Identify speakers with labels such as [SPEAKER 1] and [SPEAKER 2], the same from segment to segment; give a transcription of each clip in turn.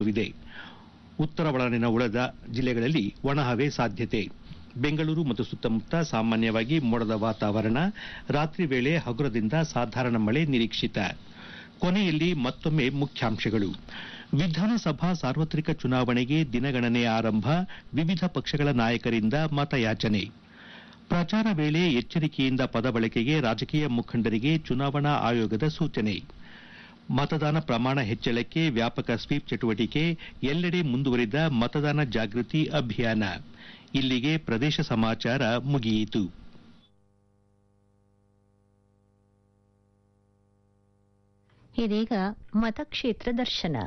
[SPEAKER 1] ಮುಂದುವರಿದೆ ಉತ್ತರ ಒಳನಾಡಿನ ಉಳಿದ ಜಿಲ್ಲೆಗಳಲ್ಲಿ ಒಣಹವೆ ಸಾಧ್ಯತೆ ಬೆಂಗಳೂರು ಮತ್ತು ಸುತ್ತಮುತ್ತ ಸಾಮಾನ್ಯವಾಗಿ ಮೋಡದ ವಾತಾವರಣ ರಾತ್ರಿ ವೇಳೆ ಹಗುರದಿಂದ ಸಾಧಾರಣ ಮಳೆ ನಿರೀಕ್ಷಿತ ಕೊನೆಯಲ್ಲಿ ಮತ್ತೊಮ್ಮೆ ಮುಖ್ಯಾಂಶಗಳು ವಿಧಾನಸಭಾ ಸಾರ್ವತ್ರಿಕ ಚುನಾವಣೆಗೆ ದಿನಗಣನೆ ಆರಂಭ ವಿವಿಧ ಪಕ್ಷಗಳ ನಾಯಕರಿಂದ ಮತಯಾಚನೆ ಪ್ರಚಾರ ವೇಳೆ ಎಚ್ಚರಿಕೆಯಿಂದ ಪದ ಬಳಕೆಗೆ ರಾಜಕೀಯ ಮುಖಂಡರಿಗೆ ಚುನಾವಣಾ ಆಯೋಗದ ಸೂಚನೆ ಮತದಾನ ಪ್ರಮಾಣ ಹೆಚ್ಚಳಕ್ಕೆ ವ್ಯಾಪಕ ಸ್ವೀಪ್ ಚಟುವಟಿಕೆ ಎಲ್ಲೆಡೆ ಮುಂದುವರಿದ ಮತದಾನ ಜಾಗೃತಿ ಅಭಿಯಾನ ಇಲ್ಲಿಗೆ ಪ್ರದೇಶ ಸಮಾಚಾರ ಮುಗಿಯಿತು
[SPEAKER 2] ಇದೀಗ ಮತಕ್ಷೇತ್ರ ದರ್ಶನ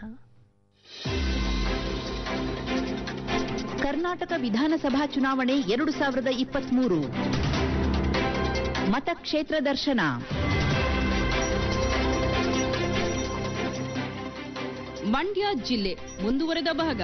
[SPEAKER 3] ಕರ್ನಾಟಕ ವಿಧಾನಸಭಾ ಚುನಾವಣೆ ಎರಡು ಸಾವಿರದ ಇಪ್ಪತ್ಮೂರು ಮತಕ್ಷೇತ್ರ ದರ್ಶನ
[SPEAKER 4] ಮಂಡ್ಯ ಜಿಲ್ಲೆ ಮುಂದುವರೆದ ಭಾಗ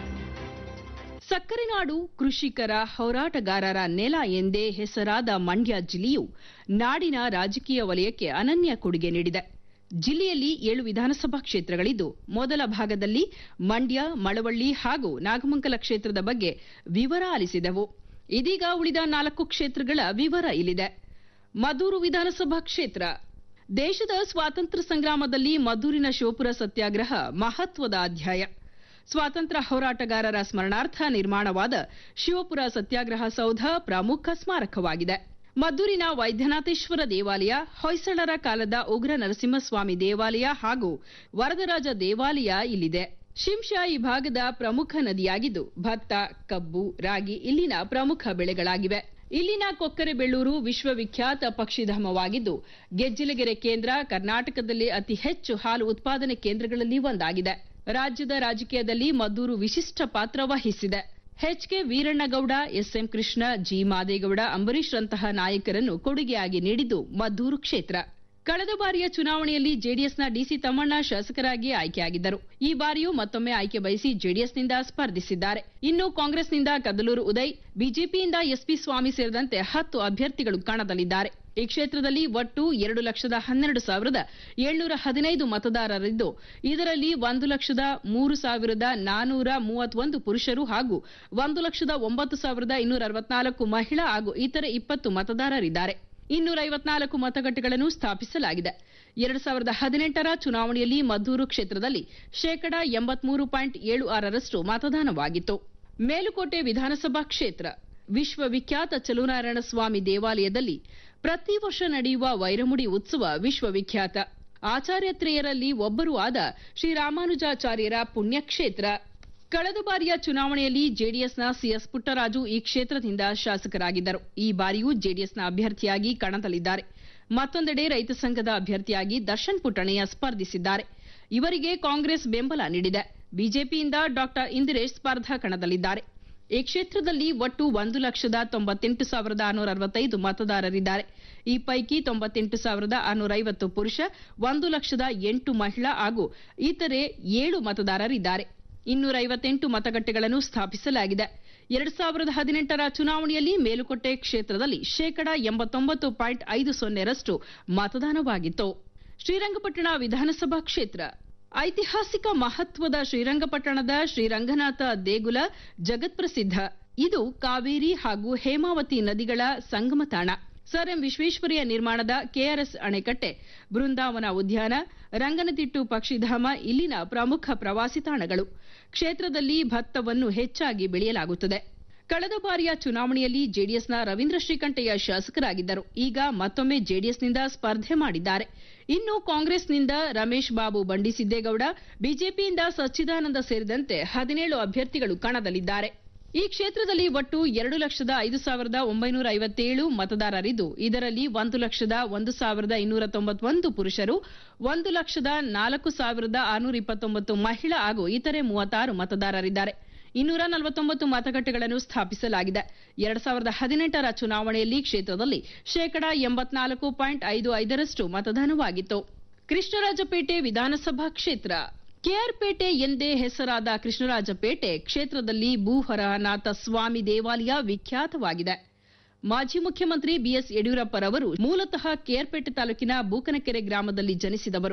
[SPEAKER 4] ಸಕ್ಕರೆ ನಾಡು ಕೃಷಿಕರ ಹೋರಾಟಗಾರರ ನೆಲ ಎಂದೇ ಹೆಸರಾದ ಮಂಡ್ಯ ಜಿಲ್ಲೆಯು ನಾಡಿನ ರಾಜಕೀಯ ವಲಯಕ್ಕೆ ಅನನ್ಯ ಕೊಡುಗೆ ನೀಡಿದೆ ಜಿಲ್ಲೆಯಲ್ಲಿ ಏಳು ವಿಧಾನಸಭಾ ಕ್ಷೇತ್ರಗಳಿದ್ದು ಮೊದಲ ಭಾಗದಲ್ಲಿ ಮಂಡ್ಯ ಮಳವಳ್ಳಿ ಹಾಗೂ ನಾಗಮಂಗಲ ಕ್ಷೇತ್ರದ ಬಗ್ಗೆ ವಿವರ ಆಲಿಸಿದೆವು ಇದೀಗ ಉಳಿದ ನಾಲ್ಕು ಕ್ಷೇತ್ರಗಳ ವಿವರ ಇಲ್ಲಿದೆ ಮದೂರು ವಿಧಾನಸಭಾ ಕ್ಷೇತ್ರ ದೇಶದ ಸ್ವಾತಂತ್ರ್ಯ ಸಂಗ್ರಾಮದಲ್ಲಿ ಮದ್ದೂರಿನ ಶಿವಪುರ ಸತ್ಯಾಗ್ರಹ ಮಹತ್ವದ ಅಧ್ಯಾಯ ಸ್ವಾತಂತ್ರ್ಯ ಹೋರಾಟಗಾರರ ಸ್ಮರಣಾರ್ಥ ನಿರ್ಮಾಣವಾದ ಶಿವಪುರ ಸತ್ಯಾಗ್ರಹ ಸೌಧ ಪ್ರಮುಖ ಸ್ಮಾರಕವಾಗಿದೆ ಮದ್ದೂರಿನ ವೈದ್ಯನಾಥೇಶ್ವರ ದೇವಾಲಯ ಹೊಯ್ಸಳರ ಕಾಲದ ಉಗ್ರ ನರಸಿಂಹಸ್ವಾಮಿ ದೇವಾಲಯ ಹಾಗೂ ವರದರಾಜ ದೇವಾಲಯ ಇಲ್ಲಿದೆ ಶಿಂಷಾ ಈ ಭಾಗದ ಪ್ರಮುಖ ನದಿಯಾಗಿದ್ದು ಭತ್ತ ಕಬ್ಬು ರಾಗಿ ಇಲ್ಲಿನ ಪ್ರಮುಖ ಬೆಳೆಗಳಾಗಿವೆ ಇಲ್ಲಿನ ಕೊಕ್ಕರೆಬೆಳ್ಳೂರು ವಿಶ್ವವಿಖ್ಯಾತ ಪಕ್ಷಿಧಾಮವಾಗಿದ್ದು ಗೆಜ್ಜಿಲಗೆರೆ ಕೇಂದ್ರ ಕರ್ನಾಟಕದಲ್ಲಿ ಅತಿ ಹೆಚ್ಚು ಹಾಲು ಉತ್ಪಾದನೆ ಕೇಂದ್ರಗಳಲ್ಲಿ ಒಂದಾಗಿದೆ ರಾಜ್ಯದ ರಾಜಕೀಯದಲ್ಲಿ ಮದ್ದೂರು ವಿಶಿಷ್ಟ ಪಾತ್ರ ವಹಿಸಿದೆ HK Veerannagowda SM Krishna G Madegowda Ambareesh ರಂತಹ ನಾಯಕರನ್ನು ಕೊಡುಗೆಯಾಗಿ ನೀಡಿದ್ದು ಮದ್ದೂರು ಕ್ಷೇತ್ರ ಕಳೆದ ಬಾರಿಯ ಚುನಾವಣೆಯಲ್ಲಿ ಜೆಡಿಎಸ್ನ ಡಿಸಿ ತಮ್ಮಣ್ಣ ಶಾಸಕರಾಗಿ ಆಯ್ಕೆಯಾಗಿದ್ದರು ಈ ಬಾರಿಯೂ ಮತ್ತೊಮ್ಮೆ ಆಯ್ಕೆ ಬಯಸಿ ಜೆಡಿಎಸ್ನಿಂದ ಸ್ಪರ್ಧಿಸಿದ್ದಾರೆ ಇನ್ನು ಕಾಂಗ್ರೆಸ್ನಿಂದ ಕದಲೂರು ಉದಯ್ ಬಿಜೆಪಿಯಿಂದ ಎಸ್ಪಿ ಸ್ವಾಮಿ ಸೇರಿದಂತೆ ಹತ್ತು ಅಭ್ಯರ್ಥಿಗಳು ಕಣದಲ್ಲಿದ್ದಾರೆ ಈ ಕ್ಷೇತ್ರದಲ್ಲಿ ಒಟ್ಟು ಎರಡು ಲಕ್ಷದ ಹನ್ನೆರಡು ಸಾವಿರದ ಏಳ್ನೂರ ಹದಿನೈದು ಮತದಾರರಿದ್ದು ಇದರಲ್ಲಿ ಒಂದು ಲಕ್ಷದ ಮೂರು ಸಾವಿರದ ನಾನೂರ ಮೂವತ್ತೊಂದು ಪುರುಷರು ಹಾಗೂ ಒಂದು ಲಕ್ಷದ ಒಂಬತ್ತು ಸಾವಿರದ ಇನ್ನೂರ ಅರವತ್ನಾಲ್ಕು ಮಹಿಳಾ ಹಾಗೂ ಇತರೆ ಇಪ್ಪತ್ತು ಮತದಾರರಿದ್ದಾರೆ ಇನ್ನೂರ ಐವತ್ನಾಲ್ಕು ಮತಗಟ್ಟೆಗಳನ್ನು ಸ್ಥಾಪಿಸಲಾಗಿದೆ ಎರಡು ಸಾವಿರದ ಹದಿನೆಂಟರ ಚುನಾವಣೆಯಲ್ಲಿ ಮದ್ದೂರು ಕ್ಷೇತ್ರದಲ್ಲಿ ಶೇಕಡಾ ಎಂಬತ್ಮೂರು ಪಾಯಿಂಟ್ ಏಳು ಆರರಷ್ಟು ಮತದಾನವಾಗಿತ್ತು ಮೇಲುಕೋಟೆ ವಿಧಾನಸಭಾ ಕ್ಷೇತ್ರ ವಿಶ್ವವಿಖ್ಯಾತ ಚಲುನಾರಾಯಣ ಸ್ವಾಮಿ ದೇವಾಲಯದಲ್ಲಿ ಪ್ರತಿ ವರ್ಷ ನಡೆಯುವ ವೈರಮುಡಿ ಉತ್ಸವ ವಿಶ್ವವಿಖ್ಯಾತ ಆಚಾರ್ಯತ್ರೆಯರಲ್ಲಿ ಒಬ್ಬರೂ ಆದ ಶ್ರೀರಾಮಾನುಜಾಚಾರ್ಯರ ಪುಣ್ಯಕ್ಷೇತ್ರ ಕಳೆದ ಬಾರಿಯ ಚುನಾವಣೆಯಲ್ಲಿ ಜೆಡಿಎಸ್ನ ಸಿಎಸ್ ಪುಟ್ಟರಾಜು ಈ ಕ್ಷೇತ್ರದಿಂದ ಶಾಸಕರಾಗಿದ್ದರು ಈ ಬಾರಿಯೂ ಜೆಡಿಎಸ್ನ ಅಭ್ಯರ್ಥಿಯಾಗಿ ಕಣದಲ್ಲಿದ್ದಾರೆ ಮತ್ತೊಂದೆಡೆ ರೈತ ಸಂಘದ ಅಭ್ಯರ್ಥಿಯಾಗಿ ದರ್ಶನ್ ಪುಟ್ಟಣಯ್ಯ ಸ್ಪರ್ಧಿಸಿದ್ದಾರೆ ಇವರಿಗೆ ಕಾಂಗ್ರೆಸ್ ಬೆಂಬಲ ನೀಡಿದೆ ಬಿಜೆಪಿಯಿಂದ ಡಾಕ್ಟರ್ ಇಂದಿರೇಶ್ ಸ್ಪರ್ಧಾ ಕಣದಲ್ಲಿದ್ದಾರೆ ಈ ಕ್ಷೇತ್ರದಲ್ಲಿ ಒಟ್ಟು ಒಂದು ಲಕ್ಷದ ತೊಂಬತ್ತೆಂಟು ಸಾವಿರದ ಆರುನೂರ ಅರವತ್ತೈದು ಮತದಾರರಿದ್ದಾರೆ ಈ ಪೈಕಿ ತೊಂಬತ್ತೆಂಟು ಸಾವಿರದ ಆರುನೂರ ಐವತ್ತು ಪುರುಷ ಒಂದು ಲಕ್ಷದ ಎಂಟು ಮಹಿಳಾ ಹಾಗೂ ಇತರೆ ಏಳು ಮತದಾರರಿದ್ದಾರೆ ಇನ್ನೂರ ಐವತ್ತೆಂಟು ಮತಗಟ್ಟೆಗಳನ್ನು ಸ್ಥಾಪಿಸಲಾಗಿದೆ ಎರಡ್ ಸಾವಿರದ ಹದಿನೆಂಟರ ಚುನಾವಣೆಯಲ್ಲಿ ಮೇಲುಕೋಟೆ ಕ್ಷೇತ್ರದಲ್ಲಿ ಶೇಕಡಾ ಎಂಬತ್ತೊಂಬತ್ತು ಪಾಯಿಂಟ್ ಐದು ಸೊನ್ನೆರಷ್ಟು ಮತದಾನವಾಗಿತ್ತು ಶ್ರೀರಂಗಪಟ್ಟಣ ವಿಧಾನಸಭಾ ಕ್ಷೇತ್ರ ಐತಿಹಾಸಿಕ ಮಹತ್ವದ ಶ್ರೀರಂಗಪಟ್ಟಣದ ಶ್ರೀರಂಗನಾಥ ದೇಗುಲ ಜಗತ್ಪ್ರಸಿದ್ಧ ಇದು ಕಾವೇರಿ ಹಾಗೂ ಹೇಮಾವತಿ ನದಿಗಳ ಸಂಗಮ ತಾಣ ಸರ್ ಎಂ ವಿಶ್ವೇಶ್ವರಯ್ಯ ನಿರ್ಮಾಣದ ಕೆಆರ್ಎಸ್ ಅಣೆಕಟ್ಟೆ ಬೃಂದಾವನ ಉದ್ಯಾನ ರಂಗನತಿಟ್ಟು ಪಕ್ಷಿಧಾಮ ಇಲ್ಲಿನ ಪ್ರಮುಖ ಪ್ರವಾಸಿ ತಾಣಗಳು ಕ್ಷೇತ್ರದಲ್ಲಿ ಭತ್ತವನ್ನು ಹೆಚ್ಚಾಗಿ ಬೆಳೆಯಲಾಗುತ್ತದೆ ಕಳೆದ ಬಾರಿಯ ಚುನಾವಣೆಯಲ್ಲಿ ಜೆಡಿಎಸ್ನ ರವೀಂದ್ರ ಶ್ರೀಕಂಠಯ್ಯ ಶಾಸಕರಾಗಿದ್ದರು ಈಗ ಮತ್ತೊಮ್ಮೆ ಜೆಡಿಎಸ್ನಿಂದ ಸ್ಪರ್ಧೆ ಮಾಡಿದ್ದಾರೆ ಇನ್ನು ಕಾಂಗ್ರೆಸ್ನಿಂದ ರಮೇಶ್ ಬಾಬು ಬಂಡಿಸಿದ್ದೇಗೌಡ ಬಿಜೆಪಿಯಿಂದ ಸಚ್ಚಿದಾನಂದ ಸೇರಿದಂತೆ ಹದಿನೇಳು ಅಭ್ಯರ್ಥಿಗಳು ಕಣದಲ್ಲಿದ್ದಾರೆ ಈ ಕ್ಷೇತ್ರದಲ್ಲಿ ಒಟ್ಟು ಎರಡು ಲಕ್ಷದ ಐದು ಸಾವಿರದ ಒಂಬೈನೂರ ಐವತ್ತೇಳು ಮತದಾರರಿದ್ದು ಇದರಲ್ಲಿ ಒಂದು ಲಕ್ಷದ ಒಂದು ಸಾವಿರದ ಇನ್ನೂರ ತೊಂಬತ್ತೊಂದು ಪುರುಷರು ಒಂದು ಲಕ್ಷದ ನಾಲ್ಕು ಸಾವಿರದ ಆರುನೂರ ಇಪ್ಪತ್ತೊಂಬತ್ತು ಮಹಿಳಾ ಹಾಗೂ ಇತರೆ ಮೂವತ್ತಾರು ಮತದಾರರಿದ್ದಾರೆ ಇನ್ನೂರ ನಲವತ್ತೊಂಬತ್ತು ಮತಗಟ್ಟೆಗಳನ್ನು ಸ್ಥಾಪಿಸಲಾಗಿದೆ ಎರಡ್ ಸಾವಿರದ ಹದಿನೆಂಟರ ಚುನಾವಣೆಯಲ್ಲಿ ಕ್ಷೇತ್ರದಲ್ಲಿ ಶೇಕಡಾ ಎಂಬತ್ನಾಲ್ಕು ಪಾಯಿಂಟ್ ಐದು ಐದರಷ್ಟು ಮತದಾನವಾಗಿತ್ತು ಕೃಷ್ಣರಾಜಪೇಟೆ ವಿಧಾನಸಭಾ ಕ್ಷೇತ್ರ ಕೆಆರ್ಪೇಟೆ ಎಂದೇ ಹೆಸರಾದ ಕೃಷ್ಣರಾಜಪೇಟೆ ಕ್ಷೇತ್ರದಲ್ಲಿ ಭೂಹರನಾಥ ಸ್ವಾಮಿ ದೇವಾಲಯ ವಿಖ್ಯಾತವಾಗಿದೆ ಮಾಜಿ ಮುಖ್ಯಮಂತ್ರಿ ಬಿಎಸ್ ಯಡಿಯೂರಪ್ಪರವರು ಮೂಲತಃ ಕೆಆರ್ಪೇಟೆ ತಾಲೂಕಿನ ಬೂಕನಕೆರೆ ಗ್ರಾಮದಲ್ಲಿ ಜನಿಸಿದವರು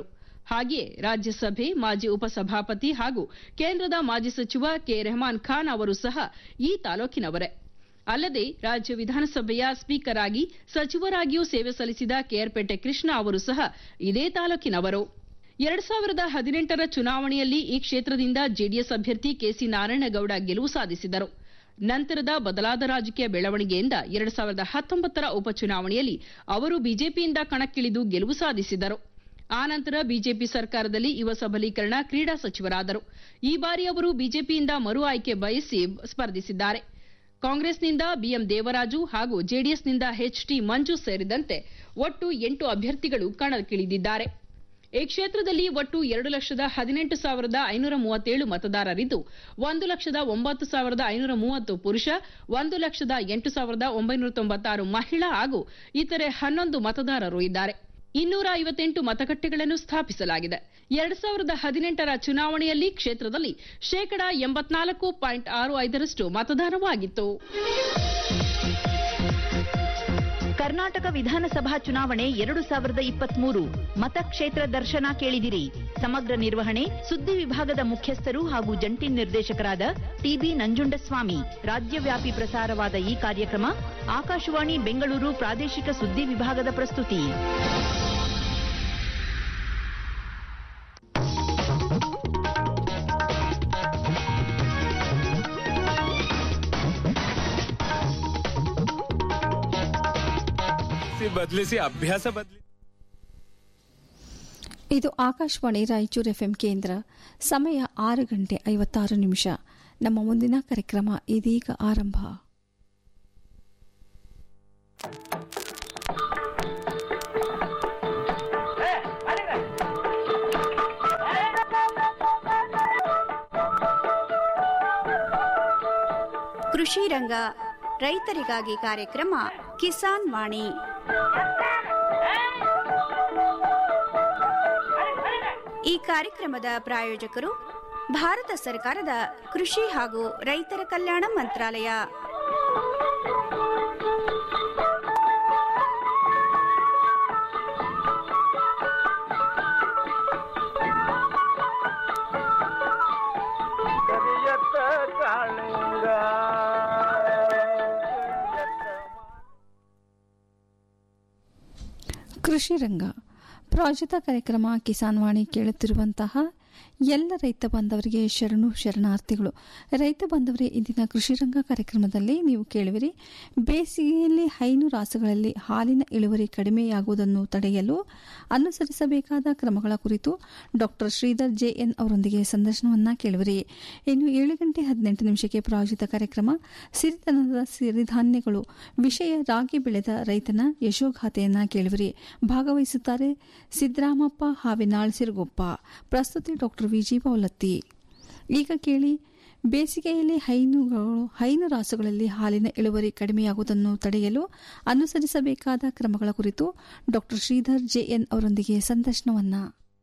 [SPEAKER 4] ಹಾಗೆಯೇ ರಾಜ್ಯಸಭೆ ಮಾಜಿ ಉಪಸಭಾಪತಿ ಹಾಗೂ ಕೇಂದ್ರದ ಮಾಜಿ ಸಚಿವ ಕೆ ರೆಹಮಾನ್ ಖಾನ್ ಅವರು ಸಹ ಈ ತಾಲೂಕಿನವರೇ ಅಲ್ಲದೆ ರಾಜ್ಯ ವಿಧಾನಸಭೆಯ ಸ್ಪೀಕರ್ ಆಗಿ ಸಚಿವರಾಗಿಯೂ ಸೇವೆ ಸಲ್ಲಿಸಿದ ಕೆಆರ್ಪೇಟೆ ಕೃಷ್ಣ ಅವರು ಸಹ ಇದೇ ತಾಲೂಕಿನವರು ಎರಡ್ ಸಾವಿರದ ಹದಿನೆಂಟರ ಚುನಾವಣೆಯಲ್ಲಿ ಈ ಕ್ಷೇತ್ರದಿಂದ ಜೆಡಿಎಸ್ ಅಭ್ಯರ್ಥಿ ಕೆಸಿ ನಾರಾಯಣಗೌಡ ಗೆಲುವು ಸಾಧಿಸಿದರು ನಂತರದ ಬದಲಾದ ರಾಜಕೀಯ ಬೆಳವಣಿಗೆಯಿಂದ ಎರಡ್ ಸಾವಿರದ ಹತ್ತೊಂಬತ್ತರ ಉಪಚುನಾವಣೆಯಲ್ಲಿ ಅವರು ಬಿಜೆಪಿಯಿಂದ ಕಣಕ್ಕಿಳಿದು ಗೆಲುವು ಸಾಧಿಸಿದರು ಆನಂತರ ಬಿಜೆಪಿ ಸರ್ಕಾರದಲ್ಲಿ ಯುವ ಸಬಲೀಕರಣ ಕ್ರೀಡಾ ಸಚಿವರಾದರು ಈ ಬಾರಿ ಅವರು ಬಿಜೆಪಿಯಿಂದ ಮರು ಆಯ್ಕೆ ಬಯಸಿ ಸ್ಪರ್ಧಿಸಿದ್ದಾರೆ ಕಾಂಗ್ರೆಸ್ನಿಂದ ಬಿಎಂ ದೇವರಾಜು ಹಾಗೂ ಜೆಡಿಎಸ್ನಿಂದ ಎಚ್ಟಿ ಮಂಜು ಸೇರಿದಂತೆ ಒಟ್ಟು ಎಂಟು ಅಭ್ಯರ್ಥಿಗಳು ಕಣಕ್ಕಿಳಿದಿದ್ದಾರೆ ಈ ಕ್ಷೇತ್ರದಲ್ಲಿ ಒಟ್ಟು ಎರಡು ಲಕ್ಷದ ಹದಿನೆಂಟು ಸಾವಿರದ ಐನೂರ ಮೂವತ್ತೇಳು ಮತದಾರರಿದ್ದು ಒಂದು ಲಕ್ಷದ ಒಂಬತ್ತು ಸಾವಿರದ ಐನೂರ ಮೂವತ್ತು ಪುರುಷ ಒಂದು ಲಕ್ಷದ ಎಂಟು ಸಾವಿರದ ಒಂಬೈನೂರ ತೊಂಬತ್ತಾರು ಮಹಿಳಾ ಹಾಗೂ ಇತರೆ ಹನ್ನೊಂದು ಮತದಾರರು ಇದ್ದಾರೆ ಇನ್ನೂರ ಐವತ್ತೆಂಟು ಮತಗಟ್ಟೆಗಳನ್ನು ಸ್ಥಾಪಿಸಲಾಗಿದೆ ಎರಡ್ ಸಾವಿರದ ಹದಿನೆಂಟರ ಚುನಾವಣೆಯಲ್ಲಿ ಕ್ಷೇತ್ರದಲ್ಲಿ ಶೇಕಡಾ ಎಂಬತ್ನಾಲ್ಕು ಪಾಯಿಂಟ್ ಆರು ಐದರಷ್ಟು ಮತದಾನವಾಗಿತ್ತು
[SPEAKER 3] ಕರ್ನಾಟಕ ವಿಧಾನಸಭಾ ಚುನಾವಣೆ ಎರಡು ಸಾವಿರದ ಇಪ್ಪತ್ಮೂರು ಮತಕ್ಷೇತ್ರ ದರ್ಶನ ಕೇಳಿದಿರಿ ಸಮಗ್ರ ನಿರ್ವಹಣೆ ಸುದ್ದಿ ವಿಭಾಗದ ಮುಖ್ಯಸ್ಥರು ಹಾಗೂ ಜಂಟಿ ನಿರ್ದೇಶಕರಾದ ಟಿಬಿ ನಂಜುಂಡಸ್ವಾಮಿ ರಾಜ್ಯವ್ಯಾಪಿ ಪ್ರಸಾರವಾದ ಈ ಕಾರ್ಯಕ್ರಮ ಆಕಾಶವಾಣಿ ಬೆಂಗಳೂರು ಪ್ರಾದೇಶಿಕ ಸುದ್ದಿ ವಿಭಾಗದ ಪ್ರಸ್ತುತಿ
[SPEAKER 5] ಬದಲಿಸಿ ಅಭ್ಯಾಸ ಬದಲಿ
[SPEAKER 6] ಇದು ಆಕಾಶವಾಣಿ ರಾಯಚೂರು ಎಫ್ಎಂ ಕೇಂದ್ರ ಸಮಯ ಆರು ಗಂಟೆ ಐವತ್ತಾರು ನಿಮಿಷ ನಮ್ಮ ಮುಂದಿನ ಕಾರ್ಯಕ್ರಮ ಇದೀಗ ಆರಂಭ
[SPEAKER 7] ಕೃಷಿ ರಂಗ ರೈತರಿಗಾಗಿ ಕಾರ್ಯಕ್ರಮ ಕಿಸಾನ್ ವಾಣಿ ಈ ಕಾರ್ಯಕ್ರಮದ ಪ್ರಾಯೋಜಕರು ಭಾರತ ಸರ್ಕಾರದ ಕೃಷಿ ಹಾಗೂ ರೈತರ ಕಲ್ಯಾಣ ಮಂತ್ರಾಲಯ
[SPEAKER 5] ಕರಿಯತ್ತ ಕಾಳಿಂಗ
[SPEAKER 6] ಕೃಷಿ ರಂಗ ಪ್ರಾಯೋಜಿತ ಕಾರ್ಯಕ್ರಮ ಕಿಸಾನ್ ವಾಣಿ ಕೇಳುತ್ತಿರುವಂತಹ ಎಲ್ಲ ರೈತ ಬಾಂಧವರಿಗೆ ಶರಣು ಶರಣಾರ್ಥಿಗಳು ರೈತ ಬಾಂಧವರೇ ಇಂದಿನ ಕೃಷಿ ರಂಗ ಕಾರ್ಯಕ್ರಮದಲ್ಲಿ ನೀವು ಕೇಳುವಿರಿ ಬೇಸಿಗೆಯಲ್ಲಿ ಹೈನು ರಾಸುಗಳಲ್ಲಿ ಹಾಲಿನ ಇಳುವರಿ ಕಡಿಮೆಯಾಗುವುದನ್ನು ತಡೆಯಲು ಅನುಸರಿಸಬೇಕಾದ ಕ್ರಮಗಳ ಕುರಿತು ಡಾಕ್ಟರ್ ಶ್ರೀಧರ್ ಜೆಎನ್ ಅವರೊಂದಿಗೆ ಸಂದರ್ಶನವನ್ನ ಕೇಳುವಿರಿ ಇನ್ನು ಏಳು ಗಂಟೆ ಹದಿನೆಂಟು ನಿಮಿಷಕ್ಕೆ ಪ್ರಾಯೋಜಿತ ಕಾರ್ಯಕ್ರಮ ಸಿರಿತನದ ಸಿರಿಧಾನ್ಯಗಳು ವಿಷಯ ರಾಗಿ ಬೆಳೆದ ರೈತನ ಯಶೋಗಾಥೆಯನ್ನ ಕೇಳುವಿರಿ ಭಾಗವಹಿಸುತ್ತಾರೆ ಸಿದ್ದರಾಮಪ್ಪ ಹಾವಿನಾಳ್ ಸಿರುಗೊಪ್ಪ ಪ್ರಸ್ತುತಿ ಡಾಕ್ಟರ್ ವಿಜಿ ಪೌಲತ್ತಿ ಈಗ ಕೇಳಿ ಬೇಸಿಗೆಯಲ್ಲಿ ಹೈನುಗಳು ಹೈನು ರಾಸುಗಳಲ್ಲಿ ಹಾಲಿನ ಇಳುವರಿ ಕಡಿಮೆಯಾಗುವುದನ್ನು ತಡೆಯಲು ಅನುಸರಿಸಬೇಕಾದ ಕ್ರಮಗಳ ಕುರಿತು ಡಾಕ್ಟರ್ ಶ್ರೀಧರ್ ಜೆಎನ್ ಅವರೊಂದಿಗೆ ಸಂದರ್ಶನವನ್ನ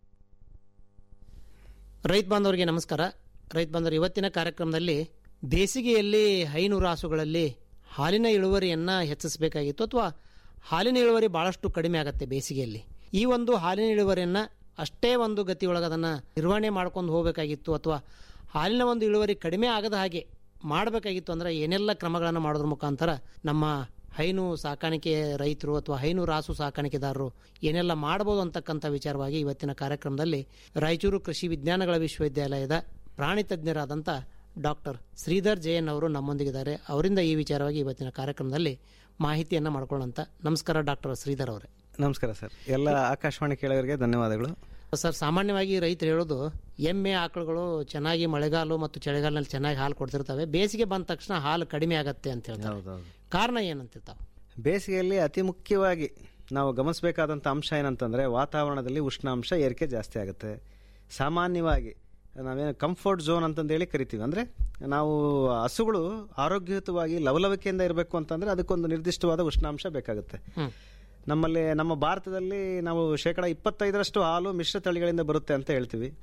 [SPEAKER 8] ರೈತ ಬಾಂಧವರಿಗೆ ನಮಸ್ಕಾರ ರೈತ ಬಾಂಧವರು ಇವತ್ತಿನ ಕಾರ್ಯಕ್ರಮದಲ್ಲಿ ಬೇಸಿಗೆಯಲ್ಲಿ ಹೈನು ರಾಸುಗಳಲ್ಲಿ ಹಾಲಿನ ಇಳುವರಿಯನ್ನು ಹೆಚ್ಚಿಸಬೇಕಾಗಿತ್ತು ಅಥವಾ ಹಾಲಿನ ಇಳುವರಿ ಭಾಳಷ್ಟು ಕಡಿಮೆ ಆಗುತ್ತೆ ಬೇಸಿಗೆಯಲ್ಲಿ ಈ ಒಂದು ಹಾಲಿನ ಇಳುವರಿಯನ್ನು ಅಷ್ಟೇ ಒಂದು ಗತಿಯೊಳಗೆ ಅದನ್ನು ನಿರ್ವಹಣೆ ಮಾಡ್ಕೊಂಡು ಹೋಗಬೇಕಾಗಿತ್ತು ಅಥವಾ ಹಾಲಿನ ಒಂದು ಇಳುವರಿ ಕಡಿಮೆ ಆಗದ ಹಾಗೆ ಮಾಡಬೇಕಾಗಿತ್ತು ಅಂದರೆ ಏನೆಲ್ಲ ಕ್ರಮಗಳನ್ನು ಮಾಡೋದ್ರ ಮುಖಾಂತರ ನಮ್ಮ ಹೈನು ಸಾಕಾಣಿಕೆ ರೈತರು ಅಥವಾ ಹೈನು ರಾಸು ಸಾಕಾಣಿಕೆದಾರರು ಏನೆಲ್ಲ ಮಾಡ್ಬೋದು ಅಂತಕ್ಕಂಥ ವಿಚಾರವಾಗಿ ಇವತ್ತಿನ ಕಾರ್ಯಕ್ರಮದಲ್ಲಿ ರಾಯಚೂರು ಕೃಷಿ ವಿಜ್ಞಾನಗಳ ವಿಶ್ವವಿದ್ಯಾಲಯದ ಪ್ರಾಣಿ ತಜ್ಞರಾದಂಥ ಡಾಕ್ಟರ್ ಶ್ರೀಧರ್ ಜಯನ್ ಅವರು ನಮ್ಮೊಂದಿಗಿದ್ದಾರೆ ಅವರಿಂದ ಈ ವಿಚಾರವಾಗಿ ಇವತ್ತಿನ ಕಾರ್ಯಕ್ರಮದಲ್ಲಿ ಮಾಹಿತಿಯನ್ನು ಮಾಡ್ಕೊಳ್ಳೋಂಥ ನಮಸ್ಕಾರ ಡಾಕ್ಟರ್ ಶ್ರೀಧರ್ ಅವರೇ
[SPEAKER 9] ನಮಸ್ಕಾರ ಸರ್ ಎಲ್ಲ ಆಕಾಶವಾಣಿ ಕೇಳೋರಿಗೆ ಧನ್ಯವಾದಗಳು
[SPEAKER 8] ಸರ್ ಸಾಮಾನ್ಯವಾಗಿ ರೈತರು ಹೇಳೋದು ಎಮ್ಮೆ ಆಕಳುಗಳು ಚೆನ್ನಾಗಿ ಮಳೆಗಾಲ ಮತ್ತು ಚಳಿಗಾಲದಲ್ಲಿ ಚೆನ್ನಾಗಿ ಹಾಲು ಕೊಡ್ತಿರ್ತವೆ ಬೇಸಿಗೆ ಬಂದ ತಕ್ಷಣ ಹಾಲು ಕಡಿಮೆ ಆಗತ್ತೆ ಅಂತ ಹೇಳ್ತಾರೆ
[SPEAKER 9] ಹೌದೌದು
[SPEAKER 8] ಕಾರಣ ಏನಂತಿರ್ತಾವೆ
[SPEAKER 9] ಬೇಸಿಗೆಯಲ್ಲಿ ಅತಿ ಮುಖ್ಯವಾಗಿ ನಾವು ಗಮನಿಸಬೇಕಾದಂಥ ಅಂಶ ಏನಂತಂದರೆ ವಾತಾವರಣದಲ್ಲಿ ಉಷ್ಣಾಂಶ ಏರಿಕೆ ಜಾಸ್ತಿ ಆಗುತ್ತೆ ಸಾಮಾನ್ಯವಾಗಿ ನಾವೇನು ಕಂಫರ್ಟ್ ಝೋನ್ ಅಂತಂದೇಳಿ ಕರಿತೀವಿ ಅಂದರೆ ನಾವು ಹಸುಗಳು ಆರೋಗ್ಯಯುತವಾಗಿ ಲವಲವಿಕೆಯಿಂದ ಇರಬೇಕು ಅಂತಂದರೆ ಅದಕ್ಕೊಂದು ನಿರ್ದಿಷ್ಟವಾದ ಉಷ್ಣಾಂಶ ಬೇಕಾಗುತ್ತೆ ನಮ್ಮಲ್ಲಿ ನಮ್ಮ ಭಾರತದಲ್ಲಿ ನಾವು ಶೇಕಡ ಇಪ್ಪತ್ತೈದರಷ್ಟು ಹಾಲು ಮಿಶ್ರ ತಳಿಗಳಿಂದ ಬರುತ್ತೆ ಅಂತ ಹೇಳ್ತೀವಿ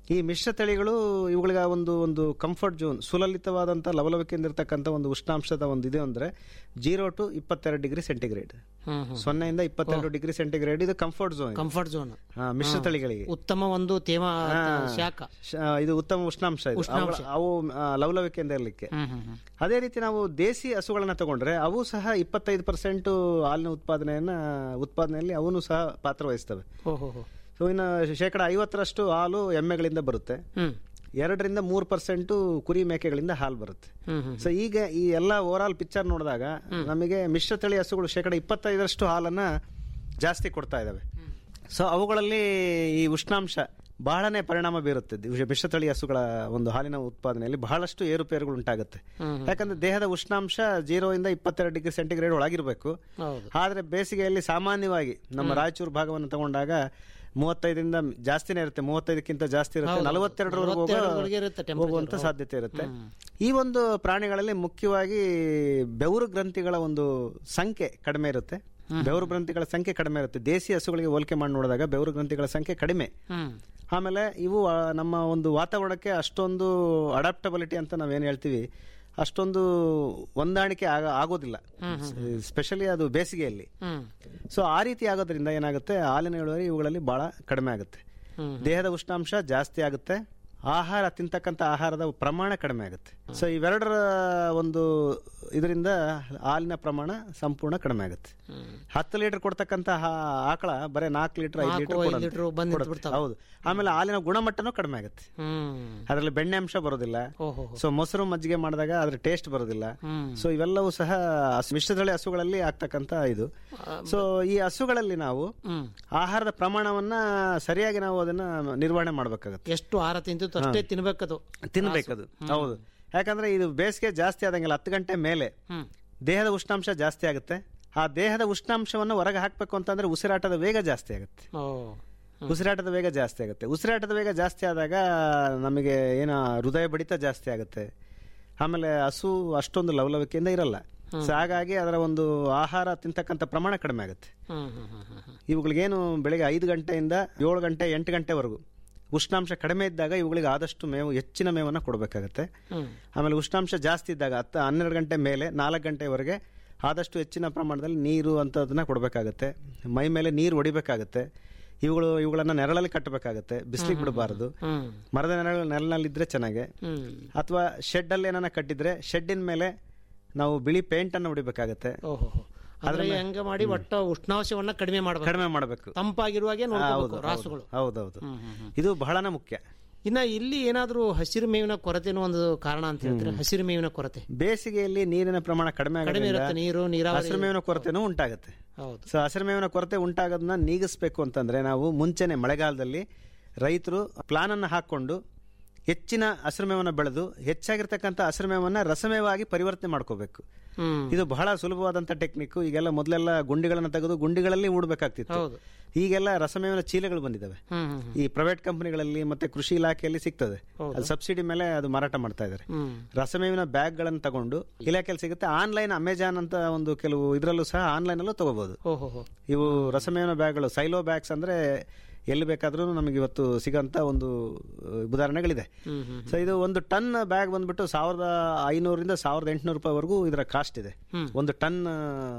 [SPEAKER 9] ಈ ಮಿಶ್ರ ತಳಿಗಳು ಇವುಗಳಿಗೆ ಒಂದು ಒಂದು ಕಂಫರ್ಟ್ ಜೋನ್ ಸುಲಲಿತವಾದಂಥ ಲವಲವಿಕೆಯಿಂದ ಇರತಕ್ಕಂಥ ಒಂದು ಉಷ್ಣಾಂಶದ ಒಂದು ಇದೆ ಅಂದರೆ ಜೀರೋ ಟು ಇಪ್ಪತ್ತೆರಡು ಡಿಗ್ರಿ ಸೆಂಟಿಗ್ರೇಡ್
[SPEAKER 8] ಹ್ಮ್, ಹ್ಮ್.
[SPEAKER 9] ಸೊನ್ನೆಯಿಂದ ಇಪ್ಪತ್ತೆರಡು ಡಿಗ್ರಿ ಸೆಂಟಿಗ್ರೇಡ್ ಇದು ಕಂಫರ್ಟ್ ಝೋನ್
[SPEAKER 8] ಕಂಫರ್ಟ್ ಝೋನ್
[SPEAKER 9] ಮಿಶ್ರ ತಳಿಗಳಿಗೆ
[SPEAKER 8] ಉತ್ತಮ ಒಂದು ತೇಮ
[SPEAKER 9] ಹಾ.
[SPEAKER 8] ಶಾಖ
[SPEAKER 9] ಶ- ಇದು ಉತ್ತಮ ಉಷ್ಣಾಂಶ ಇದು.
[SPEAKER 8] ಉಷ್ಣಾಂಶ.
[SPEAKER 9] ಅವುಗಳ- ಅವು ಆ, ಲವಲವಿಕೆಯಿಂದ ಇರಲಿಕ್ಕೆ
[SPEAKER 8] ಹ್ಮ್, ಹ್ಮ್, ಹ್ಮ್.
[SPEAKER 9] ಅದೇ ರೀತಿ ನಾವು ದೇಸಿ ಹಸುಗಳನ್ನ ತಗೊಂಡ್ರೆ ಅವು ಸಹ ಇಪ್ಪತ್ತೈದು ಪರ್ಸೆಂಟ್ ಹಾಲಿನ ಉತ್ಪಾದನೆಯನ್ನ ಉತ್ಪಾದನೆಯಲ್ಲಿ ಅವನು ಸಹ ಪಾತ್ರ ವಹಿಸ್ತವೆ
[SPEAKER 8] ಹೋ, ಹೋ, ಹೋ.
[SPEAKER 9] ಸೊ ಇನ್ನು ಶೇಕಡ ಐವತ್ತರಷ್ಟು ಹಾಲು ಎಮ್ಮೆಗಳಿಂದ ಬರುತ್ತೆ
[SPEAKER 8] ಹ್ಮ್.
[SPEAKER 9] ಎರಡರಿಂದ ಮೂರು ಪರ್ಸೆಂಟು ಕುರಿ ಮೇಕೆಗಳಿಂದ ಹಾಲು ಬರುತ್ತೆ
[SPEAKER 8] ಹ್ಮ್, ಹ್ಮ್.
[SPEAKER 9] ಸೊ ಈಗ ಈ ಎಲ್ಲ ಓವರ್ ಆಲ್ ಪಿಕ್ಚರ್ ನೋಡಿದಾಗ ನಮಗೆ ಮಿಶ್ರ ತಳಿ ಹಸುಗಳು ಶೇಕಡ ಇಪ್ಪತ್ತೈದರಷ್ಟು ಹಾಲನ್ನ ಜಾಸ್ತಿ ಕೊಡ್ತಾ ಇದ್ದಾವೆ ಸೊ ಅವುಗಳಲ್ಲಿ ಈ ಉಷ್ಣಾಂಶ ಬಹಳನೇ ಪರಿಣಾಮ ಬೀರುತ್ತೆ ದಿ- ಮಿಶ್ರತಳಿ ಹಸುಗಳ ಒಂದು ಹಾಲಿನ ಉತ್ಪಾದನೆಯಲ್ಲಿ ಬಹಳಷ್ಟು ಏರುಪೇರುಗಳು ಉಂಟಾಗುತ್ತೆ ಯಾಕಂದ್ರೆ ದೇಹದ ಉಷ್ಣಾಂಶ ಜೀರೋ ಇಂದ ಇಪ್ಪತ್ತೆರಡು ಡಿಗ್ರಿ ಸೆಂಟಿಗ್ರೇಡ್ ಒಳಗಿರಬೇಕು
[SPEAKER 8] ಹೌದು
[SPEAKER 9] ಆದ್ರೆ ಬೇಸಿಗೆಯಲ್ಲಿ ಸಾಮಾನ್ಯವಾಗಿ ನಮ್ಮ ರಾಯಚೂರು ಭಾಗವನ್ನು ತಗೊಂಡಾಗ ಮೂವತ್ತೈದರಿಂದ ಜಾಸ್ತಿನೇ ಇರುತ್ತೆ ಮೂವತ್ತೈದಕ್ಕಿಂತ ಜಾಸ್ತಿ ಇರುತ್ತೆ
[SPEAKER 8] ಹೌದು.
[SPEAKER 9] ನಲವತ್ತೆರಡರವರೆಗೂ
[SPEAKER 8] ನಲವತ್ತೆರಡರವರೆಗೆ ಇರುತ್ತೆ temperature.
[SPEAKER 9] ಹೋಗುವಂತ ಸಾಧ್ಯತೆ ಇರುತ್ತೆ ಈ ಒಂದು ಪ್ರಾಣಿಗಳಲ್ಲಿ ಮುಖ್ಯವಾಗಿ ಬೆವರು ಗ್ರಂಥಿಗಳ ಒಂದು ಸಂಖ್ಯೆ ಕಡಿಮೆ ಇರುತ್ತೆ ಬೆವರು ಗ್ರಂಥಿಗಳ ಸಂಖ್ಯೆ ಕಡಿಮೆ ಇರುತ್ತೆ ದೇಸಿ ಹಸುಗಳಿಗೆ ಹೋಲಿಕೆ ಮಾಡಿ ನೋಡಿದಾಗ ಬೆವರು ಗ್ರಂಥಿಗಳ ಸಂಖ್ಯೆ ಕಡಿಮೆ
[SPEAKER 8] ಹ್ಮ್
[SPEAKER 9] ಆಮೇಲೆ ಇವು ಆ, ನಮ್ಮ ಒಂದು ವಾತಾವರಣಕ್ಕೆ ಅಷ್ಟೊಂದು ಅಡಾಪ್ಟಬಿಲಿಟಿ ಅಂತ ನಾವೇನು ಹೇಳ್ತೀವಿ ಅಷ್ಟೊಂದು ಹೊಂದಾಣಿಕೆ ಆಗ ಆಗೋದಿಲ್ಲ ಸ್ಪೆಷಲಿ ಅದು ಬೇಸಿಗೆಯಲ್ಲಿ
[SPEAKER 8] ಹ್ಮ್
[SPEAKER 9] ಸೊ ಆ ರೀತಿ ಆಗೋದ್ರಿಂದ ಏನಾಗುತ್ತೆ ಹಾಲಿನ ಇಳುವರಿ ಇವುಗಳಲ್ಲಿ ಬಹಳ ಕಡಿಮೆ ಆಗುತ್ತೆ
[SPEAKER 8] ಹ್ಮ್.
[SPEAKER 9] ದೇಹದ ಉಷ್ಣಾಂಶ ಜಾಸ್ತಿ ಆಗುತ್ತೆ ಆಹಾರ ತಿಂತಕ್ಕಂಥ ಆಹಾರದ ಪ್ರಮಾಣ ಕಡಿಮೆ ಆಗುತ್ತೆ ಸೊ ಇವೆರಡರ ಒಂದು ಇದರಿಂದ ಹಾಲಿನ ಪ್ರಮಾಣ ಸಂಪೂರ್ಣ ಕಡಿಮೆ ಆಗುತ್ತೆ ಹತ್ತು ಲೀಟರ್ ಕೊಡ್ತಕ್ಕಂಥ ಹಾ- ಆಕಳ ಬರೀ ನಾಲ್ಕು ಲೀಟರ್ ಐದು
[SPEAKER 8] ನಾಲ್ಕು,
[SPEAKER 9] ಲೀಟರ್
[SPEAKER 8] ಐದು ಲೀಟರ್ ಬಂದ್ ನಿಂತ್ಬಿಡ್ತಾವೆ.
[SPEAKER 9] ಹೌದು ಆಮೇಲೆ ಹಾಲಿನ ಗುಣಮಟ್ಟನೂ ಕಡಿಮೆ ಆಗುತ್ತೆ
[SPEAKER 8] ಹ್ಮ್
[SPEAKER 9] ಅದರಲ್ಲಿ ಬೆಣ್ಣೆ ಅಂಶ ಬರೋದಿಲ್ಲ
[SPEAKER 8] ಓಹೋ
[SPEAKER 9] ಸೊ ಮೊಸರು ಮಜ್ಜಿಗೆ ಮಾಡಿದಾಗ ಅದ್ರ ಟೇಸ್ಟ್ ಬರೋದಿಲ್ಲ
[SPEAKER 8] ಹ್ಮ್
[SPEAKER 9] ಸೊ ಇವೆಲ್ಲವೂ ಸಹ ಹಸು- ಮಿಶ್ರತಳಿ ಹಸುಗಳಲ್ಲಿ ಆಗ್ತಕ್ಕಂಥ ಇದು ಸೊ ಈ ಹಸುಗಳಲ್ಲಿ ನಾವು
[SPEAKER 8] ಹ್ಮ್
[SPEAKER 9] ಆಹಾರದ ಪ್ರಮಾಣವನ್ನ ಸರಿಯಾಗಿ ನಾವು ಅದನ್ನ ನಿರ್ವಹಣೆ ಮಾಡಬೇಕಾಗುತ್ತೆ
[SPEAKER 8] ಎಷ್ಟು ಆಹಾರ ತಿಂತಿತ್ತು ಅಷ್ಟೇ ತಿನ್ಬೇಕದು
[SPEAKER 9] ತಿನ್ಬೇಕದು ಹೌದು ಯಾಕಂದ್ರೆ ಇದು ಬೇಸಿಗೆ ಜಾಸ್ತಿ ಆದಂಗೆಲ್ಲ ಹತ್ತು ಗಂಟೆ ಮೇಲೆ
[SPEAKER 8] ಹ್ಮ್
[SPEAKER 9] ದೇಹದ ಉಷ್ಣಾಂಶ ಜಾಸ್ತಿ ಆಗುತ್ತೆ ಆ ದೇಹದ ಉಷ್ಣಾಂಶವನ್ನು ಹೊರಗೆ ಹಾಕಬೇಕು ಅಂತಂದ್ರೆ ಉಸಿರಾಟದ ವೇಗ ಜಾಸ್ತಿ ಆಗುತ್ತೆ
[SPEAKER 8] ಓ
[SPEAKER 9] ಉಸಿರಾಟದ ವೇಗ ಜಾಸ್ತಿ ಆಗುತ್ತೆ ಉಸಿರಾಟದ ವೇಗ ಜಾಸ್ತಿ ಆದಾಗ ನಮಗೆ ಏನ ಹೃದಯ ಬಡಿತ ಜಾಸ್ತಿ ಆಗುತ್ತೆ ಆಮೇಲೆ ಹಸು ಅಷ್ಟೊಂದು ಲವಲವಿಕೆಯಿಂದ ಇರಲ್ಲ ಸೊ ಹಾಗಾಗಿ ಅದರ ಒಂದು ಆಹಾರ ತಿಂತಕ್ಕಂಥ ಪ್ರಮಾಣ ಕಡಿಮೆ ಆಗುತ್ತೆ
[SPEAKER 8] ಹ್ಮ್ ಹ್ಮ್ ಹ್ಮ್ ಹ್ಮ್ ಹ್ಮ್
[SPEAKER 9] ಇವುಗಳಿಗೇನು ಬೆಳಿಗ್ಗೆ ಐದು ಗಂಟೆಯಿಂದ ಏಳು ಗಂಟೆ ಎಂಟು ಗಂಟೆವರೆಗೂ ಉಷ್ಣಾಂಶ ಕಡಿಮೆ ಇದ್ದಾಗ ಇವುಗಳಿಗೆ ಆದಷ್ಟು ಮೇವು ಹೆಚ್ಚಿನ ಮೇವನ್ನು ಕೊಡಬೇಕಾಗತ್ತೆ
[SPEAKER 8] ಹ್ಮ್
[SPEAKER 9] ಆಮೇಲೆ ಉಷ್ಣಾಂಶ ಜಾಸ್ತಿ ಇದ್ದಾಗ ಹತ್ತು ಹನ್ನೆರಡು ಗಂಟೆ ಮೇಲೆ ನಾಲ್ಕು ಗಂಟೆವರೆಗೆ ಆದಷ್ಟು ಹೆಚ್ಚಿನ ಪ್ರಮಾಣದಲ್ಲಿ ನೀರು ಅಂಥದನ್ನ ಕೊಡಬೇಕಾಗತ್ತೆ ಮೈ ಮೇಲೆ ನೀರು ಹೊಡಿಬೇಕಾಗತ್ತೆ ಇವುಗಳು ಇವುಗಳನ್ನ ನೆರಳಲ್ಲಿ ಕಟ್ಟಬೇಕಾಗತ್ತೆ ಬಿಸಿಲಿಗೆ ಬಿಡಬಾರದು
[SPEAKER 8] ಹ್ಮ್
[SPEAKER 9] ಮರದ ನೆರಳು ನೆರಳಿನಲ್ಲಿದ್ರೆ ಚೆನ್ನಾಗೆ
[SPEAKER 8] ಹ್ಮ್
[SPEAKER 9] ಅಥವಾ ಶೆಡ್ ಅಲ್ಲಿ ಏನಾನ ಕಟ್ಟಿದ್ರೆ ಶೆಡ್ಡಿನ ಮೇಲೆ ನಾವು ಬಿಳಿ ಪೇಂಟ್ ಅನ್ನು ಹೊಡಿಬೇಕಾಗತ್ತೆ
[SPEAKER 8] ಓಹೋ ಅಂದ್ರೆ ಹೆಂಗ ಮಾಡಿ ಒಟ್ಟ ಉಷ್ಣಾಂಶವನ್ನ ಕಡಿಮೆ ಮಾಡ್ಬೇಕು
[SPEAKER 9] ಕಡಿಮೆ ಮಾಡಬೇಕು
[SPEAKER 8] ತಂಪಾಗಿರುವಾಗೆ ನೋಡ್ಕೋಬೇಕು
[SPEAKER 9] ಹೌದು
[SPEAKER 8] ರಾಸುಗಳು
[SPEAKER 9] ಹೌದೌದು
[SPEAKER 8] ಹ್ಮ್, ಹ್ಮ್, ಹ್ಮ್.
[SPEAKER 9] ಇದು ಬಹಳನ ಮುಖ್ಯ
[SPEAKER 8] ಇನ್ನ ಇಲ್ಲಿ ಏನಾದ್ರೂ ಹಸಿರು ಮೇವಿನ ಕೊರತೆನೂ ಒಂದು ಕಾರಣ ಅಂತ ಹೇಳ್ತಾರೆ ಹಸಿರು ಮೇವಿನ ಕೊರತೆ
[SPEAKER 9] ಬೇಸಿಗೆಯಲ್ಲಿ ನೀರಿನ ಪ್ರಮಾಣ ಕಡಿಮೆ
[SPEAKER 8] ಕಡಿಮೆ
[SPEAKER 9] ಆಗೋದ್ರಿಂದ
[SPEAKER 8] ಇರುತ್ತೆ ನೀರು ನೀರಾವರಿ
[SPEAKER 9] ಹಸಿರು ಮೇವಿನ ಕೊರತೆನೂ ಉಂಟಾಗುತ್ತೆ
[SPEAKER 8] ಹೌದು
[SPEAKER 9] ಸೊ ಹಸಿರು ಮೇವಿನ ಕೊರತೆ ಉಂಟಾಗೋದನ್ನ ನೀಗಿಸ್ಬೇಕು ಅಂತಂದ್ರೆ ನಾವು ಮುಂಚೆನೆ ಮಳೆಗಾಲದಲ್ಲಿ ರೈತರು ಪ್ಲಾನ್ ಅನ್ನು ಹಾಕೊಂಡು ಹೆಚ್ಚಿನ ಹಸಿರು ಮೇವನ್ನು ಬೆಳೆದು ಹೆಚ್ಚಾಗಿರ್ತಕ್ಕಂಥ ಹಸಿರು ಮೇವನ್ನ ರಸಮೇವಾಗಿ ಪರಿವರ್ತನೆ ಮಾಡ್ಕೋಬೇಕು
[SPEAKER 8] ಹ್ಮ್
[SPEAKER 9] ಇದು ಬಹಳ ಸುಲಭವಾದಂತ ಟೆಕ್ನಿಕ್ ಈಗೆಲ್ಲ ಮೊದಲೆಲ್ಲ ಗುಂಡಿಗಳನ್ನ ತೆಗೆದು ಗುಂಡಿಗಳಲ್ಲಿ ಹೂಡಬೇಕಾಗ್ತಿತ್ತು
[SPEAKER 8] ಹೌದು
[SPEAKER 9] ಈಗೆಲ್ಲ ರಸಮೇವಿನ ಚೀಲಗಳು ಬಂದಿದ್ದಾವೆ
[SPEAKER 8] ಹ್ಮ್ ಹ್ಮ್
[SPEAKER 9] ಈ ಪ್ರೈವೇಟ್ ಕಂಪನಿಗಳಲ್ಲಿ ಮತ್ತೆ ಕೃಷಿ ಇಲಾಖೆಯಲ್ಲಿ ಸಿಗ್ತದೆ
[SPEAKER 8] ಹೌದು.
[SPEAKER 9] ಅದು ಸಬ್ಸಿಡಿ ಮೇಲೆ ಅದು ಮಾರಾಟ ಮಾಡ್ತಾ ಇದ್ದಾರೆ
[SPEAKER 8] ಹ್ಮ್
[SPEAKER 9] ರಸಮೇವಿನ ಬ್ಯಾಗ್ ಗಳನ್ನು ತಗೊಂಡು ಇಲಾಖೆಯಲ್ಲಿ ಸಿಗುತ್ತೆ ಆನ್ಲೈನ್ ಅಮೆಜಾನ್ ಅಂತ ಒಂದು ಕೆಲವು ಇದರಲ್ಲೂ ಸಹ ಆನ್ಲೈನ್ ಅಲ್ಲೂ ತಗೋಬಹುದು
[SPEAKER 8] ಓಹೋ ಹೋ
[SPEAKER 9] ಇವು ರಸಮೇವಿನ ಬ್ಯಾಗ್ಗಳು ಸೈಲೋ ಬ್ಯಾಗ್ಸ್ ಅಂದ್ರೆ ಎಲ್ಲಿ ಬೇಕಾದ್ರೂ ನಮಗೆ ಇವತ್ತು ಸಿಗೋಂತ ಒಂದು ಅಹ್, ಉದಾಹರಣೆಗಳಿದೆ
[SPEAKER 8] ಹ್ಮ್ ಹ್ಮ್
[SPEAKER 9] ಸೊ ಇದು ಒಂದು ಟನ್ ಬ್ಯಾಗ್ ಬಂದ್ಬಿಟ್ಟು ಸಾವಿರದ ಐನೂರಿಂದ ಸಾವಿರದ ಎಂಟುನೂರು ರೂಪಾಯಿವರೆಗೂ ಇದರ ಕಾಸ್ಟ್ ಇದೆ
[SPEAKER 8] ಹ್ಮ್.
[SPEAKER 9] ಒಂದು ಟನ್ ಆ,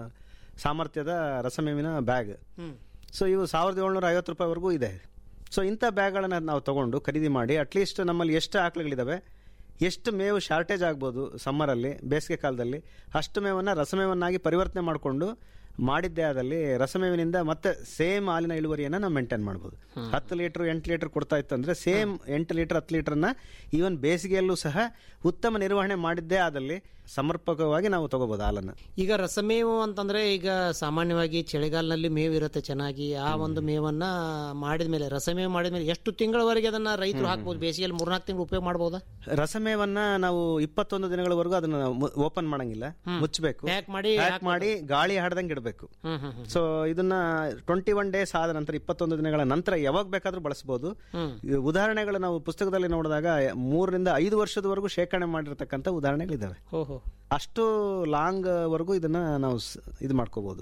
[SPEAKER 9] ಸಾಮರ್ಥ್ಯದ ರಸಮೇವಿನ ಬ್ಯಾಗ್
[SPEAKER 8] ಹ್ಮ್
[SPEAKER 9] ಸೊ ಇವು ಸಾವಿರದ ಏಳ್ನೂರ ಐವತ್ತು ರೂಪಾಯಿವರೆಗೂ ಇದೆ ಸೊ ಇಂಥ ಬ್ಯಾಗ್ಗಳನ್ನು ನಾವು ತಗೊಂಡು ಖರೀದಿ ಮಾಡಿ ಅಟ್ಲೀಸ್ಟ್ ನಮ್ಮಲ್ಲಿ ಎಷ್ಟು ಆಕಳುಗಳಿದಾವೆ ಎಷ್ಟು ಮೇವು ಶಾರ್ಟೇಜ್ ಆಗ್ಬೋದು ಸಮ್ಮರಲ್ಲಿ ಬೇಸಿಗೆ ಕಾಲದಲ್ಲಿ ಅಷ್ಟು ಮೇವನ್ನು ರಸಮೇವನ್ನಾಗಿ ಪರಿವರ್ತನೆ ಮಾಡಿಕೊಂಡು ಮಾಡಿದ್ದೇ ಆದಲ್ಲಿ ರಸಮೇವಿನಿಂದ ಮತ್ತೆ ಸೇಮ್ ಹಾಲಿನ ಇಳುವರಿಯನ್ನು ನಾವು ಮೇಂಟೈನ್ ಮಾಡ್ಬೋದು ಹತ್ತು ಲೀಟರ್ ಎಂಟು ಲೀಟರ್ ಕೊಡ್ತಾ ಇತ್ತು ಅಂದ್ರೆ ಸೇಮ್ ಎಂಟು ಲೀಟರ್ ಹತ್ತು ಲೀಟರ್ನ ಈವನ್ ಬೇಸಿಗೆಯಲ್ಲೂ ಸಹ ಉತ್ತಮ ನಿರ್ವಹಣೆ ಮಾಡಿದ್ದೇ ಆದಲ್ಲಿ ಸಮರ್ಪಕವಾಗಿ ನಾವು ತಗೋಬಹುದು ಹಾಲನ್ನು
[SPEAKER 8] ಈಗ ರಸಮೇವು ಅಂತಂದ್ರೆ ಈಗ ಸಾಮಾನ್ಯವಾಗಿ ಚಳಿಗಾಲದಲ್ಲಿ ಮೇವು ಇರುತ್ತೆ ಚೆನ್ನಾಗಿ ಆ ಒಂದು ಮೇವನ್ನ ಮಾಡಿದ ಮೇಲೆ ರಸಮೇವು ಮಾಡಿದ ಮೇಲೆ ಎಷ್ಟು ತಿಂಗಳವರೆಗೆ ಅದನ್ನ ರೈತರು ಹಾಕ್ಬೋದು ಬೇಸಿಗೆಯಲ್ಲಿ ಮೂರ್ನಾಲ್ಕು ತಿಂಗಳು ಉಪಯೋಗ ಮಾಡಬಹುದಾ
[SPEAKER 9] ರಸಮೇವನ್ನ ನಾವು ಇಪ್ಪತ್ತೊಂದು ದಿನಗಳವರೆಗೂ ಅದನ್ನ ಓಪನ್ ಮಾಡಂಗಿಲ್ಲ ಮುಚ್ಚಬೇಕು
[SPEAKER 8] ಪ್ಯಾಕ್ ಮಾಡಿ
[SPEAKER 9] ಪ್ಯಾಕ್ ಮಾಡಿ ಗಾಳಿ ಹಾಡ್ದಂಗೆ ಇಡಬೇಕು
[SPEAKER 8] ಹ್ಮ್ ಹ್ಮ್ ಹ್ಮ್
[SPEAKER 9] ಸೊ ಇದನ್ನ ಟ್ವೆಂಟಿ ಒನ್ ಡೇಸ್ ಆದ ನಂತರ ಇಪ್ಪತ್ತೊಂದು ದಿನಗಳ ನಂತರ ಯಾವಾಗ ಬೇಕಾದ್ರೂ ಬಳಸಬಹುದು
[SPEAKER 8] ಹ್ಮ್
[SPEAKER 9] ಉದಾಹರಣೆಗಳು ನಾವು ಪುಸ್ತಕದಲ್ಲಿ ನೋಡಿದಾಗ ಮೂರರಿಂದ ಐದು ವರ್ಷದವರೆಗೂ ಶೇಖರಣೆ ಮಾಡಿರ್ತಕ್ಕಂಥ ಉದಾಹರಣೆಗಳಿದ್ದಾವೆ
[SPEAKER 8] ಓಹೋ
[SPEAKER 9] ಅಷ್ಟು ಲಾಂಗ್ ವರೆಗೂ ಇದನ್ನ ನಾವು ಸ್- ಇದು ಮಾಡ್ಕೋಬಹುದು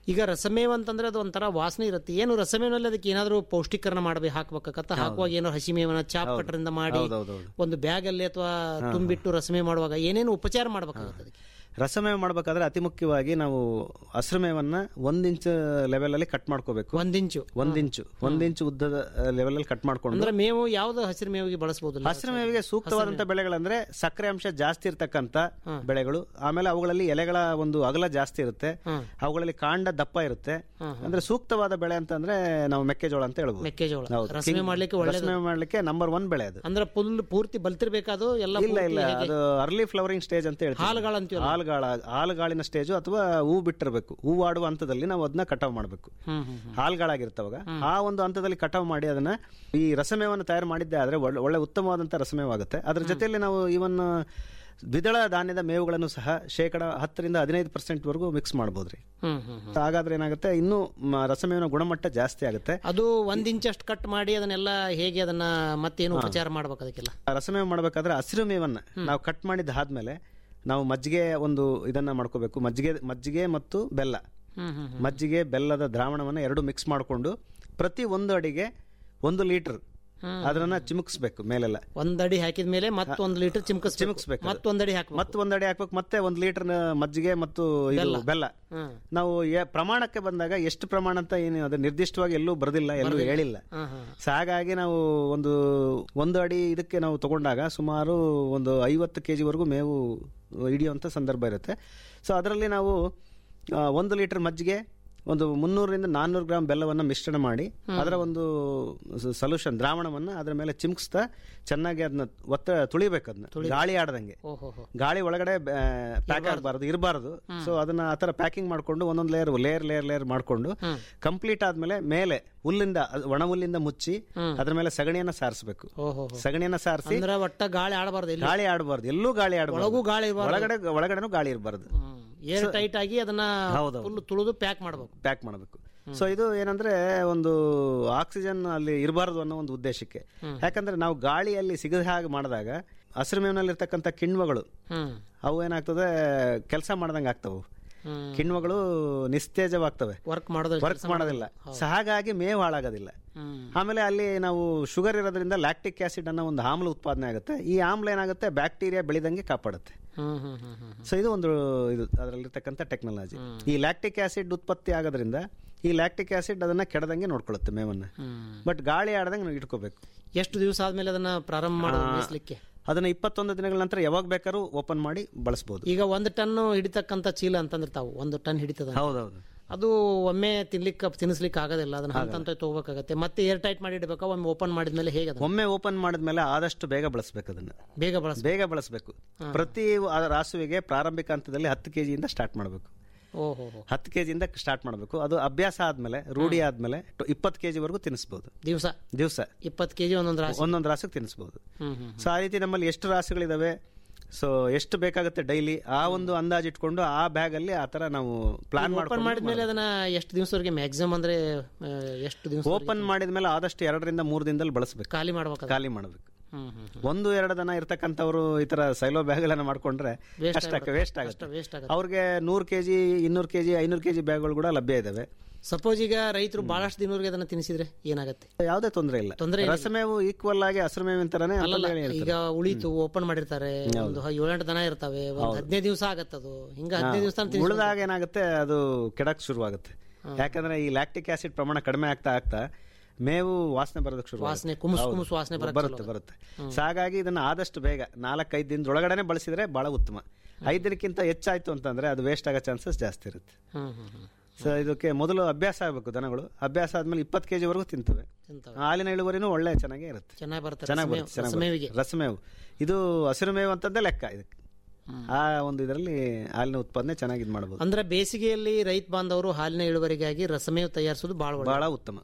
[SPEAKER 8] ಈಗ ರಸಮೇವ್ ಅಂತಂದ್ರೆ ಅದು ಒಂಥರ ವಾಸನೆ ಇರುತ್ತೆ ಏನು ರಸಮೇವಲ್ಲಿ ಅದಕ್ಕೆ ಏನಾದರೂ ಪೌಷ್ಟಿಕರಣ ಮಾಡಬೇಕು ಹಾಕ್ಬೇಕಾಗತ್ತ ಹಾಕುವಾಗ ಏನೋ ಹಸಿಮೇವನ ಚಾಪ್ ಕಟ್ಟರಿಂದ ಮಾಡಿ
[SPEAKER 9] ಹೌದೌದೌದು.
[SPEAKER 8] ಒಂದು ಬ್ಯಾಗ್ ಅಲ್ಲಿ ಅಥವಾ ತುಂಬಿಟ್ಟು ರಸಮೇ ಮಾಡುವಾಗ ಏನೇನು ಉಪಚಾರ ಮಾಡಬೇಕಾಗುತ್ತೆ ಅದಕ್ಕೆ
[SPEAKER 9] ರಸಮೇವ ಮಾಡಬೇಕಾದ್ರೆ ಅತಿ ಮುಖ್ಯವಾಗಿ ನಾವು ಹಸಿರುಮೇವನ್ನ ಒಂದ್ ಇಂಚ್ ಲೆವೆಲ್ ಅಲ್ಲಿ ಕಟ್ ಮಾಡ್ಕೋಬೇಕು
[SPEAKER 8] ಒಂದ್ ಇಂಚು
[SPEAKER 9] ಒಂದ್ ಇಂಚು ಒಂದ್ ಇಂಚು ಉದ್ದದ ಲೆವೆಲ್ ಅಲ್ಲಿ ಕಟ್ ಮಾಡ್ಕೊಂಡು
[SPEAKER 8] ಅಂದ್ರೆ ಮೇವು ಯಾವ್ದು ಹಸಿರು ಮೇವಿಗೆ ಬಳಸಬಹುದು
[SPEAKER 9] ಹಸಿರು ಮೇವಿಗೆ ಸೂಕ್ತವಾದಂತ ಬೆಳೆಗಳಂದ್ರೆ ಸಕ್ಕರೆ ಅಂಶ ಜಾಸ್ತಿ ಇರತಕ್ಕಂತ ಬೆಳೆಗಳು ಆಮೇಲೆ ಅವುಗಳಲ್ಲಿ ಎಲೆಗಳ ಒಂದು ಅಗಲ ಜಾಸ್ತಿ ಇರುತ್ತೆ ಅವುಗಳಲ್ಲಿ ಕಾಂಡ ದಪ್ಪ ಇರುತ್ತೆ ಅಂದ್ರೆ ಸೂಕ್ತವಾದ ಬೆಳೆ ಅಂತಂದ್ರೆ ನಾವು ಮೆಕ್ಕೆಜೋಳ ಅಂತ ಹೇಳ್ಬೋದು
[SPEAKER 8] ಮೆಕ್ಕೆಜೋಳ
[SPEAKER 9] ಹೌದು.
[SPEAKER 8] ರಸಮೆ
[SPEAKER 9] ಕಿಂಗ್-
[SPEAKER 8] ಮಾಡ್ಲಿಕ್ಕೆ ಒಳ್ಳೆದು
[SPEAKER 9] ರಸಮೆ ಮಾಡ್ಲಿಕ್ಕೆ ನಂಬರ್ ಒನ್ ಬೆಳೆ ಅದು
[SPEAKER 8] ಅಂದ್ರೆ ಫುಲ್ ಪೂರ್ತಿ ಬಲ್ತಿರ್ಬೇಕಾದು ಎಲ್ಲ
[SPEAKER 9] ಇಲ್ಲ
[SPEAKER 8] ಪೂರ್ತಿ
[SPEAKER 9] ಇಲ್ಲ
[SPEAKER 8] ಹೇಗೆ?
[SPEAKER 9] ಅದು ಅರ್ಲಿ ಫ್ಲವರಿಂಗ್ ಸ್ಟೇಜ್ ಅಂತ ಹೇಳ್ತೀವಿ
[SPEAKER 8] ಹಾಲುಗಾಳ ಅಂತೀವಲ್ಲ?
[SPEAKER 9] ಹಾಲುಗಾಳ ಹಾಲುಗಾಳಿನ ಸ್ಟೇಜು ಅಥವಾ ಹೂ ಬಿಟ್ಟಿರ್ಬೇಕು ಹೂ ಆಡುವ ಹಂತದಲ್ಲಿ ನಾವು ಅದನ್ನ ಕಟಾವ್ ಮಾಡಬೇಕು
[SPEAKER 8] ಹ್ಮ್ ಹ್ಮ್
[SPEAKER 9] ಹಾಲ್ಗಳಾಗಿರ್ತವಾಗ ಆ ಒಂದು ಹಂತದಲ್ಲಿ ಕಟಾವು ಮಾಡಿ ಅದನ್ನ ಈ ರಸಮೇವನ್ನು ತಯಾರು ಮಾಡಿದ್ದೆ ಆದ್ರೆ ಒಳ್ಳೆ ಒಳ್ಳೆ ಉತ್ತಮವಾದಂತ ರಸಮೇವಾಗುತ್ತೆ ಅದ್ರ ಜೊತೆಯಲ್ಲಿ ನಾವು ಇವನ್ ದ್ವಿದಳ ಧಾನ್ಯದ ಮೇವುಗಳನ್ನು ಸಹ ಶೇಕಡ ಹತ್ತರಿಂದ ಹದಿನೈದು ಪರ್ಸೆಂಟ್ ವರೆಗೂ ಮಿಕ್ಸ್ ಮಾಡಬಹುದ್ರಿ
[SPEAKER 8] ಹ್ಮ್ ಹ್ಮ್ ಹ್ಮ್.
[SPEAKER 9] ಹಾಗಾದ್ರೆ ಏನಾಗುತ್ತೆ ಇನ್ನೂ ಮ, ರಸಮೇವಿನ ಗುಣಮಟ್ಟ ಜಾಸ್ತಿ ಆಗುತ್ತೆ
[SPEAKER 8] ಅದು ಒಂದ್ ಇಂಚಷ್ಟು ಕಟ್ ಮಾಡಿ ಅದನ್ನೆಲ್ಲ ಹೇಗೆ ಅದನ್ನ ಮತ್ತೇನು ಉಪಚಾರ ಮಾಡ್ಬೇಕು ಅದಕ್ಕೆಲ್ಲ
[SPEAKER 9] ರಸಮೇವ ಮಾಡಬೇಕಾದ್ರೆ ಹಸಿರು ಮೇವನ್ನ ನಾವು ಕಟ್ ಮಾಡಿದ್ದಾದ್ಮೇಲೆ ನಾವು ಮಜ್ಜಿಗೆ ಒಂದು ಇದನ್ನ ಮಾಡ್ಕೋಬೇಕು ಮಜ್ಜಿಗೆ ಮಜ್ಜಿಗೆ ಮತ್ತು ಬೆಲ್ಲ
[SPEAKER 8] ಹ್ಮ್ ಹ್ಮ್
[SPEAKER 9] ಮಜ್ಜಿಗೆ ಬೆಲ್ಲದ ದ್ರಾವಣವನ್ನ ಎರಡು ಮಿಕ್ಸ್ ಮಾಡಿಕೊಂಡು ಪ್ರತಿ ಒಂದು ಅಡಿಗೆ ಒಂದು ಲೀಟರ್ ಅದನ್ನ ಚಿಮುಕ್ಸ್ಬೇಕು ಮೇಲೆಲ್ಲ
[SPEAKER 8] ಒಂದ್ ಅಡಿ ಹಾಕಿದ ಮೇಲೆ ಮತ್ತೊಂದ್ ಲೀಟರ್ ಚಿಮ್ಕಸ್
[SPEAKER 9] ಚಿಮುಕ್ಸ್ಬೇಕು
[SPEAKER 8] ಮತ್ತೊಂದ್ ಅಡಿ ಹಾಕ್ಬೇಕು
[SPEAKER 9] ಮತ್ತೆ ಒಂದ್ ಅಡಿ ಹಾಕ್ಬೇಕು ಮತ್ತೆ ಒಂದ್ ಲೀಟರ್ ಮಜ್ಜಿಗೆ ಮತ್ತು ಇದು ಬೆಲ್ಲ
[SPEAKER 8] ಹ್ಮ್.
[SPEAKER 9] ನಾವು ಯ- ಪ್ರಮಾಣಕ್ಕೆ ಬಂದಾಗ ಎಷ್ಟು ಪ್ರಮಾಣ ಅಂತ ಏನು ಅದು ನಿರ್ದಿಷ್ಟವಾಗಿ ಎಲ್ಲೂ ಬರೆದಿಲ್ಲ ಎಲ್ಲೂ ಹೇಳಿಲ್ಲ
[SPEAKER 8] ಹ್ಮ್ ಹ್ಮ್
[SPEAKER 9] ಸೊ ಹಾಗಾಗಿ ನಾವು ಒಂದು ಒಂದು ಅಡಿ ಇದಕ್ಕೆ ನಾವು ತಗೊಂಡಾಗ ಸುಮಾರು ಒಂದು ಐವತ್ತು ಕೆ ಜಿವರೆಗೂ ಮೇವು ಹಿಡಿಯುವಂಥ ಸಂದರ್ಭ ಇರುತ್ತೆ ಸೊ ಅದರಲ್ಲಿ ನಾವು ಆ, ಒಂದು ಲೀಟರ್ ಮಜ್ಜಿಗೆ ಒಂದು ಮುನ್ನೂರರಿಂದ ನಾನ್ನೂರು ಗ್ರಾಮ್ ಬೆಲ್ಲವನ್ನು ಮಿಶ್ರಣ ಮಾಡಿ ಅದರ ಒಂದು ಸೊಲ್ಯೂಷನ್ ದ್ರಾವಣವನ್ನ ಅದರ ಮೇಲೆ ಚಿಮ್ಕಿಸ್ತಾ ಚೆನ್ನಾಗಿ ಅದನ್ನ ಒತ್ತ ತುಳಿಬೇಕು ಅದನ್ನ ಗಾಳಿ ಆಡದಂಗೆ
[SPEAKER 8] ಓಹೋ ಹೋ
[SPEAKER 9] ಗಾಳಿ ಒಳಗಡೆ ಪ್ಯಾಕ್ ಆಗಬಾರ್ದು ಇರಬಾರ್ದು ಸೊ ಅದನ್ನ ಆತರ ಪ್ಯಾಕಿಂಗ್ ಮಾಡ್ಕೊಂಡು ಒಂದೊಂದು ಲೇಯರ್ ಲೇಯರ್ ಲೇಯರ್ ಲೇಯರ್ ಮಾಡ್ಕೊಂಡು ಕಂಪ್ಲೀಟ್ ಆದ್ಮೇಲೆ ಮೇಲೆ ಹುಲ್ಲಿಂದ ಅದ್ ಒಣ ಹುಲ್ಲಿಂದ ಮುಚ್ಚಿ ಅದ್ರ ಮೇಲೆ ಸಗಣಿಯನ್ನ ಸಾರಿಸಬೇಕು
[SPEAKER 8] ಓಹೋ
[SPEAKER 9] ಸಗಣಿಯನ್ನ ಸಾರಿಸಿ
[SPEAKER 8] ಅಂದ್ರೆ ಒಟ್ಟ ಗಾಳಿ ಆಡಬಾರ್ದು ಎಲ್ಲಿ
[SPEAKER 9] ಗಾಳಿ ಆಡಬಾರ್ದು ಎಲ್ಲೂ ಗಾಳಿ ಆಡಬಾರ್ದು
[SPEAKER 8] ಒಳಗೂ ಗಾಳಿ ಇರ್ಬಾರ್ದು.
[SPEAKER 9] ಒಳಗಡೆ ಒಳಗಡೆನೂ ಗಾಳಿ ಇರಬಾರ್ದು
[SPEAKER 8] ಏರ್ ಟೈಟ್ ಆಗಿ ಅದನ್ನ
[SPEAKER 9] ಹೌದೌದು.
[SPEAKER 8] ಫುಲ್ ತುಳಿದು ಪ್ಯಾಕ್ ಮಾಡ್ಬೇಕು
[SPEAKER 9] ಪ್ಯಾಕ್ ಮಾಡಬೇಕು ಸೊ ಇದು ಏನಂದ್ರೆ ಒಂದು ಆಕ್ಸಿಜನ್ ಅಲ್ಲಿ ಇರಬಾರ್ದು ಅನ್ನೋ ಒಂದು ಉದ್ದೇಶಕ್ಕೆ ಯಾಕಂದ್ರೆ ನಾವು ಗಾಳಿಯಲ್ಲಿ ಸಿಗದ ಹಾಗೆ ಮಾಡಿದಾಗ ಹಸಿರು ಮೇವಿನಲ್ಲಿರ್ತಕ್ಕಂಥ ಕಿಣ್ವಗಳು
[SPEAKER 8] ಹ್ಮ್
[SPEAKER 9] ಅವು ಏನಾಗ್ತದೆ ಕೆಲಸ ಮಾಡ್ದಂಗೆ ಆಗ್ತವೆ
[SPEAKER 8] ಹ್ಮ್
[SPEAKER 9] ಕಿಣ್ವಗಳು ನಿಸ್ತೇಜವಾಗ್ತವೆ
[SPEAKER 8] ವರ್ಕ್ ಮಾಡೋದು
[SPEAKER 9] ವರ್ಕ್ ಮಾಡೋದಿಲ್ಲ ಸೊ ಹಾಗಾಗಿ ಮೇವು ಹಾಳಾಗೋದಿಲ್ಲ
[SPEAKER 8] ಹ್ಮ್
[SPEAKER 9] ಆಮೇಲೆ ಅಲ್ಲಿ ನಾವು ಶುಗರ್ ಇರೋದ್ರಿಂದ ಲ್ಯಾಕ್ಟಿಕ್ ಆಸಿಡ್ ಅನ್ನೋ ಒಂದು ಆಮ್ಲ ಉತ್ಪಾದನೆ ಆಗುತ್ತೆ ಈ ಆಮ್ಲ ಏನಾಗುತ್ತೆ ಬ್ಯಾಕ್ಟೀರಿಯಾ ಬೆಳೆದಂಗೆ ಕಾಪಾಡುತ್ತೆ
[SPEAKER 8] ಹ್ಮ್ ಹ್ಮ್ ಹ್ಮ್ ಹ್ಮ್
[SPEAKER 9] ಸೊ ಇದು ಒಂದು ಇದು ಅದರಲ್ಲಿರ್ತಕ್ಕಂಥ ಟೆಕ್ನಾಲಜಿ ಈ ಲ್ಯಾಕ್ಟಿಕ್ ಆಸಿಡ್ ಉತ್ಪತ್ತಿ ಆಗೋದ್ರಿಂದ ಈ ಲ್ಯಾಕ್ಟಿಕ್ ಆಸಿಡ್ ಅದನ್ನ ಕೆಡದಂಗೆ ನೋಡ್ಕೊಳ್ಳುತ್ತೆ ಮೇವನ್ನ
[SPEAKER 8] ಹ್ಮ್
[SPEAKER 9] ಬಟ್ ಗಾಳಿ ಆಡದಂಗೆ ನಾವು ಇಟ್ಕೋಬೇಕು
[SPEAKER 8] ಎಷ್ಟು ದಿವಸ ಆದ್ಮೇಲೆ ಅದನ್ನ ಪ್ರಾರಂಭ ಮಾಡೋದು ಮೇಯಿಸ್ಲಿಕ್ಕೆ
[SPEAKER 9] ಅದನ್ನ ಇಪ್ಪತ್ತೊಂದು ದಿನಗಳ ನಂತರ ಯಾವಾಗ ಬೇಕಾದ್ರೂ ಓಪನ್ ಮಾಡಿ ಬಳಸಬಹುದು
[SPEAKER 8] ಈಗ ಒಂದು ಟನ್ ಹಿಡಿತಕ್ಕಂತ ಚೀಲ ಅಂತಂದ್ರೆ ತಾವು ಒಂದು ಟನ್ ಹಿಡಿತದ
[SPEAKER 9] ಹೌದೌದು
[SPEAKER 8] ಅದು ಒಮ್ಮೆ ತಿನ್ಲಿಕ್ಕೆ ತಿನ್ನಿಸ್ಲಿಕ್ಕೆ ಆಗೋದಿಲ್ಲ ಅದನ್ನ ಹಂತ ಹಂತ ತಗೋಬೇಕಾಗತ್ತೆ ಮತ್ತೆ ಏರ್ ಟೈಟ್ ಮಾಡಿ ಇಡಬೇಕಾ ಒಮ್ಮೆ ಓಪನ್ ಮಾಡಿದ್ಮೇಲೆ ಹೇಗೆ ಅದನ್ನ
[SPEAKER 9] ಒಮ್ಮೆ ಓಪನ್ ಮಾಡಿದ್ಮೇಲೆ ಆದಷ್ಟು ಬೇಗ ಬಳಸಬೇಕು ಅದನ್ನ
[SPEAKER 8] ಬೇಗ ಬಳಸ
[SPEAKER 9] ಬೇಗ ಬಳಸಬೇಕು ಪ್ರತಿ ಆ ರಾಸುವಿಗೆ ಪ್ರಾರಂಭಿಕ ಹಂತದಲ್ಲಿ ಹತ್ತು ಕೆಜಿಯಿಂದ ಸ್ಟಾರ್ಟ್ ಮಾಡಬೇಕು
[SPEAKER 8] ಓಹೋ ಹೋ
[SPEAKER 9] ಹತ್ತು ಕೆಜಿಯಿಂದ ಸ್ಟಾರ್ಟ್ ಮಾಡಬೇಕು ಅದು ಅಭ್ಯಾಸ ಆದ್ಮೇಲೆ ರೂಢಿ ಆದ್ಮೇಲೆ ಇಪ್ಪತ್ತು ಕೆಜಿವರೆಗೂ ತಿನ್ನಿಸ್ಬೋದು
[SPEAKER 8] ದಿವಸ
[SPEAKER 9] ದಿವಸ
[SPEAKER 8] ಇಪ್ಪತ್ತು ಕೆಜಿ ಒಂದೊಂದು ರಾಶಿ
[SPEAKER 9] ಒಂದೊಂದು ರಾಸಿಗೆ ತಿನ್ನಿಸ್ಬೋದು
[SPEAKER 8] ಹ್ಮ್ ಹ್ಮ್
[SPEAKER 9] ಸೊ ಆ ರೀತಿ ನಮ್ಮಲ್ಲಿ ಎಷ್ಟು ರಾಸುಗಳಿದಾವೆ ಸೊ ಎಷ್ಟು ಬೇಕಾಗುತ್ತೆ ಡೈಲಿ ಆ ಒಂದು ಅಂದಾಜು ಇಟ್ಕೊಂಡು ಆ ಬ್ಯಾಗ್ ಅಲ್ಲಿ ಆ ತರ ನಾವು ಪ್ಲಾನ್
[SPEAKER 8] ಓಪನ್
[SPEAKER 9] ಮಾಡ್ಕೊಂಡು
[SPEAKER 8] ಮಾಡಿದ್ಮೇಲೆ ಅದನ್ನ ಎಷ್ಟು ದಿವಸವರೆಗೆ ಮ್ಯಾಕ್ಸಿಮಮ್ ಅಂದ್ರೆ ಆ, ಎಷ್ಟು ದಿವಸ
[SPEAKER 9] ಓಪನ್ ಮಾಡಿದ್ಮೇಲೆ ಆದಷ್ಟು ಎರಡರಿಂದ ಮೂರು ದಿನದಲ್ಲಿ ಬಳಸಬೇಕು
[SPEAKER 8] ಖಾಲಿ ಮಾಡ್ಬೇಕು
[SPEAKER 9] ಖಾಲಿ ಮಾಡಬೇಕು
[SPEAKER 8] ಹ್ಮ್ ಹ್ಮ್ ಹ್ಮ್
[SPEAKER 9] ಒಂದು ಎರಡು ದನ ಇರ್ತಕ್ಕಂಥವ್ರು ಈ ತರ ಸೈಲೋ ಬ್ಯಾಗ್ಗಳನ್ನ ಮಾಡ್ಕೊಂಡ್ರೆ
[SPEAKER 8] Waste
[SPEAKER 9] ಕಷ್ಟಕ್ಕೆ ವೇಸ್ಟ್ ಆಗುತ್ತೆ
[SPEAKER 8] ವೇಸ್ಟ್ ಆಗುತ್ತೆ
[SPEAKER 9] ಅವ್ರಿಗೆ ನೂರು ಕೆಜಿ ಇನ್ನೂರು ಕೆಜಿ ಐನೂರು ಕೆಜಿ ಬ್ಯಾಗ್ಗಳು ಕೂಡ ಲಭ್ಯ ಇದಾವೆ
[SPEAKER 8] ಸಪೋಸ್ ಈಗ ರೈತರು ಬಹಳಷ್ಟು ದಿನವರೆಗೆ ಅದನ್ನ ತಿನ್ನಿಸಿದ್ರೆ ಏನಾಗುತ್ತೆ
[SPEAKER 9] ಯಾವುದೇ ತೊಂದರೆ ಇಲ್ಲ
[SPEAKER 8] ತೊಂದ್ರೆ ಏನಿಲ್ಲ.
[SPEAKER 9] ರಸಮೇವು ಈಕ್ವಲ್ ಆಗಿ ಹಸಿರು ಮೇವಿನ ತರನೇ
[SPEAKER 8] ಅಲ್ಲಲ್ಲ
[SPEAKER 9] ಅಂತಂದು ಹೇಳಿ
[SPEAKER 8] ಈಗ ಉಳಿತು ಓಪನ್ ಮಾಡಿರ್ತಾರೆ ಒಂದು ಏಳೆಂಟು ದನ ಇರ್ತವೆ ಒಂದು ಹದಿನೈದು ದಿವಸ ಆಗತ್ತದು ಹಿಂಗ ಹದಿನೈದು ದಿವಸ ಅಂತ
[SPEAKER 9] ಉಳಿದಾಗ ಏನಾಗುತ್ತೆ ಅದು ಕೆಡಕ್ ಶುರುವಾಗುತ್ತೆ ಯಾಕಂದ್ರೆ ಈ ಲ್ಯಾಕ್ಟಿಕ್ ಆಸಿಡ್ ಪ್ರಮಾಣ ಕಡಿಮೆ ಆಗ್ತಾ ಆಗ್ತಾ ಮೇವು ವಾಸನೆ ಬರೋದಕ್ಕೆ ಶುರು
[SPEAKER 8] ವಾಸನೆ ಕುಮುಸ್ ಕುಮುಸ್ ವಾಸನೆ ಬರಕ್ಕೆ
[SPEAKER 9] ಬರುತ್ತೆ ಬರುತ್ತೆ ಸೊ ಹಾಗಾಗಿ ಇದನ್ನ ಆದಷ್ಟು ಬೇಗ ನಾಲ್ಕೈದು ದಿನದೊಳಗಡೆ ಬಳಸಿದ್ರೆ ಬಹಳ ಉತ್ತಮ ಐದು ದಿನಕ್ಕಿಂತ ಹೆಚ್ಚಾಯ್ತು ಅಂತಂದ್ರೆ ಅದು ವೇಸ್ಟ್ ಆಗೋ ಚಾನ್ಸಸ್ ಜಾಸ್ತಿ ಇರುತ್ತೆ
[SPEAKER 8] ಹ್ಮ್ ಹ್ಮ್ ಹ್ಮ್
[SPEAKER 9] ಸೊ ಇದಕ್ಕೆ ಮೊದಲು ಅಭ್ಯಾಸ ಆಗಬೇಕು ದನಗಳು ಅಭ್ಯಾಸ ಆದ್ಮೇಲೆ ಇಪ್ಪತ್ತು ಕೆಜಿ ವರೆಗೂ ತಿಂತವೆ
[SPEAKER 8] ತಿಂತವೆ.
[SPEAKER 9] ಹಾಲಿನ ಇಳುವರಿನೂ ಒಳ್ಳೆ ಚೆನ್ನಾಗೇ ಇರುತ್ತೆ
[SPEAKER 8] ಚೆನ್ನಾಗಿ ಬರುತ್ತೆ
[SPEAKER 9] ಚೆನ್ನಾಗಿ
[SPEAKER 8] ರಸಮೇವ್-
[SPEAKER 9] ಬರುತ್ತೆ ಚೆನ್ನಾಗಿ
[SPEAKER 8] ರಸಮೇವಿಗೆ
[SPEAKER 9] ಬರುತ್ತೆ. ರಸಮೇವು ಇದು ಹಸಿರು ಮೇವು ಅಂತಂದೇ ಲೆಕ್ಕ ಇದಕ್ಕೆ ಆ ಒಂದು ಇದರಲ್ಲಿ ಹಾಲಿನ ಉತ್ಪಾದನೆ ಚೆನ್ನಾಗಿ ಇದು ಮಾಡಬಹುದು
[SPEAKER 8] ಅಂದ್ರೆ ಬೇಸಿಗೆಯಲ್ಲಿ ರೈತ ಬಾಂಧವರು ಹಾಲಿನ ಇಳುವರಿಗಾಗಿ ರಸಮೇವ್ ತಯಾರಿಸೋದು ಬಹಳ ಒಳ್ಳೆ
[SPEAKER 9] ಬಹಳ ಉತ್ತಮ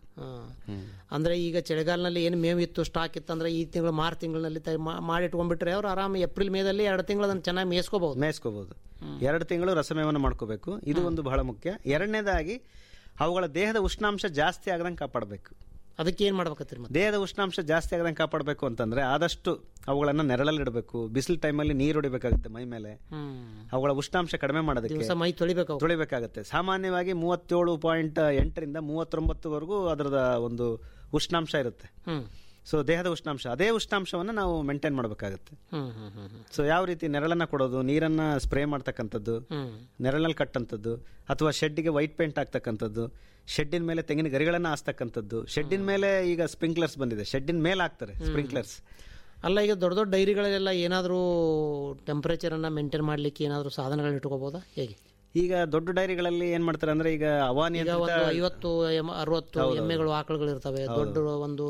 [SPEAKER 8] ಅಂದ್ರೆ ಈಗ ಚಳಿಗಾಲದಲ್ಲಿ ಏನು ಮೇವು ಇತ್ತು ಸ್ಟಾಕ್ ಇತ್ತು ಅಂದ್ರೆ ಈ ತಿಂಗಳು ಮಾರ್ಚ್ ತಿಂಗಳಲ್ಲಿ ತಯ- ಮಾ- ಮಾಡಿ ಇಟ್ಕೊಂಡ್ಬಿಟ್ರೆ ಅವ್ರು ಆರಾಮ ಏಪ್ರಿಲ್ ಮೇದಲ್ಲಿ ಎರಡು ತಿಂಗಳು ಅದನ್ನ ಚೆನ್ನಾಗಿ ಮೇಯಿಸ್ಕೋಬಹುದು
[SPEAKER 9] ಮೇಯಿಸ್ಕೋಬಹುದು ಎರಡು ತಿಂಗಳು ರಸಮೇವನ್ನು ಮಾಡ್ಕೋಬೇಕು ಇದು ಒಂದು ಬಹಳ ಮುಖ್ಯ ಎರಡನೇದಾಗಿ ಅವುಗಳ ದೇಹದ ಉಷ್ಣಾಂಶ ಜಾಸ್ತಿ ಆಗದಂಗೆ ಕಾಪಾಡಬೇಕು
[SPEAKER 8] ಅದಕ್ಕೆ ಏನ್ ಮಾಡ್ಬೇಕತ್ರಿ ಮತ್ತೆ
[SPEAKER 9] ದೇಹದ ಉಷ್ಣಾಂಶ ಜಾಸ್ತಿ ಆಗದಂಗೆ ಕಾಪಾಡಬೇಕು ಅಂತಂದ್ರೆ ಆದಷ್ಟು ಅವುಗಳನ್ನ ನೆರಳಲ್ಲಿ ಇಡಬೇಕು ಬಿಸಿಲು ಟೈಮಲ್ಲಿ ನೀರು ಹೊಡಿಬೇಕಾಗುತ್ತೆ ಮೈ ಮೇಲೆ ಅವುಗಳ ಉಷ್ಣಾಂಶ ಕಡಿಮೆ ಮಾಡೋದಕ್ಕೆ
[SPEAKER 8] ದಿವಸ ಮೈ ತೊಳಿಬೇಕು ಅವು.
[SPEAKER 9] ತೊಳಿಬೇಕಾಗುತ್ತೆ ಸಾಮಾನ್ಯವಾಗಿ ಮೂವತ್ತೇಳು ಪಾಯಿಂಟ್ ಎಂಟರಿಂದ ಮೂವತ್ತೊಂಬತ್ತುವರೆಗೂ ಅದರದ ಒಂದು ಉಷ್ಣಾಂಶ ಇರುತ್ತೆ
[SPEAKER 8] ಹ್ಮ್
[SPEAKER 9] ಸೊ ದೇಹದ ಉಷ್ಣಾಂಶ ಅದೇ ಉಷ್ಣಾಂಶವನ್ನು ನಾವು ಮೇಂಟೈನ್ ಮಾಡಬೇಕಾಗುತ್ತೆ
[SPEAKER 8] ಹ್ಮ್ ಹ್ಮ್ ಹ್ಮ್ ಹ್ಮ್
[SPEAKER 9] ಸೊ ಯಾವ ರೀತಿ ನೆರಳನ್ನ ಕೊಡೋದು ನೀರನ್ನ ಸ್ಪ್ರೇ ಮಾಡ್ತಕ್ಕಂಥದ್ದು
[SPEAKER 8] ಹ್ಮ್
[SPEAKER 9] ನೆರಳಲ್ಲಿ ಕಟ್ಟಂಥದ್ದು ಅಥವಾ ಶೆಡ್ಗೆ ವೈಟ್ ಪೇಂಟ್ ಹಾಕ್ತಕ್ಕಂಥದ್ದು ಶೆಡ್ಡಿನ ಮೇಲೆ ತೆಂಗಿನ ಗರಿಗಳನ್ನ ಹಾಸ್ತಕ್ಕಂಥದ್ದು ಶೆಡ್ಡಿನ ಮೇಲೆ ಈಗ ಸ್ಪ್ರಿಂಕ್ಲರ್ಸ್ ಬಂದಿದೆ ಶೆಡ್ಡಿನ ಮೇಲೆ ಹಾಕ್ತಾರೆ ಸ್ಪ್ರಿಂಕ್ಲರ್ಸ್
[SPEAKER 8] ಅಲ್ಲ ಈಗ ದೊಡ್ಡ ದೊಡ್ಡ ಡೈರಿಗಳಲ್ಲೆಲ್ಲ ಏನಾದರೂ ಟೆಂಪರೇಚರ್ ಅನ್ನ ಮೇಂಟೈನ್ ಮಾಡ್ಲಿಕ್ಕೆ ಏನಾದರೂ ಸಾಧನಗಳನ್ನ ಇಟ್ಕೋಬಹುದಾ ಹೇಗೆ
[SPEAKER 9] ಈಗ ದೊಡ್ಡ ಡೈರಿಗಳಲ್ಲಿ ಏನ್ ಮಾಡ್ತಾರೆ ಅಂದ್ರೆ ಈಗ
[SPEAKER 8] ಈಗ
[SPEAKER 9] ಹವಾನಿಯಂತ್ರಿತ
[SPEAKER 8] ಒಂದು ಐವತ್ತು ಎಮ್- ಅರವತ್ತು ಎಮ್ಮೆಗಳು ಆಕಳುಗಳು ಇರ್ತವೆ ದೊಡ್ಡ ಒಂದು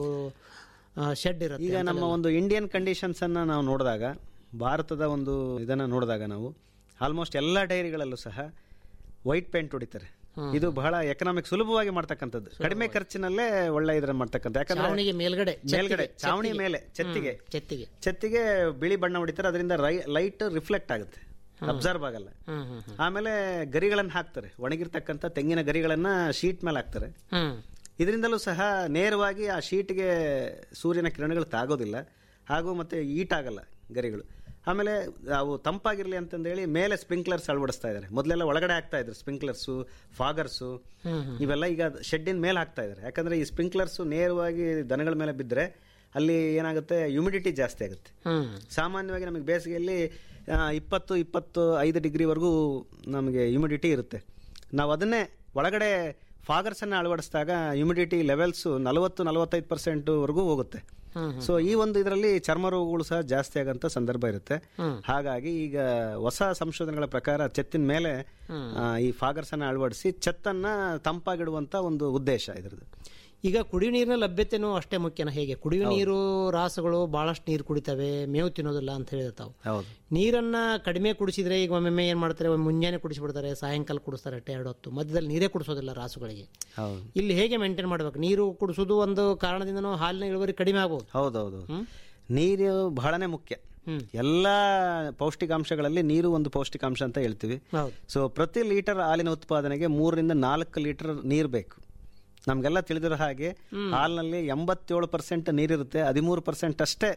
[SPEAKER 8] ಶೆಡ್ ಇರುತ್ತೆ
[SPEAKER 9] ಈಗ ನಮ್ಮ ಒಂದು ಇಂಡಿಯನ್ ಕಂಡೀಷನ್ಸ್ ಅನ್ನ ನಾವು ನೋಡಿದಾಗ ಭಾರತದ ಒಂದು ಇದನ್ನ ನೋಡಿದಾಗ ನಾವು ಆಲ್ಮೋಸ್ಟ್ ಎಲ್ಲ ಡೈರಿಗಳಲ್ಲೂ ಸಹ ವೈಟ್ ಪೇಂಟ್ ಹೊಡಿತಾರೆ ಇದು ಬಹಳ ಎಕನಾಮಿಕ್ ಸುಲಭವಾಗಿ ಮಾಡ್ತಕ್ಕಂಥದ್ದು ಕಡಿಮೆ ಖರ್ಚಿನಲ್ಲೇ ಒಳ್ಳೆ ಇದನ್ನ ಮಾಡ್ತಕ್ಕಂಥ ಯಾಕಂದ್ರೆ
[SPEAKER 8] ಚಾವಣಿಗೆ ಮೇಲ್ಗಡೆ
[SPEAKER 9] ಮೇಲ್ಗಡೆ
[SPEAKER 8] ಛತ್ತಿಗೆ,
[SPEAKER 9] ಚಾವಣಿ
[SPEAKER 8] ಛತ್ತಿಗೆ.
[SPEAKER 9] ಮೇಲೆ ಛತ್ತಿಗೆ
[SPEAKER 8] ಹ್ಮ್, ಛತ್ತಿಗೆ
[SPEAKER 9] ಛತ್ತಿಗೆ ಬಿಳಿ ಬಣ್ಣ ಹೊಡಿತಾರೆ ಅದರಿಂದ ಲೈಟ್ ರಿಫ್ಲೆಕ್ಟ್ ಆಗುತ್ತೆ ಅಬ್ಸರ್ವ್ ಆಗಲ್ಲ
[SPEAKER 8] ಹ್ಮ್ ಹ್ಮ್ ಹ್ಮ್
[SPEAKER 9] ಆಮೇಲೆ ಗರಿಗಳನ್ನ ಹಾಕ್ತಾರೆ ಒಣಗಿರ್ತಕ್ಕಂಥ ತೆಂಗಿನ ಗರಿಗಳನ್ನ ಶೀಟ್ ಮೇಲೆ ಹಾಕ್ತಾರೆ
[SPEAKER 8] ಹ್ಮ್
[SPEAKER 9] ಇದರಿಂದಲೂ ಸಹ ನೇರವಾಗಿ ಆ ಶೀಟ್ಗೆ ಸೂರ್ಯನ ಕಿರಣಗಳು ತಾಗೋದಿಲ್ಲ ಹಾಗೂ ಮತ್ತೆ ಈಟ್ ಆಗಲ್ಲ ಗರಿಗಳು ಆಮೇಲೆ ಅವು ತಂಪಾಗಿರ್ಲಿ ಅಂತಂದೇಳಿ ಮೇಲೆ ಸ್ಪ್ರಿಂಕ್ಲರ್ಸ್ ಅಳವಡಿಸ್ತಾ ಇದ್ದಾರೆ ಮೊದಲೆಲ್ಲ ಒಳಗಡೆ ಹಾಕ್ತಾ ಇದ್ರು ಸ್ಪ್ರಿಂಕ್ಲರ್ಸು ಫಾಗರ್ಸು ಇವೆಲ್ಲ ಈಗ ಶೆಡ್ಡಿನ ಮೇಲೆ ಹಾಕ್ತಾ ಇದ್ದಾರೆ ಯಾಕಂದ್ರೆ ಈ ಸ್ಪ್ರಿಂಕ್ಲರ್ಸು ನೇರವಾಗಿ ದನಗಳ ಮೇಲೆ ಬಿದ್ದರೆ ಅಲ್ಲಿ ಏನಾಗುತ್ತೆ ಹ್ಯುಮಿಡಿಟಿ ಜಾಸ್ತಿ ಆಗುತ್ತೆ
[SPEAKER 8] ಹ್ಮ್
[SPEAKER 9] ಸಾಮಾನ್ಯವಾಗಿ ನಮಗೆ ಬೇಸಿಗೆಯಲ್ಲಿ ಆ, ಇಪ್ಪತ್ತು ಇಪ್ಪತ್ತು ಐದು ಡಿಗ್ರಿವರೆಗೂ ನಮಗೆ ಹ್ಯುಮಿಡಿಟಿ ಇರುತ್ತೆ ನಾವು ಅದನ್ನೇ ಒಳಗಡೆ ಫಾಗರ್ಸನ್ನು ಅಳವಡಿಸಿದಾಗ ಹ್ಯುಮಿಡಿಟಿ ಲೆವೆಲ್ಸು ನಲವತ್ತು ನಲವತ್ತೈದು ಪರ್ಸೆಂಟ್ವರೆಗೂ ಹೋಗುತ್ತೆ ಸೊ ಈ ಒಂದು ಇದರಲ್ಲಿ ಚರ್ಮ ರೋಗಗಳು ಸಹ ಜಾಸ್ತಿ ಆಗಂತ ಸಂದರ್ಭ ಇರುತ್ತೆ ಹಾಗಾಗಿ ಈಗ ಹೊಸ ಸಂಶೋಧನೆಗಳ ಪ್ರಕಾರ ಚೆತ್ತಿನ ಮೇಲೆ ಆ, ಈ ಫಾಗರ್ಸ್ ಅನ್ನ ಅಳವಡಿಸಿ ಚೆತ್ತನ್ನ ತಂಪಾಗಿಡುವಂತ ಒಂದು ಉದ್ದೇಶ ಇದ್ರದ್ದು
[SPEAKER 8] ಈಗ ಕುಡಿಯುವ ನೀರಿನ ಲಭ್ಯತೆನೂ ಅಷ್ಟೇ ಮುಖ್ಯನ ಹೇಗೆ ಕುಡಿಯುವ ನೀರು ರಾಸುಗಳು ಬಹಳಷ್ಟು ನೀರು ಕುಡಿತವೆ ಮೇವು ತಿನ್ನೋದಿಲ್ಲ ಅಂತ ಹೇಳಿರ್ತಾವೆ
[SPEAKER 9] ಹೌದು
[SPEAKER 8] ನೀರನ್ನ ಕಡಿಮೆ ಕುಡಿಸಿದ್ರೆ ಈಗ ಒಮ್ಮೊಮ್ಮೆ ಏನ್ ಮಾಡ್ತಾರೆ ಒಮ್ಮೆ ಮುಂಜಾನೆ ಕುಡಿಸ್ಬಿಡ್ತಾರೆ ಸಾಯಂಕಾಲ ಕುಡಿಸ್ತಾರೆ ಅಟ್ಟೆ ಎರಡು ಹೊತ್ತು ಮಧ್ಯದಲ್ಲಿ ನೀರೇ ಕುಡಿಸೋದಿಲ್ಲ ರಾಸುಗಳಿಗೆ
[SPEAKER 9] ಹೌದು
[SPEAKER 8] ಇಲ್ಲಿ ಹೇಗೆ ಮೇಂಟೈನ್ ಮಾಡ್ಬೇಕು ನೀರು ಕುಡಿಸೋದು ಒಂದು ಕಾರಣದಿಂದನೂ ಹಾಲಿನ ಇಳುವರಿ ಕಡಿಮೆ ಆಗ್ಬೋದು
[SPEAKER 9] ಹೌದೌದು ನೀರು ಬಹಳನೇ ಮುಖ್ಯ ಎಲ್ಲ ಪೌಷ್ಟಿಕಾಂಶಗಳಲ್ಲಿ ನೀರು ಒಂದು ಪೌಷ್ಟಿಕಾಂಶ ಅಂತ ಹೇಳ್ತೀವಿ
[SPEAKER 8] ಹೌದು
[SPEAKER 9] ಸೊ ಪ್ರತಿ ಲೀಟರ್ ಹಾಲಿನ ಉತ್ಪಾದನೆಗೆ ಮೂರರಿಂದ ನಾಲ್ಕು ಲೀಟರ್ ನೀರು ಬೇಕು ನಮ್ಗೆಲ್ಲ ತಿಳಿದಿರೋ ಹಾಗೆ ಹಾಲಿನಲ್ಲಿ ಎಂಬತ್ತೇಳು ಪರ್ಸೆಂಟ್ ನೀರಿರುತ್ತೆ ಹದಿಮೂರು ಪರ್ಸೆಂಟ್ ಅಷ್ಟೇ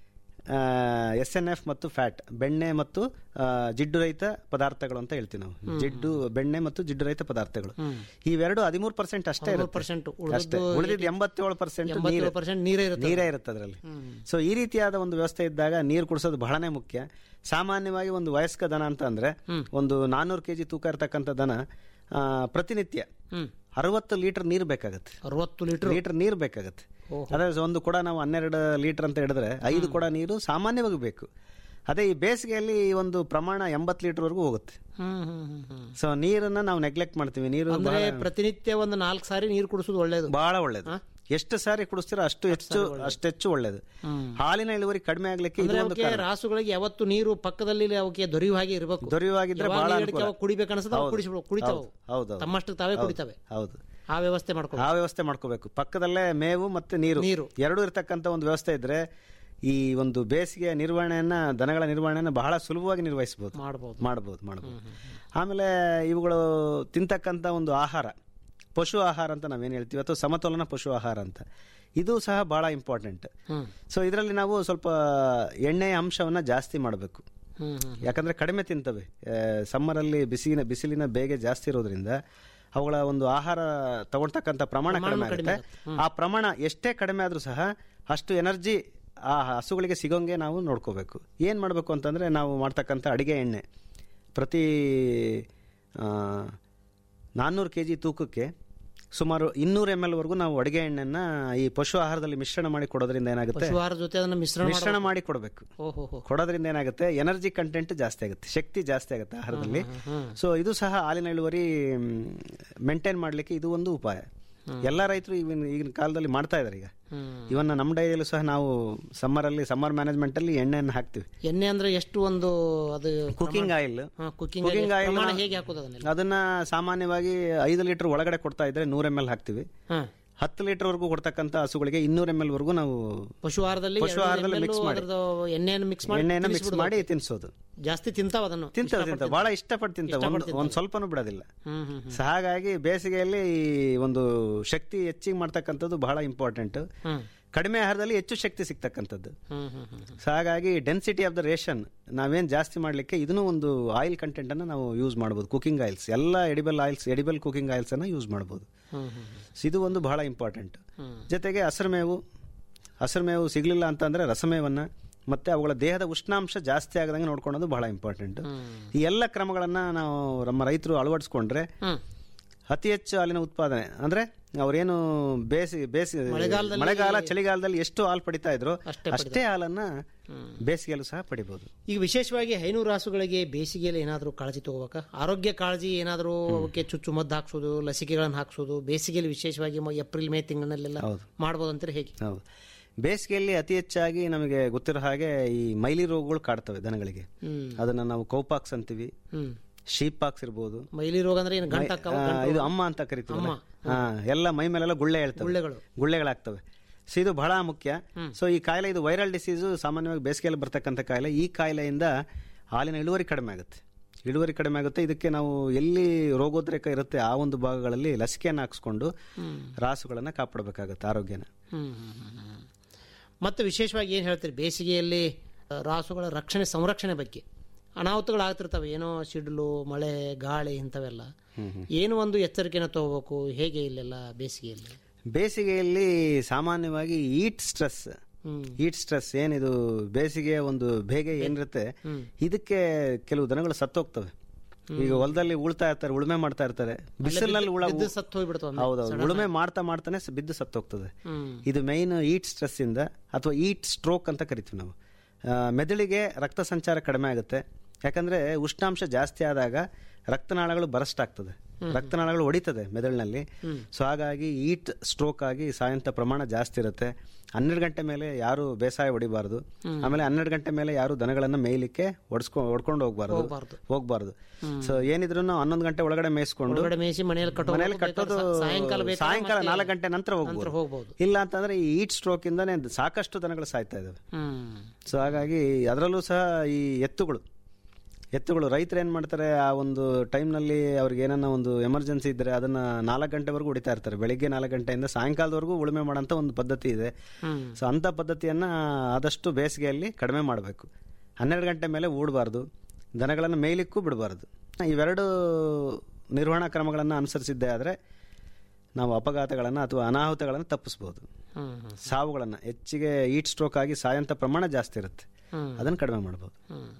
[SPEAKER 9] ಎಸ್ ಎನ್ ಎಫ್ ಮತ್ತು ಫ್ಯಾಟ್ ಬೆಣ್ಣೆ ಮತ್ತು ಆ, ಜಿಡ್ಡು ರಹಿತ ಪದಾರ್ಥಗಳು ಅಂತ ಹೇಳ್ತೀವಿ ನಾವು ಜಿಡ್ಡು ಬೆಣ್ಣೆ ಮತ್ತು ಜಿಡ್ಡು ರಹಿತ ಪದಾರ್ಥಗಳು ಇವೆರಡು ಹದಿಮೂರು ಪರ್ಸೆಂಟ್ ಅಷ್ಟೇ ಇರುತ್ತೆ.
[SPEAKER 8] ಪರ್ಸೆಂಟ್
[SPEAKER 9] ಅಷ್ಟೇ ಉಳಿದಿದ್ದು ಎಂಬತ್ತೇಳು ಪರ್ಸೆಂಟ್
[SPEAKER 8] ಎಂಬತ್ತೇಳು ಪರ್ಸೆಂಟ್ ನೀರೇ ಇರುತ್ತೆ
[SPEAKER 9] ನೀರೇ ಇರುತ್ತೆ ಅದರಲ್ಲಿ ಸೊ ಈ ರೀತಿಯಾದ ಒಂದು ವ್ಯವಸ್ಥೆ ಇದ್ದಾಗ ನೀರು ಕುಡಿಸೋದು ಬಹಳನೇ ಮುಖ್ಯ ಸಾಮಾನ್ಯವಾಗಿ ಒಂದು ವಯಸ್ಕ ದನ ಅಂತ ಅಂದ್ರೆ ಒಂದು ನಾನ್ನೂರು ಕೆಜಿ ತೂಕ ಇರತಕ್ಕಂಥ ದನ ಆ, ಪ್ರತಿನಿತ್ಯ ಅರವತ್ತು ಲೀಟರ್ ನೀರು ಬೇಕಾಗತ್ತೆ
[SPEAKER 8] ಅರವತ್ತು ಲೀಟರ್
[SPEAKER 9] ಲೀಟರ್ ನೀರು ಬೇಕಾಗತ್ತೆ ಅದೇ ಒಂದು ಕೂಡ ನಾವು ಹನ್ನೆರಡು ಲೀಟರ್ ಅಂತ ಹೇಳಿದ್ರೆ ಐದು ಕೂಡ ನೀರು ಸಾಮಾನ್ಯವಾಗಿ ಬೇಕು ಅದೇ ಈ ಬೇಸಿಗೆಯಲ್ಲಿ ಈ ಒಂದು ಪ್ರಮಾಣ ಎಂಬತ್ತು ಲೀಟರ್ವರೆಗೂ ಹೋಗುತ್ತೆ
[SPEAKER 8] ಹ್ಮ್ ಹ್ಮ್ ಹ್ಮ್ ಹ್ಮ್
[SPEAKER 9] ಸೊ ನೀರನ್ನ ನಾವು ನೆಗ್ಲೆಕ್ಟ್ ಮಾಡ್ತೀವಿ ನೀರು
[SPEAKER 8] ಅಂದ್ರೆ ಪ್ರತಿನಿತ್ಯ ಒಂದು ನಾಲ್ಕು ಸಾರಿ ನೀರು ಕುಡಿಸೋದು ಒಳ್ಳೇದು
[SPEAKER 9] ಬಹಳ ಒಳ್ಳೇದು ಎಷ್ಟು ಸಾರಿ ಕುಡಿಸ್ತೀರೋ ಅಷ್ಟು ಹೆಚ್ಚು ಅಷ್ಟು ಹೆಚ್ಚು ಒಳ್ಳೇದು ಹಾಲಿನ ಇಳುವರಿ ಕಡಿಮೆ ಆಗ್ಲಿಕ್ಕೆ ಇದು
[SPEAKER 8] ಅಂದ್ರೆ
[SPEAKER 9] ಒಂದು
[SPEAKER 8] ಅವಕ್ಕೆ ರಾಸುಗಳಿಗೆ ಯಾವತ್ತು ನೀರು ಪಕ್ಕದಲ್ಲಿ ಅವಕ್ಕೆ ದೊರೆಯುವ ಹಾಗೆ ಇರಬೇಕು
[SPEAKER 9] ದೊರೆಯುವಾಗಿದ್ರೆ
[SPEAKER 8] ಯಾವಾಗ
[SPEAKER 9] ಬಹಳ
[SPEAKER 8] ನೀರು ಅಡಿಕೆ ಅವಾಗ ಕುಡಿಬೇಕು ಅನ್ಸುತ್ತೆ ಅವಾಗ
[SPEAKER 9] ಹೌದು.
[SPEAKER 8] ಕುಡಿಸ್ಬಿಡು ಕುಡಿತಾವ
[SPEAKER 9] ಹೌದು, ಹೌದು, ಹೌದು.
[SPEAKER 8] ತಮ್ಮಷ್ಟಕ್ಕೆ ತಾವೇ
[SPEAKER 9] ಹೌದು,
[SPEAKER 8] ಕುಡಿತವೆ
[SPEAKER 9] ಹೌದು
[SPEAKER 8] ಆ ವ್ಯವಸ್ಥೆ ಮಾಡ್ಕೊ
[SPEAKER 9] ಆ ವ್ಯವಸ್ಥೆ ಮಾಡ್ಕೋಬೇಕು ಪಕ್ಕದಲ್ಲೇ ಮೇವು ಮತ್ತೆ ನೀರು
[SPEAKER 8] ನೀರು.
[SPEAKER 9] ಎರಡೂ ಇರತಕ್ಕಂತ ಒಂದು ವ್ಯವಸ್ಥೆ ಇದ್ರೆ ಈ ಒಂದು ಬೇಸಿಗೆಯ ನಿರ್ವಹಣೆಯನ್ನ ದನಗಳ ನಿರ್ವಹಣೆಯನ್ನ ಬಹಳ ಸುಲಭವಾಗಿ ನಿರ್ವಹಿಸಬಹುದು
[SPEAKER 8] ಮಾಡಬಹುದು
[SPEAKER 9] ಮಾಡಬಹುದು ಮಾಡಬಹುದು ಆಮೇಲೆ ಇವುಗಳು ತಿಂತಕ್ಕಂತ ಒಂದು ಆಹಾರ ಪಶು ಆಹಾರ ಅಂತ ನಾವೇನು ಹೇಳ್ತೀವಿ ಅಥವಾ ಸಮತೋಲನ ಪಶು ಆಹಾರ ಅಂತ ಇದು ಸಹ ಬಹಳ ಇಂಪಾರ್ಟೆಂಟ್ ಸೊ ಇದರಲ್ಲಿ ನಾವು ಸ್ವಲ್ಪ ಎಣ್ಣೆಯ ಅಂಶವನ್ನ ಜಾಸ್ತಿ ಮಾಡಬೇಕು
[SPEAKER 8] ಹ್ಮ್ ಹ್ಮ್
[SPEAKER 9] ಯಾಕಂದ್ರೆ ಕಡಿಮೆ ತಿಂತವೆ ಸಮ್ಮರಲ್ಲಿ ಬಿಸಿಲಿನ ಬಿಸಿಲಿನ ಬೇಗೆ ಜಾಸ್ತಿ ಇರೋದ್ರಿಂದ ಅವುಗಳ ಒಂದು ಆಹಾರ ತಗೊಳ್ತಕ್ಕಂಥ ಪ್ರಮಾಣ ಕಡಿಮೆ ಆಗುತ್ತೆ ಆ ಪ್ರಮಾಣ ಎಷ್ಟೇ ಕಡಿಮೆ ಆದ್ರೂ ಸಹ ಅಷ್ಟು ಎನರ್ಜಿ ಆ ಹಸುಗಳಿಗೆ ಸಿಗೋಂಗೆ ನಾವು ನೋಡ್ಕೋಬೇಕು ಏನ್ ಮಾಡಬೇಕು ಅಂತಂದ್ರೆ ನಾವು ಮಾಡ್ತಕ್ಕಂಥ ಅಡಿಗೆ ಎಣ್ಣೆ ಪ್ರತಿ ನಾನ್ನೂರು ಕೆ ಜಿ ತೂಕಕ್ಕೆ ಸುಮಾರು ಇನ್ನೂರು ಎಮ್ ಎಲ್ ವರೆಗೂ ನಾವು ಅಡಿಗೆ ಎಣ್ಣೆನ ಈ ಪಶು ಆಹಾರದಲ್ಲಿ ಮಿಶ್ರಣ ಮಾಡಿ ಕೊಡೋದ್ರಿಂದ ಏನಾಗುತ್ತೆ
[SPEAKER 8] ಪಶುಹಾರ ಜೊತೆ ಅದನ್ನ ಮಿಶ್ರಣ
[SPEAKER 9] ಮಿಶ್ರಣ ಮಾಡಿ ಕೊಡಬೇಕು
[SPEAKER 8] ಓಹೋ ಹೋ
[SPEAKER 9] ಕೊಡೋದ್ರಿಂದ ಏನಾಗುತ್ತೆ ಎನರ್ಜಿ ಕಂಟೆಂಟ್ ಜಾಸ್ತಿ ಆಗುತ್ತೆ ಶಕ್ತಿ ಜಾಸ್ತಿ ಆಗುತ್ತೆ ಆಹಾರದಲ್ಲಿ ಸೊ ಇದು ಸಹ ಹಾಲಿನ ಇಳುವರಿ ಮೇಂಟೈನ್ ಮಾಡ್ಲಿಕ್ಕೆ ಇದು ಒಂದು ಉಪಾಯ ಎಲ್ಲ ರೈತರು ಈಗಿನ ಈಗಿನ ಕಾಲದಲ್ಲಿ ಮಾಡ್ತಾ ಇದಾರೆ ಈಗ ಇವನ್ನ ನಮ್ಮ ಡೈರಿಯಲ್ಲೂ ಸಹ ನಾವು ಸಮ್ಮರ್ ಅಲ್ಲಿ ಸಮ್ಮರ್ ಮ್ಯಾನೇಜ್ಮೆಂಟ್ ಅಲ್ಲಿ ಎಣ್ಣೆಯನ್ನು ಹಾಕ್ತಿವಿ
[SPEAKER 8] ಎಣ್ಣೆ ಅಂದ್ರೆ ಎಷ್ಟು ಒಂದು ಅದು
[SPEAKER 9] cooking oil
[SPEAKER 8] cooking
[SPEAKER 9] cooking oil
[SPEAKER 8] ಪ್ರಮಾಣ ಹೇಗೆ ಹಾಕೋದು ಅದನ್ನೆಲ್ಲ
[SPEAKER 9] ಅದನ್ನ ಸಾಮಾನ್ಯವಾಗಿ ಐದು ಲೀಟರ್ ಒಳಗಡೆ ಕೊಡ್ತಾ ಇದ್ರೆ ನೂರ ಎಮ್ ಎಲ್ ಹಾಕ್ತಿವಿ
[SPEAKER 8] ಹಾ
[SPEAKER 9] ಹತ್ತು ಲೀಟರ್ ವರೆಗೂ ಕೊಡ್ತಕ್ಕಂಥ ಹಸುಗಳಿಗೆ ಇನ್ನೂರ ಎಮ್ ಎಲ್ ವರೆಗೂ ನಾವು
[SPEAKER 8] ಪಶು ಆಹಾರದಲ್ಲಿ
[SPEAKER 9] ಪಶು ಆಹಾರದಲ್ಲಿ mix ಮಾಡಿ.
[SPEAKER 8] ಎಣ್ಣೆಯನ್ನು ಮಿಕ್ಸ್ ಮಾಡಿ
[SPEAKER 9] ಎಣ್ಣೆಯನ್ನು ಮಿಕ್ಸ್ ಮಾಡಿ ತಿನ್ನಿಸೋದು
[SPEAKER 8] ಜಾಸ್ತಿ ತಿಂತಾವ ಅದನ್ನು
[SPEAKER 9] ತಿಂತಾವ
[SPEAKER 8] ಇಷ್ಟಪಟ್ಟು
[SPEAKER 9] ತಿಂತಾವ ಬಹಳ ಇಷ್ಟಪಟ್ಟು ತಿಂತಾವ
[SPEAKER 8] ಇಷ್ಟಪಟ್ಟು
[SPEAKER 9] ಒಂದು
[SPEAKER 8] ತಿಂತಾವೆ.
[SPEAKER 9] ಒಂದು ಸ್ವಲ್ಪನೂ ಬಿಡೋದಿಲ್ಲ
[SPEAKER 8] ಹ್ಮ್ ಹ್ಮ್ ಹ್ಮ್.
[SPEAKER 9] ಸೊ ಹಾಗಾಗಿ ಬೇಸಿಗೆಯಲ್ಲಿ ಈ ಒಂದು ಶಕ್ತಿ ಹೆಚ್ಚಿಗೆ ಮಾಡ್ತಕ್ಕಂಥದ್ದು ಬಹಳ ಇಂಪಾರ್ಟೆಂಟ್
[SPEAKER 8] ಹ್ಮ್.
[SPEAKER 9] ಕಡಿಮೆ ಆಹಾರದಲ್ಲಿ ಹೆಚ್ಚು ಶಕ್ತಿ ಸಿಗ್ತಕ್ಕಂಥದ್ದು
[SPEAKER 8] ಹ್ಮ್ ಹ್ಮ್ ಹ್ಮ್
[SPEAKER 9] ಸೊ ಹಾಗಾಗಿ ಡೆನ್ಸಿಟಿ ಆಫ್ ದ ರೇಷನ್ ನಾವೇನು ಜಾಸ್ತಿ ಮಾಡಲಿಕ್ಕೆ ಇದನ್ನು ಒಂದು ಆಯಿಲ್ ಕಂಟೆಂಟ್ ಅನ್ನು ನಾವು ಯೂಸ್ ಮಾಡ್ಬೋದು ಕುಕಿಂಗ್ ಆಯಿಲ್ಸ್ ಎಲ್ಲ edible oils edible cooking oils ಅನ್ನು ಯೂಸ್ ಮಾಡ್ಬೋದು
[SPEAKER 8] ಹ್ಮ್ ಹ್ಮ್
[SPEAKER 9] ಸೊ ಇದು ಒಂದು ಬಹಳ ಇಂಪಾರ್ಟೆಂಟ್
[SPEAKER 8] ಹ್ಮ್.
[SPEAKER 9] ಜೊತೆಗೆ ಹಸಿರು ಮೇವು ಹಸಿರು ಮೇವು ಸಿಗಲಿಲ್ಲ ಅಂತಂದ್ರೆ ರಸಮೇವನ್ನ ಮತ್ತೆ ಅವುಗಳ ದೇಹದ ಉಷ್ಣಾಂಶ ಜಾಸ್ತಿ ಆಗದಂಗೆ ನೋಡ್ಕೊಳ್ಳೋದು ಬಹಳ ಇಂಪಾರ್ಟೆಂಟ್ ಈ ಎಲ್ಲ ಕ್ರಮಗಳನ್ನ ನಾವು ನಮ್ಮ ರೈತರು ಅಳವಡಿಸ್ಕೊಂಡ್ರೆ
[SPEAKER 8] ಹ್ಮ್.
[SPEAKER 9] ಅತಿ ಹೆಚ್ಚು ಹಾಲಿನ ಉತ್ಪಾದನೆ ಅಂದ್ರೆ ಅವ್ರೇನು ಬೇಸಿ ಬೇಸಿ
[SPEAKER 8] ಮಳೆಗಾಲದಲ್ಲಿ-
[SPEAKER 9] ಮಳೆಗಾಲ ಚಳಿಗಾಲದಲ್ಲಿ ಎಷ್ಟು ಹಾಲು ಪಡಿತಾ ಇದ್ರು
[SPEAKER 8] ಅಷ್ಟೇ
[SPEAKER 9] ಅಷ್ಟೇ ಹಾಲನ್ನ ಬೇಸಿಗೆಯಲ್ಲೂ ಸಹ ಪಡಿಬಹುದು
[SPEAKER 8] ಈಗ ವಿಶೇಷವಾಗಿ ಹೈನೂರು ರಾಸುಗಳಿಗೆ ಬೇಸಿಗೆಯಲ್ಲಿ ಏನಾದರೂ ಕಾಳಜಿ ತಗೋಬೇಕಾ ಆರೋಗ್ಯ ಕಾಳಜಿ ಏನಾದರೂ ಅವಕ್ಕೆ ಚುಚ್ಚು ಮದ್ದು ಹಾಕ್ಸೋದು ಲಸಿಕೆಗಳನ್ನು ಹಾಕ್ಸೋದು ಬೇಸಿಗೆಯಲ್ಲಿ ವಿಶೇಷವಾಗಿ ಮ- ಏಪ್ರಿಲ್ ಮೇ ತಿಂಗಳಿನಲ್ಲೆಲ್ಲ ಮಾಡ್ಬೋದು ಅಂತಾರೆ ಹೇಗೆ
[SPEAKER 9] ಹೌದು ಬೇಸಿಗೆಯಲ್ಲಿ ಅತಿ ಹೆಚ್ಚಾಗಿ ನಮಗೆ ಗೊತ್ತಿರೋ ಹಾಗೆ ಈ ಮೈಲಿ ರೋಗಗಳು ಕಾಡ್ತವೆ ದನಗಳಿಗೆ
[SPEAKER 8] ಹ್ಮ್.
[SPEAKER 9] ಅದನ್ನ ನಾವು ಕೌಪಾಕ್ಸ್ ಅಂತೀವಿ
[SPEAKER 8] ಹ್ಮ್.
[SPEAKER 9] ಶೀಪ್ ಪಾಕ್ಸ್ ಇರ್ಬೋದು
[SPEAKER 8] ಮೈಲಿ ರೋಗ ಅಂದ್ರೆ ಏನು ಗಂಟ
[SPEAKER 9] ಮೈ- ಆ, ಇದು ಅಮ್ಮ ಅಂತ ಕರಿತೀವಿ
[SPEAKER 8] ಅಮ್ಮ.
[SPEAKER 9] ಎಲ್ಲ ಮೈ ಮೇಲೆಲ್ಲ ಗುಳ್ಳೆ ಹೇಳ್ತವೆ
[SPEAKER 8] ಗುಳ್ಳೆಗಳು.
[SPEAKER 9] ಗುಳ್ಳೆಗಳಾಗ್ತವೆ ಸೊ ಇದು ಬಹಳ ಮುಖ್ಯ ಸೊ ಈ ಕಾಯಿಲೆ ಇದು ವೈರಲ್ ಡಿಸೀಸು ಸಾಮಾನ್ಯವಾಗಿ ಬೇಸಿಗೆಯಲ್ಲಿ ಬರ್ತಕ್ಕಂಥ ಕಾಯಿಲೆ ಈ ಕಾಯಿಲೆಯಿಂದ ಹಾಲಿನ ಇಳುವರಿ ಕಡಿಮೆ ಆಗುತ್ತೆ ಇಳುವರಿ ಕಡಿಮೆ ಆಗುತ್ತೆ ಇದಕ್ಕೆ ನಾವು ಎಲ್ಲಿ ರೋಗೋದ್ರೇಕ ಇರುತ್ತೆ ಆ ಒಂದು ಭಾಗಗಳಲ್ಲಿ ಲಸಿಕೆಯನ್ನು ಹಾಕ್ಸ್ಕೊಂಡು ರಾಸುಗಳನ್ನು ಕಾಪಾಡಬೇಕಾಗತ್ತೆ ಆರೋಗ್ಯನ
[SPEAKER 8] ಹ್ಮ್, ಹ್ಮ್, ಹ್ಮ್, ಹ್ಮ್. ಮತ್ತೆ ವಿಶೇಷವಾಗಿ ಏನು ಹೇಳ್ತೀರಿ ಬೇಸಿಗೆಯಲ್ಲಿ ಆ, ರಾಸುಗಳ ರಕ್ಷಣೆ ಸಂರಕ್ಷಣೆ ಬಗ್ಗೆ ಅನಾಹುತಗಳಾಗ್ತಿರ್ತವೆ ಏನೋ ಸಿಡಿಲು ಮಳೆ ಗಾಳಿ ಇಂಥವೆಲ್ಲ ಏನು ಒಂದು ಎಚ್ಚರಿಕೆನ ತಗೋಬೇಕು ಹೇಗೆ ಇಲ್ಲೆಲ್ಲ ಬೇಸಿಗೆಯಲ್ಲಿ
[SPEAKER 9] ಬೇಸಿಗೆಯಲ್ಲಿ ಸಾಮಾನ್ಯವಾಗಿ ಈಟ್ ಸ್ಟ್ರೆಸ್ ಈಟ್ ಸ್ಟ್ರೆಸ್ ಏನಿದು ಬೇಸಿಗೆಯ ಒಂದು ಬೇಗೆ ಏನಿರುತ್ತೆ ಇದಕ್ಕೆ ಕೆಲವು ದನಗಳು ಸತ್ತೋಗ್ತವೆ ಈಗ ಹೊಲದಲ್ಲಿ ಉಳ್ತಾ ಇರ್ತಾರೆ ಉಳುಮೆ ಮಾಡ್ತಾ ಇರ್ತಾರೆ ಬಿಸಿಲಿನಲ್ಲಿ ಉಳ
[SPEAKER 8] ಬಿದ್ದು ಸತ್ತು ಹೋಗ್ಬಿಡ್ತಾವೆ ಒಮ್ಮೆ.
[SPEAKER 9] ಹೌದೌದು
[SPEAKER 8] Sudden
[SPEAKER 9] ಉಳುಮೆ ಮಾಡ್ತಾ ಮಾಡ್ತಾನೆ ಸ- ಬಿದ್ದು ಸತ್ತೋಗ್ತದೆ
[SPEAKER 8] ಹ್ಮ್.
[SPEAKER 9] ಇದು ಮೈನ್ ಈಟ್ ಸ್ಟ್ರೆಸ್ ಇಂದ ಅಥವಾ ಈಟ್ ಸ್ಟ್ರೋಕ್ ಅಂತ ಕರಿತೀವಿ ನಾವು ಆ, ಮೆದುಳಿಗೆ ರಕ್ತ ಸಂಚಾರ ಕಡಿಮೆ ಆಗುತ್ತೆ ಯಾಕಂದ್ರೆ ಉಷ್ಣಾಂಶ ಜಾಸ್ತಿ ಆದಾಗ ರಕ್ತನಾಳಗಳು ಬರಸ್ಟ್ ಆಗ್ತದೆ ರಕ್ತನಾಳಗಳು ಹೊಡಿತದೆ ಮೆದುಳಿನಲ್ಲಿ ಸೊ ಹಾಗಾಗಿ ಈಟ್ ಸ್ಟ್ರೋಕ್ ಆಗಿ ಸಾಯಂತ ಪ್ರಮಾಣ ಜಾಸ್ತಿ ಇರುತ್ತೆ ಹನ್ನೆರಡು ಗಂಟೆ ಮೇಲೆ ಯಾರು ಬೇಸಾಯ ಹೊಡಿಬಾರ್ದು ಆಮೇಲೆ ಹನ್ನೆರಡು ಗಂಟೆ ಮೇಲೆ ಯಾರು ದನಗಳನ್ನ ಮೇಯ್ಲಿಕ್ಕೆ ಹೊಡ್ಸ್ಕೊ ಹೊಡ್ಕೊಂಡು ಹೋಗ್ಬಾರ್ದು
[SPEAKER 8] ಹೋಗ್ಬಾರ್ದು.
[SPEAKER 9] ಹೋಗ್ಬಾರ್ದು ಸೊ ಏನಿದ್ರು ಹನ್ನೊಂದು ಗಂಟೆ ಒಳಗಡೆ ಮೇಯಿಸ್ಕೊಂಡು
[SPEAKER 8] ಒಳಗಡೆ ಮೇಯಿಸಿ ಮನೆಯಲ್ಲಿ ಕಟ್ಟೋ
[SPEAKER 9] ಮನೆಯಲ್ಲಿ ಕಟ್ಟೋದು
[SPEAKER 8] ಸಾಯಂಕಾಲ ಬೇಕಾದ್ರೆ
[SPEAKER 9] ಸಾಯಂಕಾಲ
[SPEAKER 8] ಮತ್ತೆ
[SPEAKER 9] ನಾಲ್ಕು ಗಂಟೆ ನಂತರ
[SPEAKER 8] ನಂತರ
[SPEAKER 9] ಹೋಗ್ಬೋದು
[SPEAKER 8] ಹೋಗ್ಬೋದು
[SPEAKER 9] ಇಲ್ಲ ಅಂತಂದ್ರೆ ಈ ಈಟ್ ಸ್ಟ್ರೋಕ್ ಇಂದಾನೆ ಸಾಕಷ್ಟು ದನಗಳು ಸಾಯ್ತಾ ಇದಾವೆ
[SPEAKER 8] ಹ್ಮ್
[SPEAKER 9] ಸೊ ಹಾಗಾಗಿ ಅದರಲ್ಲೂ ಸಹ ಈ ಎತ್ತುಗಳು ಎತ್ತುಗಳು ರೈತರು ಏನು ಮಾಡ್ತಾರೆ ಆ ಒಂದು ಟೈಮ್ನಲ್ಲಿ ಅವ್ರಿಗೆ ಏನನ್ನ ಒಂದು ಎಮರ್ಜೆನ್ಸಿ ಇದ್ದರೆ ಅದನ್ನ ನಾಲ್ಕು ಗಂಟೆವರೆಗೂ ಹೊಡಿತಾ ಇರ್ತಾರೆ ಬೆಳಿಗ್ಗೆ ನಾಲ್ಕು ಗಂಟೆಯಿಂದ ಸಾಯಂಕಾಲದವರೆಗೂ ಉಳುಮೆ ಮಾಡೋಂಥ ಒಂದು ಪದ್ಧತಿ ಇದೆ
[SPEAKER 8] ಹ್ಮ್.
[SPEAKER 9] ಸೊ ಅಂಥ ಪದ್ಧತಿಯನ್ನು ಆದಷ್ಟು ಬೇಸಿಗೆಯಲ್ಲಿ ಕಡಿಮೆ ಮಾಡಬೇಕು ಹನ್ನೆರಡು ಗಂಟೆ ಮೇಲೆ ಊಡಬಾರ್ದು ದನಗಳನ್ನು ಮೇಯ್ಲಿಕ್ಕೂ ಬಿಡಬಾರ್ದು ಇವೆರಡು ನಿರ್ವಹಣಾ ಕ್ರಮಗಳನ್ನು ಅನುಸರಿಸಿದ್ದೇ ಆದರೆ ನಾವು ಅಪಘಾತಗಳನ್ನು ಅಥವಾ ಅನಾಹುತಗಳನ್ನು ತಪ್ಪಿಸ್ಬೋದು
[SPEAKER 8] ಹ್ಮ್ ಹ್ಮ್
[SPEAKER 9] ಸಾವುಗಳನ್ನು ಹೆಚ್ಚಿಗೆ ಈಟ್ ಸ್ಟ್ರೋಕ್ ಆಗಿ ಸಾಯಂತ ಪ್ರಮಾಣ ಜಾಸ್ತಿ ಇರುತ್ತೆ
[SPEAKER 8] ಹ್ಮ್.
[SPEAKER 9] ಅದನ್ನು ಕಡಿಮೆ ಮಾಡ್ಬೋದು
[SPEAKER 8] ಹ್ಮ್.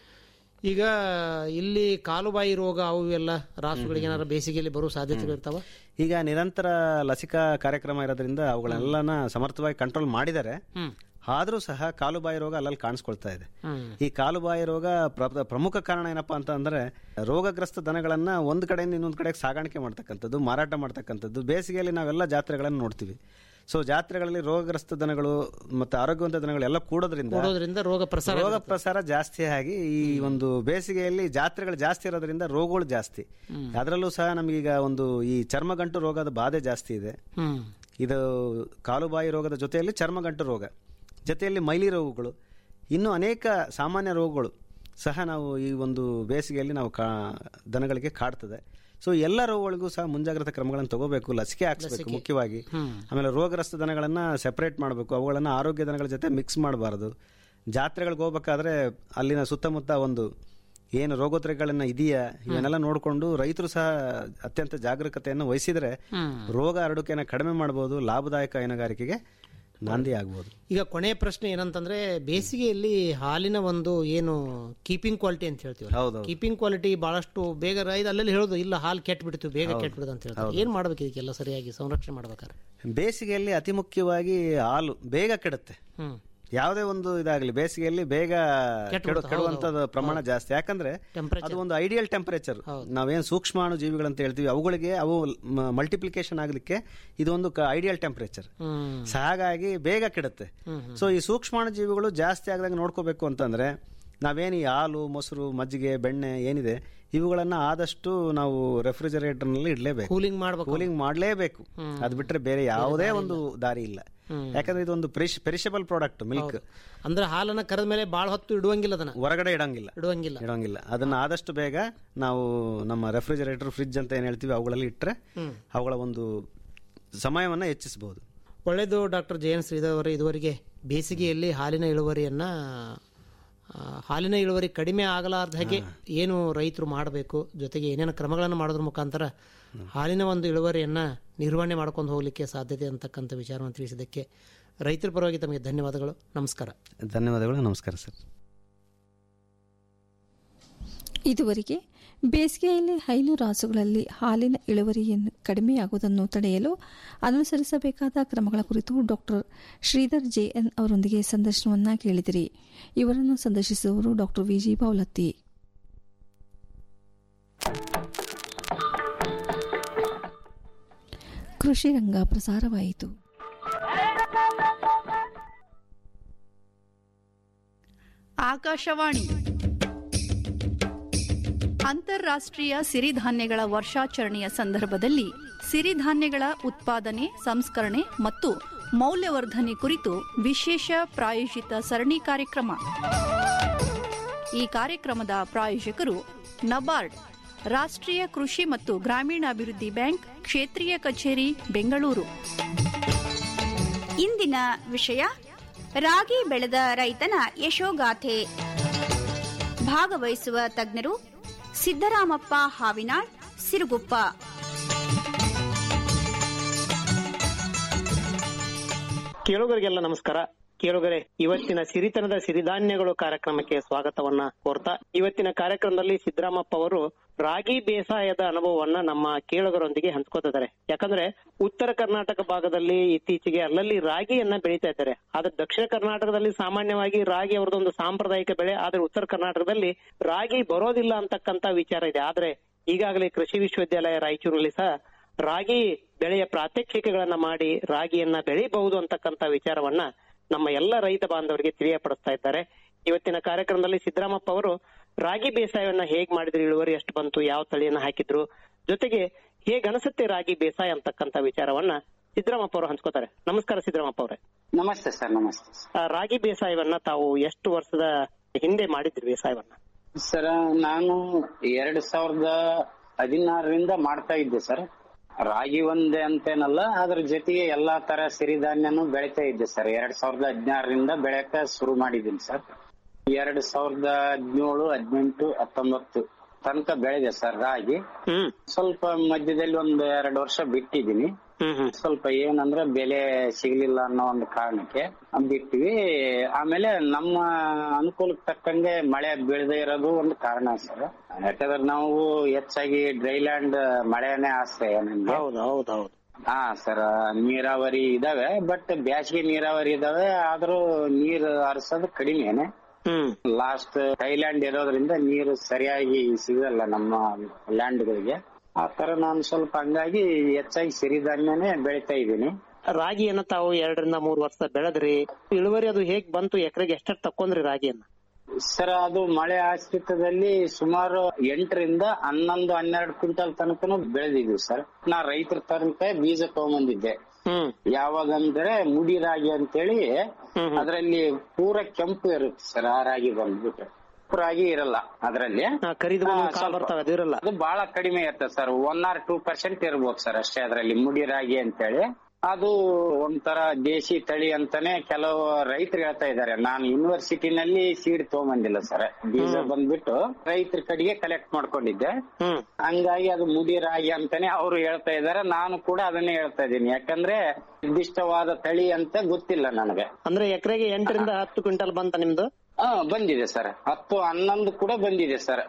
[SPEAKER 8] ಈಗ ಇಲ್ಲಿ ಕಾಲುಬಾಯಿ ರೋಗ ಅವು ಎಲ್ಲ ರಾಸುಗಳಿಗೆ ಏನಾದ್ರು ಬೇಸಿಗೆಯಲ್ಲಿ ಬರೋ ಸಾಧ್ಯತೆಗಳು ಇರ್ತಾವ
[SPEAKER 9] ಈಗ ನಿರಂತರ ಲಸಿಕಾ ಕಾರ್ಯಕ್ರಮ ಇರೋದ್ರಿಂದ ಅವುಗಳನ್ನೆಲ್ಲನ ಸಮರ್ಥವಾಗಿ ಕಂಟ್ರೋಲ್ ಮಾಡಿದ್ದಾರೆ
[SPEAKER 8] ಹ್ಮ್
[SPEAKER 9] ಆದರೂ ಸಹ ಕಾಲುಬಾಯಿ ರೋಗ ಅಲ್ಲಲ್ಲಿ ಕಾಣಿಸ್ಕೊಳ್ತಾ ಇದೆ
[SPEAKER 8] ಹ್ಮ್
[SPEAKER 9] ಈ ಕಾಲುಬಾಯಿ ರೋಗ ಪ್ರ- ಪ್ರಮುಖ ಕಾರಣ ಏನಪ್ಪಾ ಅಂತ ಅಂದ್ರೆ ರೋಗಗ್ರಸ್ತ ದನಗಳನ್ನ ಒಂದು ಕಡೆಯಿಂದ ಇನ್ನೊಂದು ಕಡೆಗೆ ಸಾಗಾಣಿಕೆ ಮಾಡ್ತಕ್ಕಂಥದ್ದು ಮಾರಾಟ ಮಾಡ್ತಕ್ಕಂಥದ್ದು ಬೇಸಿಗೆಯಲ್ಲಿ ನಾವೆಲ್ಲ ಜಾತ್ರೆಗಳನ್ನು ನೋಡ್ತೀವಿ ಸೊ ಜಾತ್ರೆಗಳಲ್ಲಿ ರೋಗಗ್ರಸ್ತ ದನಗಳು ಮತ್ತೆ ಆರೋಗ್ಯವಂತ ದನಗಳು ಎಲ್ಲ ಕೂಡೋದ್ರಿಂದ
[SPEAKER 8] ಕೊಡೋದ್ರಿಂದ ರೋಗ ಪ್ರಸಾರ
[SPEAKER 9] ರೋಗ ಪ್ರಸಾರ ಜಾಸ್ತಿ ಆಗಿ ಈ ಒಂದು ಬೇಸಿಗೆಯಲ್ಲಿ ಜಾತ್ರೆಗಳು ಜಾಸ್ತಿ ಇರೋದ್ರಿಂದ ರೋಗಗಳು ಜಾಸ್ತಿ ಅದರಲ್ಲೂ ಸಹ ನಮಗೀಗ ಒಂದು ಈ ಚರ್ಮಗಂಟು ರೋಗದ ಬಾಧೆ ಜಾಸ್ತಿ ಇದೆ
[SPEAKER 8] ಹ್ಮ್
[SPEAKER 9] ಇದು ಕಾಲುಬಾಯಿ ರೋಗದ ಜೊತೆಯಲ್ಲಿ ಚರ್ಮಗಂಟು ರೋಗ ಜೊತೆಯಲ್ಲಿ ಮೈಲಿ ರೋಗಗಳು ಇನ್ನೂ ಅನೇಕ ಸಾಮಾನ್ಯ ರೋಗಗಳು ಸಹ ನಾವು ಈ ಒಂದು ಬೇಸಿಗೆಯಲ್ಲಿ ನಾವು ಕಾ ದನಗಳಿಗೆ ಕಾಡ್ತದೆ ಸೊ ಎಲ್ಲ ರೋಗಗಳಿಗೂ ಸಹ ಮುಂಜಾಗ್ರತಾ ಕ್ರಮಗಳನ್ನು ತಗೋಬೇಕು ಲಸಿಕೆ ಹಾಕ್ಸ್ಬೇಕು ಮುಖ್ಯವಾಗಿ ಆಮೇಲೆ ರೋಗಗ್ರಸ್ತ ದನಗಳನ್ನ ಸೆಪರೇಟ್ ಮಾಡಬೇಕು ಅವುಗಳನ್ನ ಆರೋಗ್ಯ ದನಗಳ ಜೊತೆ ಮಿಕ್ಸ್ ಮಾಡಬಾರದು ಜಾತ್ರೆಗಳಿಗೆ ಹೋಗ್ಬೇಕಾದ್ರೆ ಅಲ್ಲಿನ ಸುತ್ತಮುತ್ತ ಒಂದು ಏನು ರೋಗೋದ್ರೇಕಗಳನ್ನ ಇದೆಯಾ ಇವನ್ನೆಲ್ಲ ನೋಡಿಕೊಂಡು ರೈತರು ಸಹ ಅತ್ಯಂತ ಜಾಗರೂಕತೆಯನ್ನು ವಹಿಸಿದರೆ ರೋಗ ಹರಡುವಿಕೆಯನ್ನು ಕಡಿಮೆ ಮಾಡಬಹುದು ಲಾಭದಾಯಕ ಹೈನುಗಾರಿಕೆಗೆ ನಾಂದಿ ಆಗ್ಬೋದು
[SPEAKER 8] ಈಗ ಕೊನೆಯ ಪ್ರಶ್ನೆ ಏನಂತಂದ್ರೆ ಬೇಸಿಗೆಯಲ್ಲಿ ಹಾಲಿನ ಒಂದು ಏನು ಕೀಪಿಂಗ್ ಕ್ವಾಲಿಟಿ ಅಂತ ಹೇಳ್ತೀವಿ
[SPEAKER 9] ಹೌದೌದು.
[SPEAKER 8] ಕೀಪಿಂಗ್ ಕ್ವಾಲಿಟಿ ಬಹಳಷ್ಟು ಬೇಗ ರೈತ ಅಲ್ಲೆಲ್ಲಿ ಹೇಳೋದು ಇಲ್ಲ ಹಾಲು ಕೆಟ್ಟು ಬಿಡ್ತೀವಿ ಬೇಗ ಕೆಟ್ಟು ಬಿಡುದು ಅಂತ ಹೇಳ್ತಾರೆ ಏನ್ ಮಾಡ್ಬೇಕು ಇದಕ್ಕೆಲ್ಲ ಸರಿಯಾಗಿ ಸಂರಕ್ಷಣೆ ಮಾಡ್ಬೇಕಾದ್ರೆ
[SPEAKER 9] ಬೇಸಿಗೆಯಲ್ಲಿ ಅತಿ ಮುಖ್ಯವಾಗಿ ಹಾಲು ಬೇಗ ಕೆಡುತ್ತೆ
[SPEAKER 8] ಹ್ಮ್
[SPEAKER 9] ಯಾವುದೇ ಒಂದು ಇದಾಗಲಿ ಬೇಸಿಗೆಯಲ್ಲಿ ಬೇಗ ಕೆಡು ಕೆಡುವಂತದ ಪ್ರಮಾಣ ಜಾಸ್ತಿ ಯಾಕಂದ್ರೆ
[SPEAKER 8] Temperature.
[SPEAKER 9] ಅದು ಒಂದು ಐಡಿಯಲ್ ಟೆಂಪರೇಚರ್ ನಾವೇನು ಸೂಕ್ಷ್ಮಾಣು ಜೀವಿಗಳು ಅಂತ ಹೇಳ್ತೀವಿ ಅವುಗಳಿಗೆ ಅವು ಮಲ್ಟಿಪ್ಲಿಕೇಶನ್ ಆಗಲಿಕ್ಕೆ ಇದೊಂದು ಐಡಿಯಲ್ ಟೆಂಪರೇಚರ್
[SPEAKER 8] ಹ್ಮ್
[SPEAKER 9] ಸೊ ಹಾಗಾಗಿ ಬೇಗ ಕೆಡುತ್ತೆ ಸೊ ಈ ಸೂಕ್ಷ್ಮಾಣು ಜೀವಿಗಳು ಜಾಸ್ತಿ ಆಗದಾಗ ನೋಡ್ಕೋಬೇಕು ಅಂತಂದ್ರೆ ನಾವೇನು ಈ ಹಾಲು ಮೊಸರು ಮಜ್ಜಿಗೆ ಬೆಣ್ಣೆ ಏನಿದೆ ಇವುಗಳನ್ನ ಆದಷ್ಟು ನಾವು ರೆಫ್ರಿಜರೇಟರ್ನಲ್ಲಿ ಇಡಲೇಬೇಕು
[SPEAKER 8] ಕೂಲಿಂಗ್ ಮಾಡ್ಬೇಕು
[SPEAKER 9] ಕೂಲಿಂಗ್ ಮಾಡಲೇಬೇಕು ಅದು ಬಿಟ್ರೆ ಬೇರೆ ಯಾವುದೇ ಒಂದು ದಾರಿ ಇಲ್ಲ ಯಾಕಂದ್ರೆ ಇದೊಂದು ಪೆರಿಷಬಲ್ ಪ್ರಾಡಕ್ಟ್ ಮಿಲ್ಕ್
[SPEAKER 8] ಅಂದ್ರೆ ಹಾಲನ್ನ ಕರೆದ ಮೇಲೆ ಬಾಳ ಹೊತ್ತು ಇಡುವಂಗಿಲ್ಲ ಅದನ್ನ
[SPEAKER 9] ಹೊರಗಡೆ ಇಡಂಗಿಲ್ಲ
[SPEAKER 8] ಇಡುವಂಗಿಲ್ಲ
[SPEAKER 9] ಇಡಂಗಿಲ್ಲ ಅದನ್ನ ಆದಷ್ಟು ಬೇಗ ನಾವು ನಮ್ಮ ರೆಫ್ರಿಜರೇಟರ್ ಫ್ರಿಡ್ಜ್ ಅಂತ ಏನ್ ಹೇಳ್ತೀವಿ ಅವುಗಳಲ್ಲಿ ಇಟ್ಟರೆ ಅವುಗಳ ಒಂದು ಸಮಯವನ್ನ ಹೆಚ್ಚಿಸಬಹುದು
[SPEAKER 8] ಒಳ್ಳೆಯದು ಡಾಕ್ಟರ್ ಜೆ ಎನ್ ಶ್ರೀಧರ್ ಅವರೇ ಇದುವರೆಗೆ ಬೇಸಿಗೆಯಲ್ಲಿ ಹಾಲಿನ ಇಳುವರಿಯನ್ನ ಆ, ಹಾಲಿನ ಇಳುವರಿ ಕಡಿಮೆ ಆಗಲಾರ್ದ ಹಾಗೆ ಏನು ರೈತರು ಮಾಡಬೇಕು ಜೊತೆಗೆ ಏನೇನು ಕ್ರಮಗಳನ್ನು ಮಾಡೋದ್ರ ಮುಖಾಂತರ ಹಾಲಿನ ಒಂದು ಇಳುವರಿಯನ್ನ ನಿರ್ವಹಣೆ ಮಾಡ್ಕೊಂಡು ಹೋಗ್ಲಿಕ್ಕೆ ಸಾಧ್ಯತೆ ಅಂತಕ್ಕಂಥ ವಿಚಾರವನ್ನು ತಿಳಿಸಿದ್ದಕ್ಕೆ ರೈತರ ಪರವಾಗಿ ತಮಗೆ ಧನ್ಯವಾದಗಳು ನಮಸ್ಕಾರ
[SPEAKER 9] ಧನ್ಯವಾದಗಳು ನಮಸ್ಕಾರ ಸರ್
[SPEAKER 6] ಇದುವರೆಗೆ ಬೇಸಿಗೆಯಲ್ಲಿ ಹೈನು ರಾಸುಗಳಲ್ಲಿ ಹಾಲಿನ ಇಳುವರಿಯನ್ನು ಕಡಿಮೆಯಾಗುವುದನ್ನು ತಡೆಯಲು ಅನುಸರಿಸಬೇಕಾದ ಕ್ರಮಗಳ ಕುರಿತು ಡಾಕ್ಟರ್ ಶ್ರೀಧರ್ ಜೆಎನ್ ಅವರೊಂದಿಗೆ ಸಂದರ್ಶನವನ್ನ ಕೇಳಿದಿರಿ ಇವರನ್ನು ಸಂದರ್ಶಿಸುವವರು ಡಾಕ್ಟರ್ ವಿಜಿ ಬಾವಲತ್ತಿ ಕೃಷಿ ರಂಗ ಪ್ರಸಾರವಾಯಿತು
[SPEAKER 10] ಆಕಾಶವಾಣಿ ಅಂತಾರಾಷ್ಟ್ರೀಯ ಸಿರಿಧಾನ್ಯಗಳ ವರ್ಷಾಚರಣೆಯ ಸಂದರ್ಭದಲ್ಲಿ ಸಿರಿಧಾನ್ಯಗಳ ಉತ್ಪಾದನೆ ಸಂಸ್ಕರಣೆ ಮತ್ತು ಮೌಲ್ಯವರ್ಧನೆ ಕುರಿತು ವಿಶೇಷ ಪ್ರಾಯೋಜಿತ ಸರಣಿ ಕಾರ್ಯಕ್ರಮ ಈ ಕಾರ್ಯಕ್ರಮದ ಪ್ರಾಯೋಜಕರು ನಬಾರ್ಡ್ ರಾಷ್ಟ್ರೀಯ ಕೃಷಿ ಮತ್ತು ಗ್ರಾಮೀಣಾಭಿವೃದ್ಧಿ ಬ್ಯಾಂಕ್ ಕ್ಷೇತ್ರೀಯ ಕಚೇರಿ ಬೆಂಗಳೂರು
[SPEAKER 7] ಇಂದಿನ ವಿಷಯ ರಾಗಿ ಬೆಳೆದ ರೈತನ ಯಶೋಗಾಥೆ ಭಾಗವಹಿಸುವ ತಜ್ಞರು ಸಿದ್ದರಾಮಪ್ಪ ಹಾವಿನಾಳ್ ಸಿರುಗುಪ್ಪ
[SPEAKER 11] ಕೇಳುಗರಿಗೆಲ್ಲ ನಮಸ್ಕಾರ ಕೇಳುಗರೆ ಇವತ್ತಿನ ಸಿರಿತನದ ಸಿರಿಧಾನ್ಯಗಳು ಕಾರ್ಯಕ್ರಮಕ್ಕೆ ಸ್ವಾಗತವನ್ನ ಕೋರ್ತಾ ಇವತ್ತಿನ ಕಾರ್ಯಕ್ರಮದಲ್ಲಿ ಸಿದ್ದರಾಮಪ್ಪ ಅವರು ರಾಗಿ ಬೇಸಾಯದ ಅನುಭವವನ್ನ ನಮ್ಮ ಕೇಳುಗರೊಂದಿಗೆ ಹಂಚ್ಕೋತಿದ್ದಾರೆ ಯಾಕಂದ್ರೆ ಉತ್ತರ ಕರ್ನಾಟಕ ಭಾಗದಲ್ಲಿ ಇತ್ತೀಚೆಗೆ ಅಲ್ಲಲ್ಲಿ ರಾಗಿಯನ್ನ ಬೆಳೀತಾ ಇದ್ದಾರೆ ಆದ್ರೆ ದಕ್ಷಿಣ ಕರ್ನಾಟಕದಲ್ಲಿ ಸಾಮಾನ್ಯವಾಗಿ ರಾಗಿ ಅವರದೊಂದು ಸಾಂಪ್ರದಾಯಿಕ ಬೆಳೆ ಆದ್ರೆ ಉತ್ತರ ಕರ್ನಾಟಕದಲ್ಲಿ ರಾಗಿ ಬರೋದಿಲ್ಲ ಅಂತಕ್ಕಂತ ವಿಚಾರ ಇದೆ ಆದ್ರೆ ಈಗಾಗಲೇ ಕೃಷಿ ವಿಶ್ವವಿದ್ಯಾಲಯ ರಾಯಚೂರಿನಲ್ಲಿ ಸಹ ರಾಗಿ ಬೆಳೆಯ ಪ್ರಾತ್ಯಕ್ಷಿಕೆಗಳನ್ನ ಮಾಡಿ ರಾಗಿಯನ್ನ ಬೆಳೆಯಬಹುದು ಅಂತಕ್ಕಂತ ವಿಚಾರವನ್ನ ನಮ್ಮ ಎಲ್ಲ ರೈತ ಬಾಂಧವರಿಗೆ ತಿಳಿಯಪಡಿಸ್ತಾ ಇದ್ದಾರೆ ಇವತ್ತಿನ ಕಾರ್ಯಕ್ರಮದಲ್ಲಿ ಸಿದ್ದರಾಮಪ್ಪ ಅವರು ರಾಗಿ ಬೇಸಾಯವನ್ನ ಹೇಗ್ ಮಾಡಿದ್ರು ಇಳುವರಿ ಎಷ್ಟು ಬಂತು ಯಾವ ತಳಿಯನ್ನ ಹಾಕಿದ್ರು ಜೊತೆಗೆ ಹೇಗ್ ಅನಿಸುತ್ತೆ ರಾಗಿ ಬೇಸಾಯ ಅಂತಕ್ಕಂತ ವಿಚಾರವನ್ನ ಸಿದ್ದರಾಮಪ್ಪ ಅವರು ಹಂಚ್ಕೋತಾರೆ ನಮಸ್ಕಾರ ಸಿದ್ದರಾಮಪ್ಪ ಅವರೇ
[SPEAKER 12] ನಮಸ್ತೆ ಸರ್ ನಮಸ್ತೆ
[SPEAKER 11] ಆ, ರಾಗಿ ಬೇಸಾಯವನ್ನ ತಾವು ಎಷ್ಟು ವರ್ಷದ ಹಿಂದೆ ಮಾಡಿದ್ರಿ ಬೇಸಾಯವನ್ನ
[SPEAKER 12] ಸರ್ ನಾನು ಎರಡ್ ಸಾವಿರದ ಹದಿನಾರರಿಂದ ಮಾಡ್ತಾ ಇದ್ದೆ ಸರ್ ರಾಗಿ ಒಂದೇ ಅಂತೇನಲ್ಲ ಅದ್ರ ಜೊತೆಗೆ ಎಲ್ಲಾ ತರ ಸಿರಿಧಾನ್ಯನು ಬೆಳಿತಾ ಇದ್ದೆ ಸರ್ ಎರಡ್ ಸಾವಿರದ ಹದಿನಾರರಿಂದ ಬೆಳೆಯಕ ಶುರು ಮಾಡಿದ್ದೀನಿ ಸರ್ ಎರಡ್ ಸಾವಿರದ ಹದಿನೇಳು ಹದಿನೆಂಟು ಹತ್ತೊಂಬತ್ತು ತನಕ ಬೆಳೆದೆ ಸರ್ ರಾಗಿ ಸ್ವಲ್ಪ ಮಧ್ಯದಲ್ಲಿ ಒಂದು ಎರಡು ವರ್ಷ ಬಿಟ್ಟಿದ್ದೀನಿ ಸ್ವಲ್ಪ ಏನಂದ್ರೆ ಬೆಲೆ ಸಿಗ್ಲಿಲ್ಲ ಅನ್ನೋ ಒಂದು ಕಾರಣಕ್ಕೆ ಬಿಟ್ಟಿವಿ ಆಮೇಲೆ ನಮ್ಮ ಅನುಕೂಲಕ್ಕೆ ತಕ್ಕಂಗೆ ಮಳೆ ಬೀಳದೆ ಇರೋದು ಒಂದು ಕಾರಣ ಸರ್ ಯಾಕಂದ್ರೆ ನಾವು ಹೆಚ್ಚಾಗಿ ಡ್ರೈಲ್ಯಾಂಡ್ ಮಳೆನೇ ಆಶ್ರಯ ನಮ್ಗೆ
[SPEAKER 11] ಹೌದು ಹೌದು ಹೌದು
[SPEAKER 12] ಹಾ ಸರ್ ನೀರಾವರಿ ಇದಾವೆ ಬಟ್ ಬ್ಯಾಸಿಗೆ ನೀರಾವರಿ ಇದಾವೆ ಆದ್ರೂ ನೀರ್ ಹರಿಸೋದು ಕಡಿಮೆನೆ ಲಾಸ್ಟ್ ಥೈಲ್ಯಾಂಡ್ ಇರೋದ್ರಿಂದ ನೀರು ಸರಿಯಾಗಿ ಸಿಗಲ್ಲ ನಮ್ಮ ಲ್ಯಾಂಡ್ಗಳಿಗೆ ಆ ತರ ನಾನು ಸ್ವಲ್ಪ ಹಂಗಾಗಿ ಹೆಚ್ಚಾಗಿ ಸಿರಿಧಾನ್ಯನೇ ಬೆಳಿತಾ ಇದ್ದೀನಿ
[SPEAKER 11] ರಾಗಿಯನ್ನ ತಾವು ಎರಡರಿಂದ ಮೂರು ವರ್ಷ ಬೆಳೆದ್ರಿ ಇಳುವರಿ ಅದು ಹೇಗ್ ಬಂತು ಎಕರೆಗೆ ಎಷ್ಟೆಷ್ಟು ತಕೊಂಡ್ರಿ ರಾಗಿಯನ್ನ
[SPEAKER 12] ಸರ್ ಅದು ಮಳೆ ಆಶ್ರಿತದಲ್ಲಿ ಸುಮಾರು ಎಂಟರಿಂದ ಹನ್ನೊಂದು ಹನ್ನೆರಡು ಕ್ವಿಂಟಲ್ ತನಕನು ಬೆಳೆದಿದ್ವಿ ಸರ್ ನಾ ರೈತರ ತನಕ ಬೀಜ ತಗೊಂಬಂದಿದ್ದೆ ಯಾವಾಗಂದ್ರೆ ಮುಡಿ ರಾಗಿ ಅಂತೇಳಿ ಅದರಲ್ಲಿ ಪೂರ ಕೆಂಪು ಇರುತ್ತೆ ಸರ್ ಆ ರಾಗಿ ಬಂದ್ಬಿಟ್ಟು ರಾಗಿ ಇರಲ್ಲ ಅದರಲ್ಲಿ
[SPEAKER 11] ಕರಿದು ಬರ್ತವೆ ಅದು ಇರಲ್ಲ
[SPEAKER 12] ಅದು ಬಹಳ ಕಡಿಮೆ ಇರ್ತದೆ sir one or two percent ಇರ್ಬೋದು ಸರ್ ಅಷ್ಟೇ ಅದರಲ್ಲಿ ಮುಡಿ ರಾಗಿ ಅಂತೇಳಿ ಅದು ಒಂಥರ ದೇಶಿ ತಳಿ ಅಂತಾನೆ ಕೆಲವು ರೈತರು ಹೇಳ್ತಾ ಇದ್ದಾರೆ ನಾನು ಯೂನಿವರ್ಸಿಟಿನಲ್ಲಿ ಸೀಡ್ ತಗೊಂಬಂದಿಲ್ಲ ಸರ್ ಬೀಜ ಬಂದ್ಬಿಟ್ಟು ರೈತರ ಕಡೆಗೆ ಕಲೆಕ್ಟ್ ಮಾಡ್ಕೊಂಡಿದ್ದೆ ಹಂಗಾಗಿ ಅದು ಮುಡಿ ರಾಗಿ ಅಂತಾನೆ ಅವರು ಹೇಳ್ತಾ ಇದ್ದಾರೆ ನಾನು ಕೂಡ ಅದನ್ನೇ ಹೇಳ್ತಾ ಇದ್ದೀನಿ ಯಾಕಂದ್ರೆ ನಿರ್ದಿಷ್ಟವಾದ ತಳಿ ಅಂತ ಗೊತ್ತಿಲ್ಲ ನನಗೆ
[SPEAKER 11] ಅಂದ್ರೆ ಎಕರೆಗೆ ಎಂಟರಿಂದ ಹತ್ತು ಕ್ವಿಂಟಲ್ ಬಂತ ನಿಮ್ದು
[SPEAKER 12] ಹಾ ಬಂದಿದೆ ಸರ್ ಹತ್ತು ಹನ್ನೊಂದು ಕೂಡ ಬಂದಿದೆ ಸರ್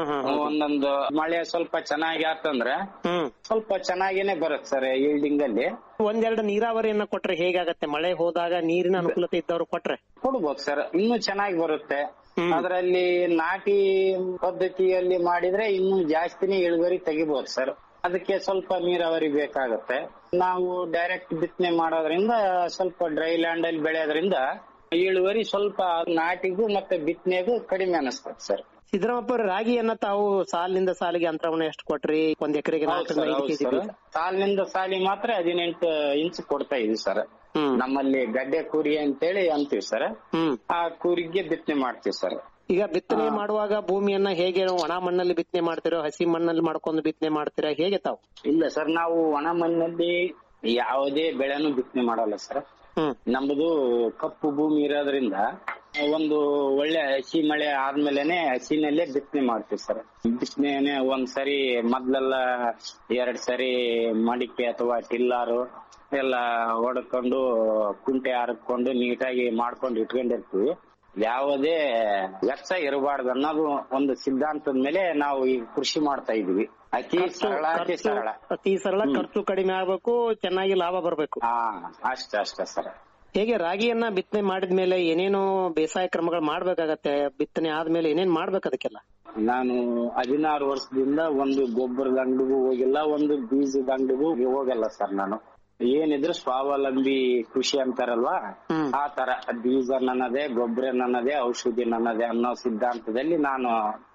[SPEAKER 12] ಒಂದೊಂದು ಮಳೆ ಸ್ವಲ್ಪ ಚೆನ್ನಾಗಿ ಆತಂದ್ರೆ ಸ್ವಲ್ಪ ಚೆನ್ನಾಗೇನೆ ಬರುತ್ತೆ ಸರ್ ಈಲ್ಡಿಂಗ್ ಅಲ್ಲಿ
[SPEAKER 11] ಒಂದೆರಡು ನೀರಾವರಿಯನ್ನ ಕೊಟ್ರೆ ಹೇಗಾಗತ್ತೆ ಮಳೆ ಹೋದಾಗ ನೀರಿನ ಅನುಕೂಲತೆ ಇದ್ದವರು ಕೊಟ್ರೆ
[SPEAKER 12] ಕೊಡ್ಬೋದು ಸರ್ ಇನ್ನೂ ಚೆನ್ನಾಗಿ ಬರುತ್ತೆ ಅದರಲ್ಲಿ ನಾಟಿ ಪದ್ಧತಿಯಲ್ಲಿ ಮಾಡಿದ್ರೆ ಇನ್ನೂ ಜಾಸ್ತಿನೇ ಇಳುವರಿ ತೆಗಿಬಹುದು ಸರ್ ಅದಕ್ಕೆ ಸ್ವಲ್ಪ ನೀರಾವರಿ ಬೇಕಾಗುತ್ತೆ ನಾವು ಡೈರೆಕ್ಟ್ ಬಿತ್ತನೆ ಮಾಡೋದ್ರಿಂದ ಸ್ವಲ್ಪ ಡ್ರೈ ಲ್ಯಾಂಡ್ ಅಲ್ಲಿ ಬೆಳೆಯೋದ್ರಿಂದ ಇಳುವರಿ ಸ್ವಲ್ಪ ನಾಟಿಗೂ ಮತ್ತೆ ಬಿತ್ತನೆಗೂ ಕಡಿಮೆ ಅನಿಸ್ತದೆ ಸರ್
[SPEAKER 11] ಸಿದ್ದರಾಮಪ್ಪ ಅವ್ರೆ, ರಾಗಿಯನ್ನ ತಾವು ಸಾಲಿನಿಂದ ಸಾಲಿಗೆ ಅಂತರವನ್ನ ಎಷ್ಟು ಕೊಟ್ರಿ ಒಂದ್ ಎಕರೆಗೆ ನಾಲ್ಕರಿಂದ ಐದು ಕೆಜಿ ಬೀಜ
[SPEAKER 12] ಸಾಲಿನಿಂದ ಸಾಲಿ ಮಾತ್ರ ಹದಿನೆಂಟು ಇಂಚ್ ಕೊಡ್ತಾ ಇದೀವಿ ಸರ್ ನಮ್ಮಲ್ಲಿ ಗಡ್ಡೆ ಕೂರಿ ಅಂತೇಳಿ ಅಂತೀವಿ ಸರ್ ಆ ಕೂರಿಗೆ ಬಿತ್ತನೆ ಮಾಡ್ತೀವಿ ಸರ್
[SPEAKER 11] ಈಗ ಬಿತ್ತನೆ ಮಾಡುವಾಗ ಭೂಮಿಯನ್ನ ಹೇಗೆ ಒಣ ಮಣ್ಣಲ್ಲಿ ಬಿತ್ತನೆ ಮಾಡ್ತೀರೋ ಹಸಿ ಮಣ್ಣಲ್ಲಿ ಮಾಡ್ಕೊಂಡು ಬಿತ್ತನೆ ಮಾಡ್ತೀರಾ ಹೇಗೆ ತಾವು
[SPEAKER 12] ಇಲ್ಲ ಸರ್ ನಾವು ಒಣ ಮಣ್ಣಲ್ಲಿ ಯಾವುದೇ ಬೆಳೆನೂ ಬಿತ್ತನೆ ಮಾಡಲ್ಲ ಸರ್ ನಮ್ಮದು ಕಪ್ಪು ಭೂಮಿ ಇರೋದ್ರಿಂದ ಒಂದು ಒಳ್ಳೆ ಹಸಿ ಮಳೆ ಆದ್ಮೇಲೆನೆ ಹಸಿನಲ್ಲೇ ಬಿತ್ತನೆ ಮಾಡ್ತೀವಿ ಸರ್ ಬಿತ್ತನೆ ಒಂದ್ ಸರಿ ಮೊದ್ಲೆಲ್ಲ ಎರಡ್ ಸರಿ ಮಡಿಕೆ ಅಥವಾ ಟಿಲ್ಲಾರು ಎಲ್ಲ ಹೊಡ್ಕೊಂಡು ಕುಂಟೆ ಹರ್ಕೊಂಡು ನೀಟಾಗಿ ಮಾಡ್ಕೊಂಡು ಇಟ್ಕೊಂಡಿರ್ತೀವಿ ಯಾವುದೇ ವೆಚ್ಚ ಇರಬಾರ್ದು ಅನ್ನೋದು ಒಂದು ಸಿದ್ಧಾಂತದ ಮೇಲೆ ನಾವು ಈ ಕೃಷಿ ಮಾಡ್ತಾ ಇದೀವಿ ಅತಿ ಸರಳ ಅತಿ
[SPEAKER 11] ಖರ್ಚು-
[SPEAKER 12] ಸರಳ
[SPEAKER 11] ಅತಿ ಸರಳ ಖರ್ಚು ಕಡಿಮೆ ಆಗ್ಬೇಕು ಚೆನ್ನಾಗಿ ಲಾಭ ಬರ್ಬೇಕು
[SPEAKER 12] ಹಾ ಅಷ್ಟ ಅಷ್ಟ ಸರ್
[SPEAKER 11] ಹೇಗೆ ರಾಗಿಯನ್ನ ಬಿತ್ತನೆ ಮಾಡಿದ್ಮೇಲೆ ಏನೇನು ಬೇಸಾಯ ಕ್ರಮಗಳು ಮಾಡ್ಬೇಕಾಗತ್ತೆ ಬಿತ್ತನೆ ಆದ್ಮೇಲೆ ಏನೇನ್ ಮಾಡ್ಬೇಕು ಅದಕ್ಕೆಲ್ಲ
[SPEAKER 12] ನಾನು ಹದಿನಾರು ವರ್ಷದಿಂದ ಒಂದು ಗೊಬ್ಬರದ ಅಂಗಡಿಗೂ ಹೋಗಿಲ್ಲ ಒಂದು ಬೀಜದ ಅಂಗಡಿಗೂ ಹೋಗಲ್ಲ ಸರ್ ನಾನು ಏನಿದ್ರು ಸ್ವಾವಲಂಬಿ ಕೃಷಿ ಅಂತಾರಲ್ವಾ ಆ ತರ ಬೀಜ ನನ್ನದೇ ಗೊಬ್ಬರ ನನ್ನದೇ ಔಷಧಿ ನನ್ನದೇ ಅನ್ನೋ ಸಿದ್ಧಾಂತದಲ್ಲಿ ನಾನು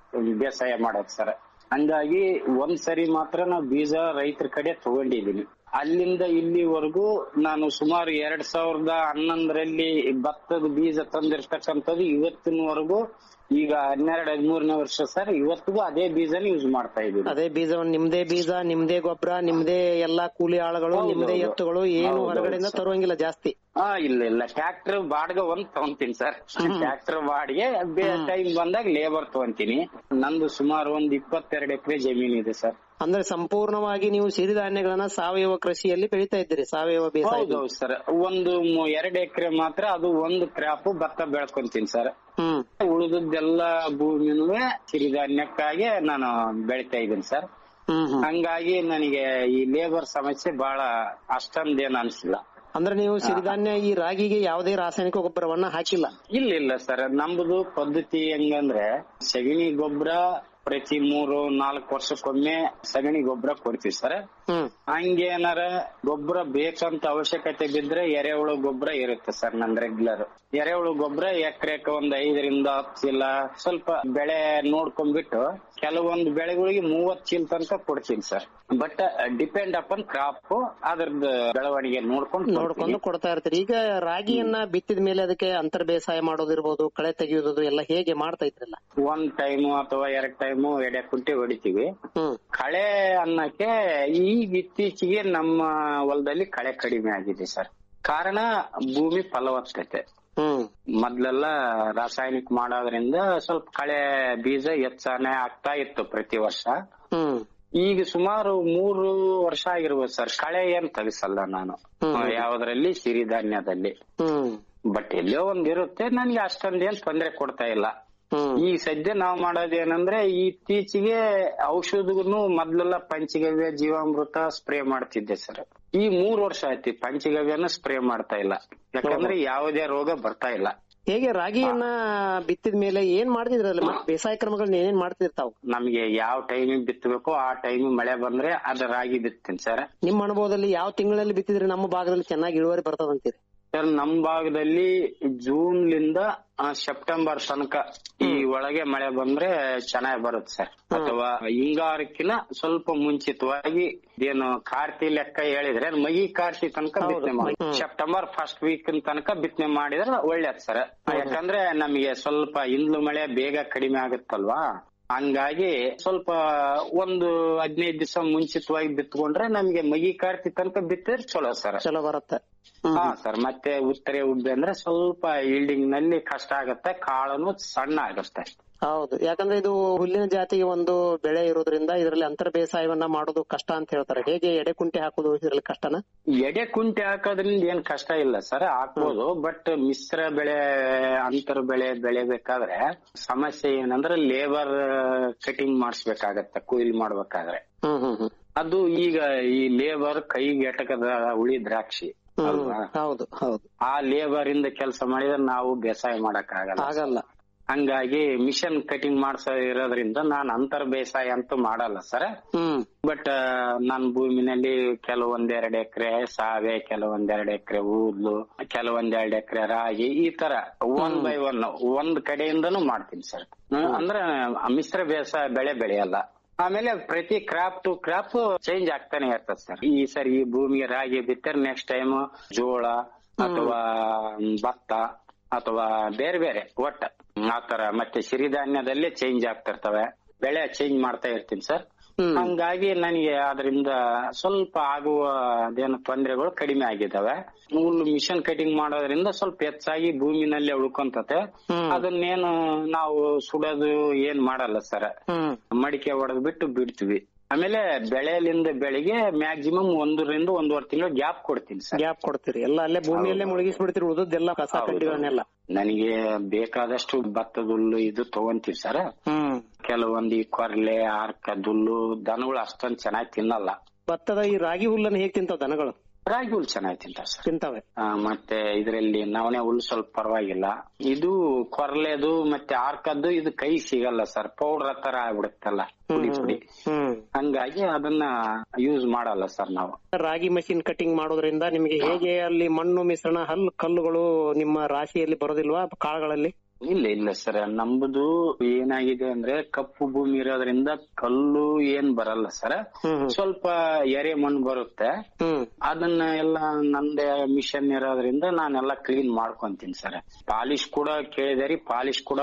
[SPEAKER 12] ಬೇಸಾಯ ಮಾಡೋದು ಸರ್ ಹಂಗಾಗಿ ಒಂದ್ ಸರಿ ಮಾತ್ರ ನಾವು ಬೀಜ ರೈತರ ಕಡೆ ತಗೊಂಡಿದ್ದೀನಿ ಅಲ್ಲಿಂದ ಇಲ್ಲಿವರೆಗೂ ನಾನು ಸುಮಾರು ಎರಡ್ ಸಾವಿರದ ಹನ್ನೊಂದರಲ್ಲಿ ಭತ್ತದ ಬೀಜ ತಂದಿರ್ತಕ್ಕಂಥದ್ದು ಇವತ್ತಿನವರೆಗೂ ಈಗ ಹನ್ನೆರಡು ಹದಿಮೂರನೇ ವರ್ಷ ಸರ್ ಇವತ್ತಿಗೂ ಅದೇ ಬೀಜನ ಯೂಸ್ ಮಾಡ್ತಾ ಇದೀವಿ
[SPEAKER 11] ಅದೇ ಬೀಜವನ್ನು ನಿಮ್ದೇ ಬೀಜ ನಿಮ್ದೇ ಗೊಬ್ಬರ ನಿಮ್ದೇ ಎಲ್ಲಾ ಕೂಲಿ ಆಳುಗಳು
[SPEAKER 12] ಹೌದು,
[SPEAKER 11] ನಿಮ್ದೇ
[SPEAKER 12] ಹೌದು.
[SPEAKER 11] ಎತ್ತುಗಳು ಏನು
[SPEAKER 12] ಹೌದು,
[SPEAKER 11] ಹೊರಗಡೆಯಿಂದ
[SPEAKER 12] ಹೌದು,
[SPEAKER 11] ತರುವಂಗಿಲ್ಲ ಜಾಸ್ತಿ
[SPEAKER 12] ಹಾ ಇಲ್ಲ ಇಲ್ಲ ಟ್ರ್ಯಾಕ್ಟರ್ ಬಾಡಿಗೆ ಒಂದ್ ತಗೊಂತೀನಿ ಸರ್ ಟ್ರ್ಯಾಕ್ಟರ್ ಬಾಡಿಗೆ ಟೈಮ್ ಬಂದಾಗ ಲೇಬರ್ ತಗೊಂತೀನಿ ನಂದು ಸುಮಾರು ಒಂದ್ ಇಪ್ಪತ್ತೆರಡು ಎಕರೆ ಜಮೀನ್ ಇದೆ ಸರ್
[SPEAKER 11] ಅಂದ್ರೆ ಸಂಪೂರ್ಣವಾಗಿ ನೀವು ಸಿರಿಧಾನ್ಯಗಳನ್ನ ಸಾವಯವ ಕೃಷಿಯಲ್ಲಿ ಬೆಳೀತಾ ಇದ್ದೀರಿ ಸಾವಯವ ಬೇಸಾಯ
[SPEAKER 12] ಹೌದೌದು ಸರ್ ಒಂದು ಮು- ಎರಡು ಎಕರೆ ಮಾತ್ರ ಅದು ಒಂದು ಕ್ರಾಪ್ ಭತ್ತ ಬೆಳ್ಕೊಂತೀನಿ ಸರ್
[SPEAKER 11] ಹ್ಮ್
[SPEAKER 12] ಉಳಿದದ್ದೆಲ್ಲ ಭೂಮಿನೂ ಸಿರಿಧಾನ್ಯಕ್ಕಾಗಿ ನಾನು ಬೆಳಿತಾ ಇದ್ದೀನಿ ಸರ್ ಹಂಗಾಗಿ ನನಗೆ ಈ ಲೇಬರ್ ಸಮಸ್ಯೆ ಬಹಳ ಅಷ್ಟೊಂದೇನು ಅನ್ಸಿಲ್ಲ
[SPEAKER 11] ಅಂದ್ರೆ ನೀವು ಸಿರಿಧಾನ್ಯ ಈ ರಾಗಿಗೆ ಯಾವುದೇ ರಾಸಾಯನಿಕ ಗೊಬ್ಬರವನ್ನ ಹಾಕಿಲ್ಲ
[SPEAKER 12] ಇಲ್ಲ ಇಲ್ಲ ಸರ್ ನಮ್ದು ಪದ್ಧತಿ ಹೆಂಗಂದ್ರೆ ಸಗಣಿ ಗೊಬ್ಬರ ಪ್ರತಿ ಮೂರು ನಾಲ್ಕು ವರ್ಷಕ್ಕೊಮ್ಮೆ ಸಗಣಿ ಗೊಬ್ಬರ ಕೊಡ್ತೀವಿ ಸರ್ ಹಂಗೇನಾರ ಗೊಬ್ಬರ ಬೇಕಂತ ಅವಶ್ಯಕತೆ ಬಿದ್ರೆ ಎರೆಹುಳು ಗೊಬ್ಬರ ಇರುತ್ತೆ ಸರ್ ನನ್ ರೆಗ್ಯುಲರ್ ಎರೆಹುಳು ಗೊಬ್ಬರ ಎಕರೆಕ ಒಂದ್ ಐದರಿಂದ ಹತ್ತು ಚೀಲ ಸ್ವಲ್ಪ ಬೆಳೆ ನೋಡ್ಕೊಂಡ್ಬಿಟ್ಟು ಕೆಲವೊಂದು ಬೆಳೆಗಳಿಗೆ ಮೂವತ್ ಚೀಲ ತನಕ ಕೊಡ್ತೀನಿ sir but depend upon crop ಅದ್ರದ್ದು ಬೆಳವಣಿಗೆ ನೋಡ್ಕೊಂಡು
[SPEAKER 11] ನೋಡ್ಕೊಂಡು ಕೊಡ್ತಾ ಇರ್ತೀರಿ ಈಗ ರಾಗಿಯನ್ನ ಬಿತ್ತಿದ ಮೇಲೆ ಅದಕ್ಕೆ ಅಂತರ್ ಬೇಸಾಯ ಮಾಡೋದಿರ್ಬೋದು ಕಳೆ ತೆಗೆಯೋದು ಎಲ್ಲ ಹೇಗೆ ಮಾಡ್ತಾ ಇದ್ರಲ್ಲ
[SPEAKER 12] ಒಂದ್ ಟೈಮು ಅಥವಾ ಎರಡ್ ಟೈಮು ಎಡೆ ಕುಂಟಿ ಹೊಡಿತೀವಿ ಕಳೆ ಅನ್ನಕ್ಕೆ ಈಗ ಇತ್ತೀಚೆಗೆ ನಮ್ಮ ಹೊಲದಲ್ಲಿ ಕಳೆ ಕಡಿಮೆ ಆಗಿದೆ ಸರ್ ಕಾರಣ ಭೂಮಿ ಫಲವತ್ತತೆ ಮೊದ್ಲೆಲ್ಲ ರಾಸಾಯನಿಕ ಮಾಡೋದ್ರಿಂದ ಸ್ವಲ್ಪ ಕಳೆ ಬೀಜ ಹೆಚ್ಚಾನೆ ಆಗ್ತಾ ಇತ್ತು ಪ್ರತಿ ವರ್ಷ ಈಗ ಸುಮಾರು ಮೂರು ವರ್ಷ ಆಗಿರ್ಬೋದು ಸರ್ ಕಳೆ ಏನ್ ತೆಗಿಸಲ್ಲ ನಾನು ಯಾವ್ದ್ರಲ್ಲಿ ಸಿರಿಧಾನ್ಯದಲ್ಲಿ ಬಟ್ ಎಲ್ಲೋ ಒಂದ್ ಇರುತ್ತೆ ನನ್ಗೆ ಅಷ್ಟೊಂದೇನ್ ತೊಂದರೆ ಕೊಡ್ತಾ ಇಲ್ಲ ಈ ಸದ್ಯ ನಾವ್ ಮಾಡೋದೇನಂದ್ರೆ ಇತ್ತೀಚೆಗೆ ಔಷಧಗೂ ಮೊದ್ಲೆಲ್ಲ ಪಂಚಗವ್ಯ ಜೀವಾಮೃತ ಸ್ಪ್ರೇ ಮಾಡ್ತಿದ್ದೆ ಸರ್ ಈ ಮೂರ್ ವರ್ಷ ಆಯ್ತು ಈ ಪಂಚಗವ್ಯನ ಸ್ಪ್ರೇ ಮಾಡ್ತಾ ಇಲ್ಲ ಯಾಕಂದ್ರೆ ಯಾವುದೇ ರೋಗ ಬರ್ತಾ ಇಲ್ಲ
[SPEAKER 11] ಹೇಗೆ ರಾಗಿಯನ್ನ ಬಿತ್ತಿದ ಮೇಲೆ ಏನ್ ಮಾಡ್ತಿದ್ರಲ್ಲ ಮತ್ತೆ ಬೇಸಾಯ ಕ್ರಮಗಳನ್ನ ಏನೇನ್ ಮಾಡ್ತಿರ್ತಾವ್
[SPEAKER 12] ನಮ್ಗೆ ಯಾವ ಟೈಮಿಗೆ ಬಿತ್ತಬೇಕು ಆ ಟೈಮ್ ಮಳೆ ಬಂದ್ರೆ ಅದ ರಾಗಿ ಬಿತ್ತೀನಿ ಸರ್
[SPEAKER 11] ನಿಮ್ಮ ಅನುಭವದಲ್ಲಿ ಯಾವ ತಿಂಗಳಲ್ಲಿ ಬಿತ್ತಿದ್ರೆ ನಮ್ಮ ಭಾಗದಲ್ಲಿ ಚೆನ್ನಾಗಿ ಇಳುವರಿ ಬರ್ತದಂತೀರಿ
[SPEAKER 12] ಸರ್ ನಮ್ ಭಾಗದಲ್ಲಿ ಜೂನ್ ಲಿಂದ ಆ, ಸೆಪ್ಟೆಂಬರ್ ತನಕ ಈ ಒಳಗೆ ಮಳೆ ಬಂದ್ರೆ ಚೆನ್ನಾಗಿ ಬರುತ್ತೆ ಸರ್ ಅಥವಾ ಹಿಂಗಾರಕ್ಕಿನ ಸ್ವಲ್ಪ ಮುಂಚಿತವಾಗಿ ಏನು ಕಾರ್ತಿ ಲೆಕ್ಕ ಹೇಳಿದ್ರೆ ಮಗಿ ಕಾರ್ತಿ ತನಕ ಬಿತ್ತನೆ ಮಾಡಿ ಸೆಪ್ಟೆಂಬರ್ ಫಸ್ಟ್ ವೀಕ್ ತನಕ ಬಿತ್ತನೆ ಮಾಡಿದ್ರೆ ಒಳ್ಳೇದ್ ಸರ್ ಯಾಕಂದ್ರೆ ನಮಗೆ ಸ್ವಲ್ಪ ಇಂದ್ಲು ಮಳೆ ಬೇಗ ಕಡಿಮೆ ಆಗುತ್ತಲ್ವಾ ಹಂಗಾಗಿ ಸ್ವಲ್ಪ ಒಂದು ಹದಿನೈದು ದಿವಸ ಮುಂಚಿತವಾಗಿ ಬಿತ್ಕೊಂಡ್ರೆ ನಮ್ಗೆ ಮಗಿ ಕಾರ್ತಿ ತನಕ ಬಿತ್ತಿದ್ರೆ ಚಲೋ ಸರ್
[SPEAKER 11] ಚಲೋ ಬರುತ್ತೆ
[SPEAKER 12] ಹಾ ಸರ್ ಮತ್ತೆ ಉತ್ತರೆ ಉಬ್ಬೆ ಅಂದ್ರೆ ಸ್ವಲ್ಪ ಈಲ್ಡಿಂಗ್ ನಲ್ಲಿ ಕಷ್ಟ ಆಗತ್ತೆ ಕಾಳನು ಸಣ್ಣ ಆಗುತ್ತೆ
[SPEAKER 11] ಹೌದು ಯಾಕಂದ್ರೆ ಇದು ಹುಲ್ಲಿನ ಜಾತಿಗೆ ಒಂದು ಬೆಳೆ ಇರೋದ್ರಿಂದ ಇದರಲ್ಲಿ ಅಂತರ ಬೇಸಾಯವನ್ನ ಮಾಡೋದು ಕಷ್ಟ ಅಂತ ಹೇಳ್ತಾರೆ ಹೇಗೆ ಎಡೆ ಕುಂಟೆ ಹಾಕೋದು ಇದರಲ್ಲಿ ಕಷ್ಟನ
[SPEAKER 12] ಎಡೆ ಕುಂಟೆ ಹಾಕೋದ್ರಿಂದ ಏನ್ ಕಷ್ಟ ಇಲ್ಲ ಸರ್ ಹಾಕ್ಬೋದು ಬಟ್ ಮಿಶ್ರ ಬೆಳೆ ಅಂತರ ಬೆಳೆ ಬೆಳೆಬೇಕಾದ್ರೆ ಸಮಸ್ಯೆ ಏನಂದ್ರೆ ಲೇಬರ್ ಕಟಿಂಗ್ ಮಾಡಿಸ್ಬೇಕಾಗತ್ತೆ ಕೊಯ್ಲು ಮಾಡ್ಬೇಕಾದ್ರೆ
[SPEAKER 11] ಹ್ಮ್ ಹ್ಮ್ ಹ್ಮ್
[SPEAKER 12] ಅದು ಈಗ ಈ ಲೇಬರ್ ಕೈಗೆ ಎಟಕದ ಉಳಿ ದ್ರಾಕ್ಷಿ ಅಲ್ವಾ
[SPEAKER 11] ಹೌದು ಹೌದು
[SPEAKER 12] ಆ ಲೇಬರ್ ಇಂದ ಕೆಲಸ ಮಾಡಿದ್ರೆ ನಾವು ಬೇಸಾಯ ಮಾಡಕ್ ಆಗಲ್ಲ
[SPEAKER 11] ಆಗಲ್ಲ
[SPEAKER 12] ಹಂಗಾಗಿ ಮಿಷನ್ ಕಟಿಂಗ್ ಮಾಡ್ಸ ಇರೋದ್ರಿಂದ ನಾನು ಅಂತರ್ ಬೇಸಾಯ ಅಂತೂ ಮಾಡಲ್ಲ ಸರ್
[SPEAKER 11] ಹ್ಮ್
[SPEAKER 12] ಬಟ್ ನನ್ನ ಭೂಮಿನಲ್ಲಿ ಕೆಲವೊಂದೆರಡು ಎಕರೆ ಸಾವೆ ಕೆಲವೊಂದೆರಡು ಎಕರೆ ಊದ್ಲು ಕೆಲವೊಂದೆರಡು ಎಕರೆ ರಾಗಿ ಈ ತರ ಒನ್ ಬೈ ಒನ್ ಒಂದ್ ಕಡೆಯಿಂದನೂ ಮಾಡ್ತೀನಿ ಸರ್ ಅಂದ್ರೆ ಮಿಶ್ರ ಬೇಸಾಯ ಬೆಳೆ ಬೆಳೆಯಲ್ಲ ಆಮೇಲೆ ಪ್ರತಿ ಕ್ರಾಪ್ ಟು ಕ್ರಾಪ್ ಚೇಂಜ್ ಆಗ್ತಾನೆ ಇರ್ತದೆ ಸರ್ ಈ ಸರಿ ಈ ಭೂಮಿಗೆ ರಾಗಿ ಬಿತ್ತರೆ ನೆಕ್ಸ್ಟ್ ಟೈಮ್ ಜೋಳ ಅಥವಾ ಭತ್ತ ಅಥವಾ ಬೇರೆ ಬೇರೆ ಒಟ್ಟ ಆತರ ಮತ್ತೆ ಸಿರಿಧಾನ್ಯದಲ್ಲೇ ಚೇಂಜ್ ಆಗ್ತಿರ್ತವೆ ಬೆಳೆ ಚೇಂಜ್ ಮಾಡ್ತಾ ಇರ್ತೀನಿ ಸರ್ ಹಂಗಾಗಿ ನನಗೆ ಅದರಿಂದ ಸ್ವಲ್ಪ ಆಗುವ ಅದೇನು ತೊಂದರೆಗಳು ಕಡಿಮೆ ಆಗಿದ್ದಾವೆ ಹುಲ್ಲು ಮಿಷನ್ ಕಟಿಂಗ್ ಮಾಡೋದ್ರಿಂದ ಸ್ವಲ್ಪ ಹೆಚ್ಚಾಗಿ ಭೂಮಿನಲ್ಲೇ ಉಳ್ಕೊಂತತೆ ಅದನ್ನೇನು ನಾವು ಸುಡೋದು ಏನ್ ಮಾಡಲ್ಲ ಸರ್ ಮಡಿಕೆ ಹೊಡೆದ್ ಬಿಟ್ಟು ಬಿಡ್ತೀವಿ ಆಮೇಲೆ ಬೆಳೆಯಲಿಂದ ಬೆಳೆಗೆ ಮ್ಯಾಕ್ಸಿಮಮ್ ಒಂದರಿಂದ ಒಂದೂವರೆ ತಿಂಗಳು ಗ್ಯಾಪ್ ಕೊಡ್ತೀನಿ ಸರ್
[SPEAKER 11] ಗ್ಯಾಪ್ ಕೊಡ್ತೀರಿ ಎಲ್ಲ ಅಲ್ಲೇ ಭೂಮಿಯಲ್ಲೇ ಮುಳುಗಿಸ್ಬಿಡ್ತೀರಿ ಉಳಿದದ್ದೆಲ್ಲ ಕಸ ಕಡ್ಡಿಗಳನ್ನೆಲ್ಲ
[SPEAKER 12] ನನಗೆ ಬೇಕಾದಷ್ಟು ಭತ್ತದ ಹುಲ್ಲು ಇದು ತಗೊಂತೀವಿ ಸರ್ ಕೆಲವೊಂದು ಈ ಕೊರ್ಲೆ ಆರ್ಕ ದುಲ್ಲು ದನಗಳು ಅಷ್ಟೊಂದು ಚೆನ್ನಾಗಿ ತಿನ್ನಲ್ಲ
[SPEAKER 11] ಭತ್ತದ ಈ ರಾಗಿ ಹುಲ್ಲನ್ನು ಹೇಗ್ ತಿಂತಾವ ದನಗಳು
[SPEAKER 12] ರಾಗಿ ಹುಲ್ ಚೆನ್ನಾಗಿ ತಿಂತಾವ ಸರ್
[SPEAKER 11] ತಿಂತಾವೆ
[SPEAKER 12] ಆ, ಮತ್ತೆ ಇದರಲ್ಲಿ ನವಣೆ ಹುಲ್ ಸ್ವಲ್ಪ ಪರವಾಗಿಲ್ಲ ಇದು ಕೊರ್ಲೆದು ಮತ್ತೆ ಆರ್ಕದ್ದು ಇದು ಕೈ ಸಿಗಲ್ಲ ಸರ್ ಪೌಡರ್ ತರ ಆಗ್ಬಿಡುತ್ತಲ್ಲ ಪುಡಿ ಪುಡಿ ಹಂಗಾಗಿ ಅದನ್ನ ಯೂಸ್ ಮಾಡಲ್ಲ ಸರ್ ನಾವು
[SPEAKER 11] ರಾಗಿ ಮಷಿನ್ ಕಟಿಂಗ್ ಮಾಡೋದ್ರಿಂದ ನಿಮಗೆ ಹೇಗೆ ಅಲ್ಲಿ ಮಣ್ಣು ಮಿಶ್ರಣ ಹಲ್ಲು ಕಲ್ಲುಗಳು ನಿಮ್ಮ ರಾಶಿಯಲ್ಲಿ ಬರೋದಿಲ್ವಾ ಕಾಳುಗಳಲ್ಲಿ
[SPEAKER 12] ಇಲ್ಲ ಇಲ್ಲ ಸರ್ ನಮ್ದು ಏನಾಗಿದೆ ಅಂದ್ರೆ ಕಪ್ಪು ಭೂಮಿ ಇರೋದ್ರಿಂದ ಕಲ್ಲು ಏನ್ ಬರಲ್ಲ ಸರ್ ಸ್ವಲ್ಪ ಎರೆ ಮಣ್ಣು ಬರುತ್ತೆ ಅದನ್ನ ಎಲ್ಲ ನಂದೇ ಮಿಷನ್ ಇರೋದ್ರಿಂದ ನಾನೆಲ್ಲ ಕ್ಲೀನ್ ಮಾಡ್ಕೊಂತೀನಿ ಸರ್ ಪಾಲಿಶ್ ಕೂಡ ಕೇಳಿದೆ ರೀ ಪಾಲಿಶ್ ಕೂಡ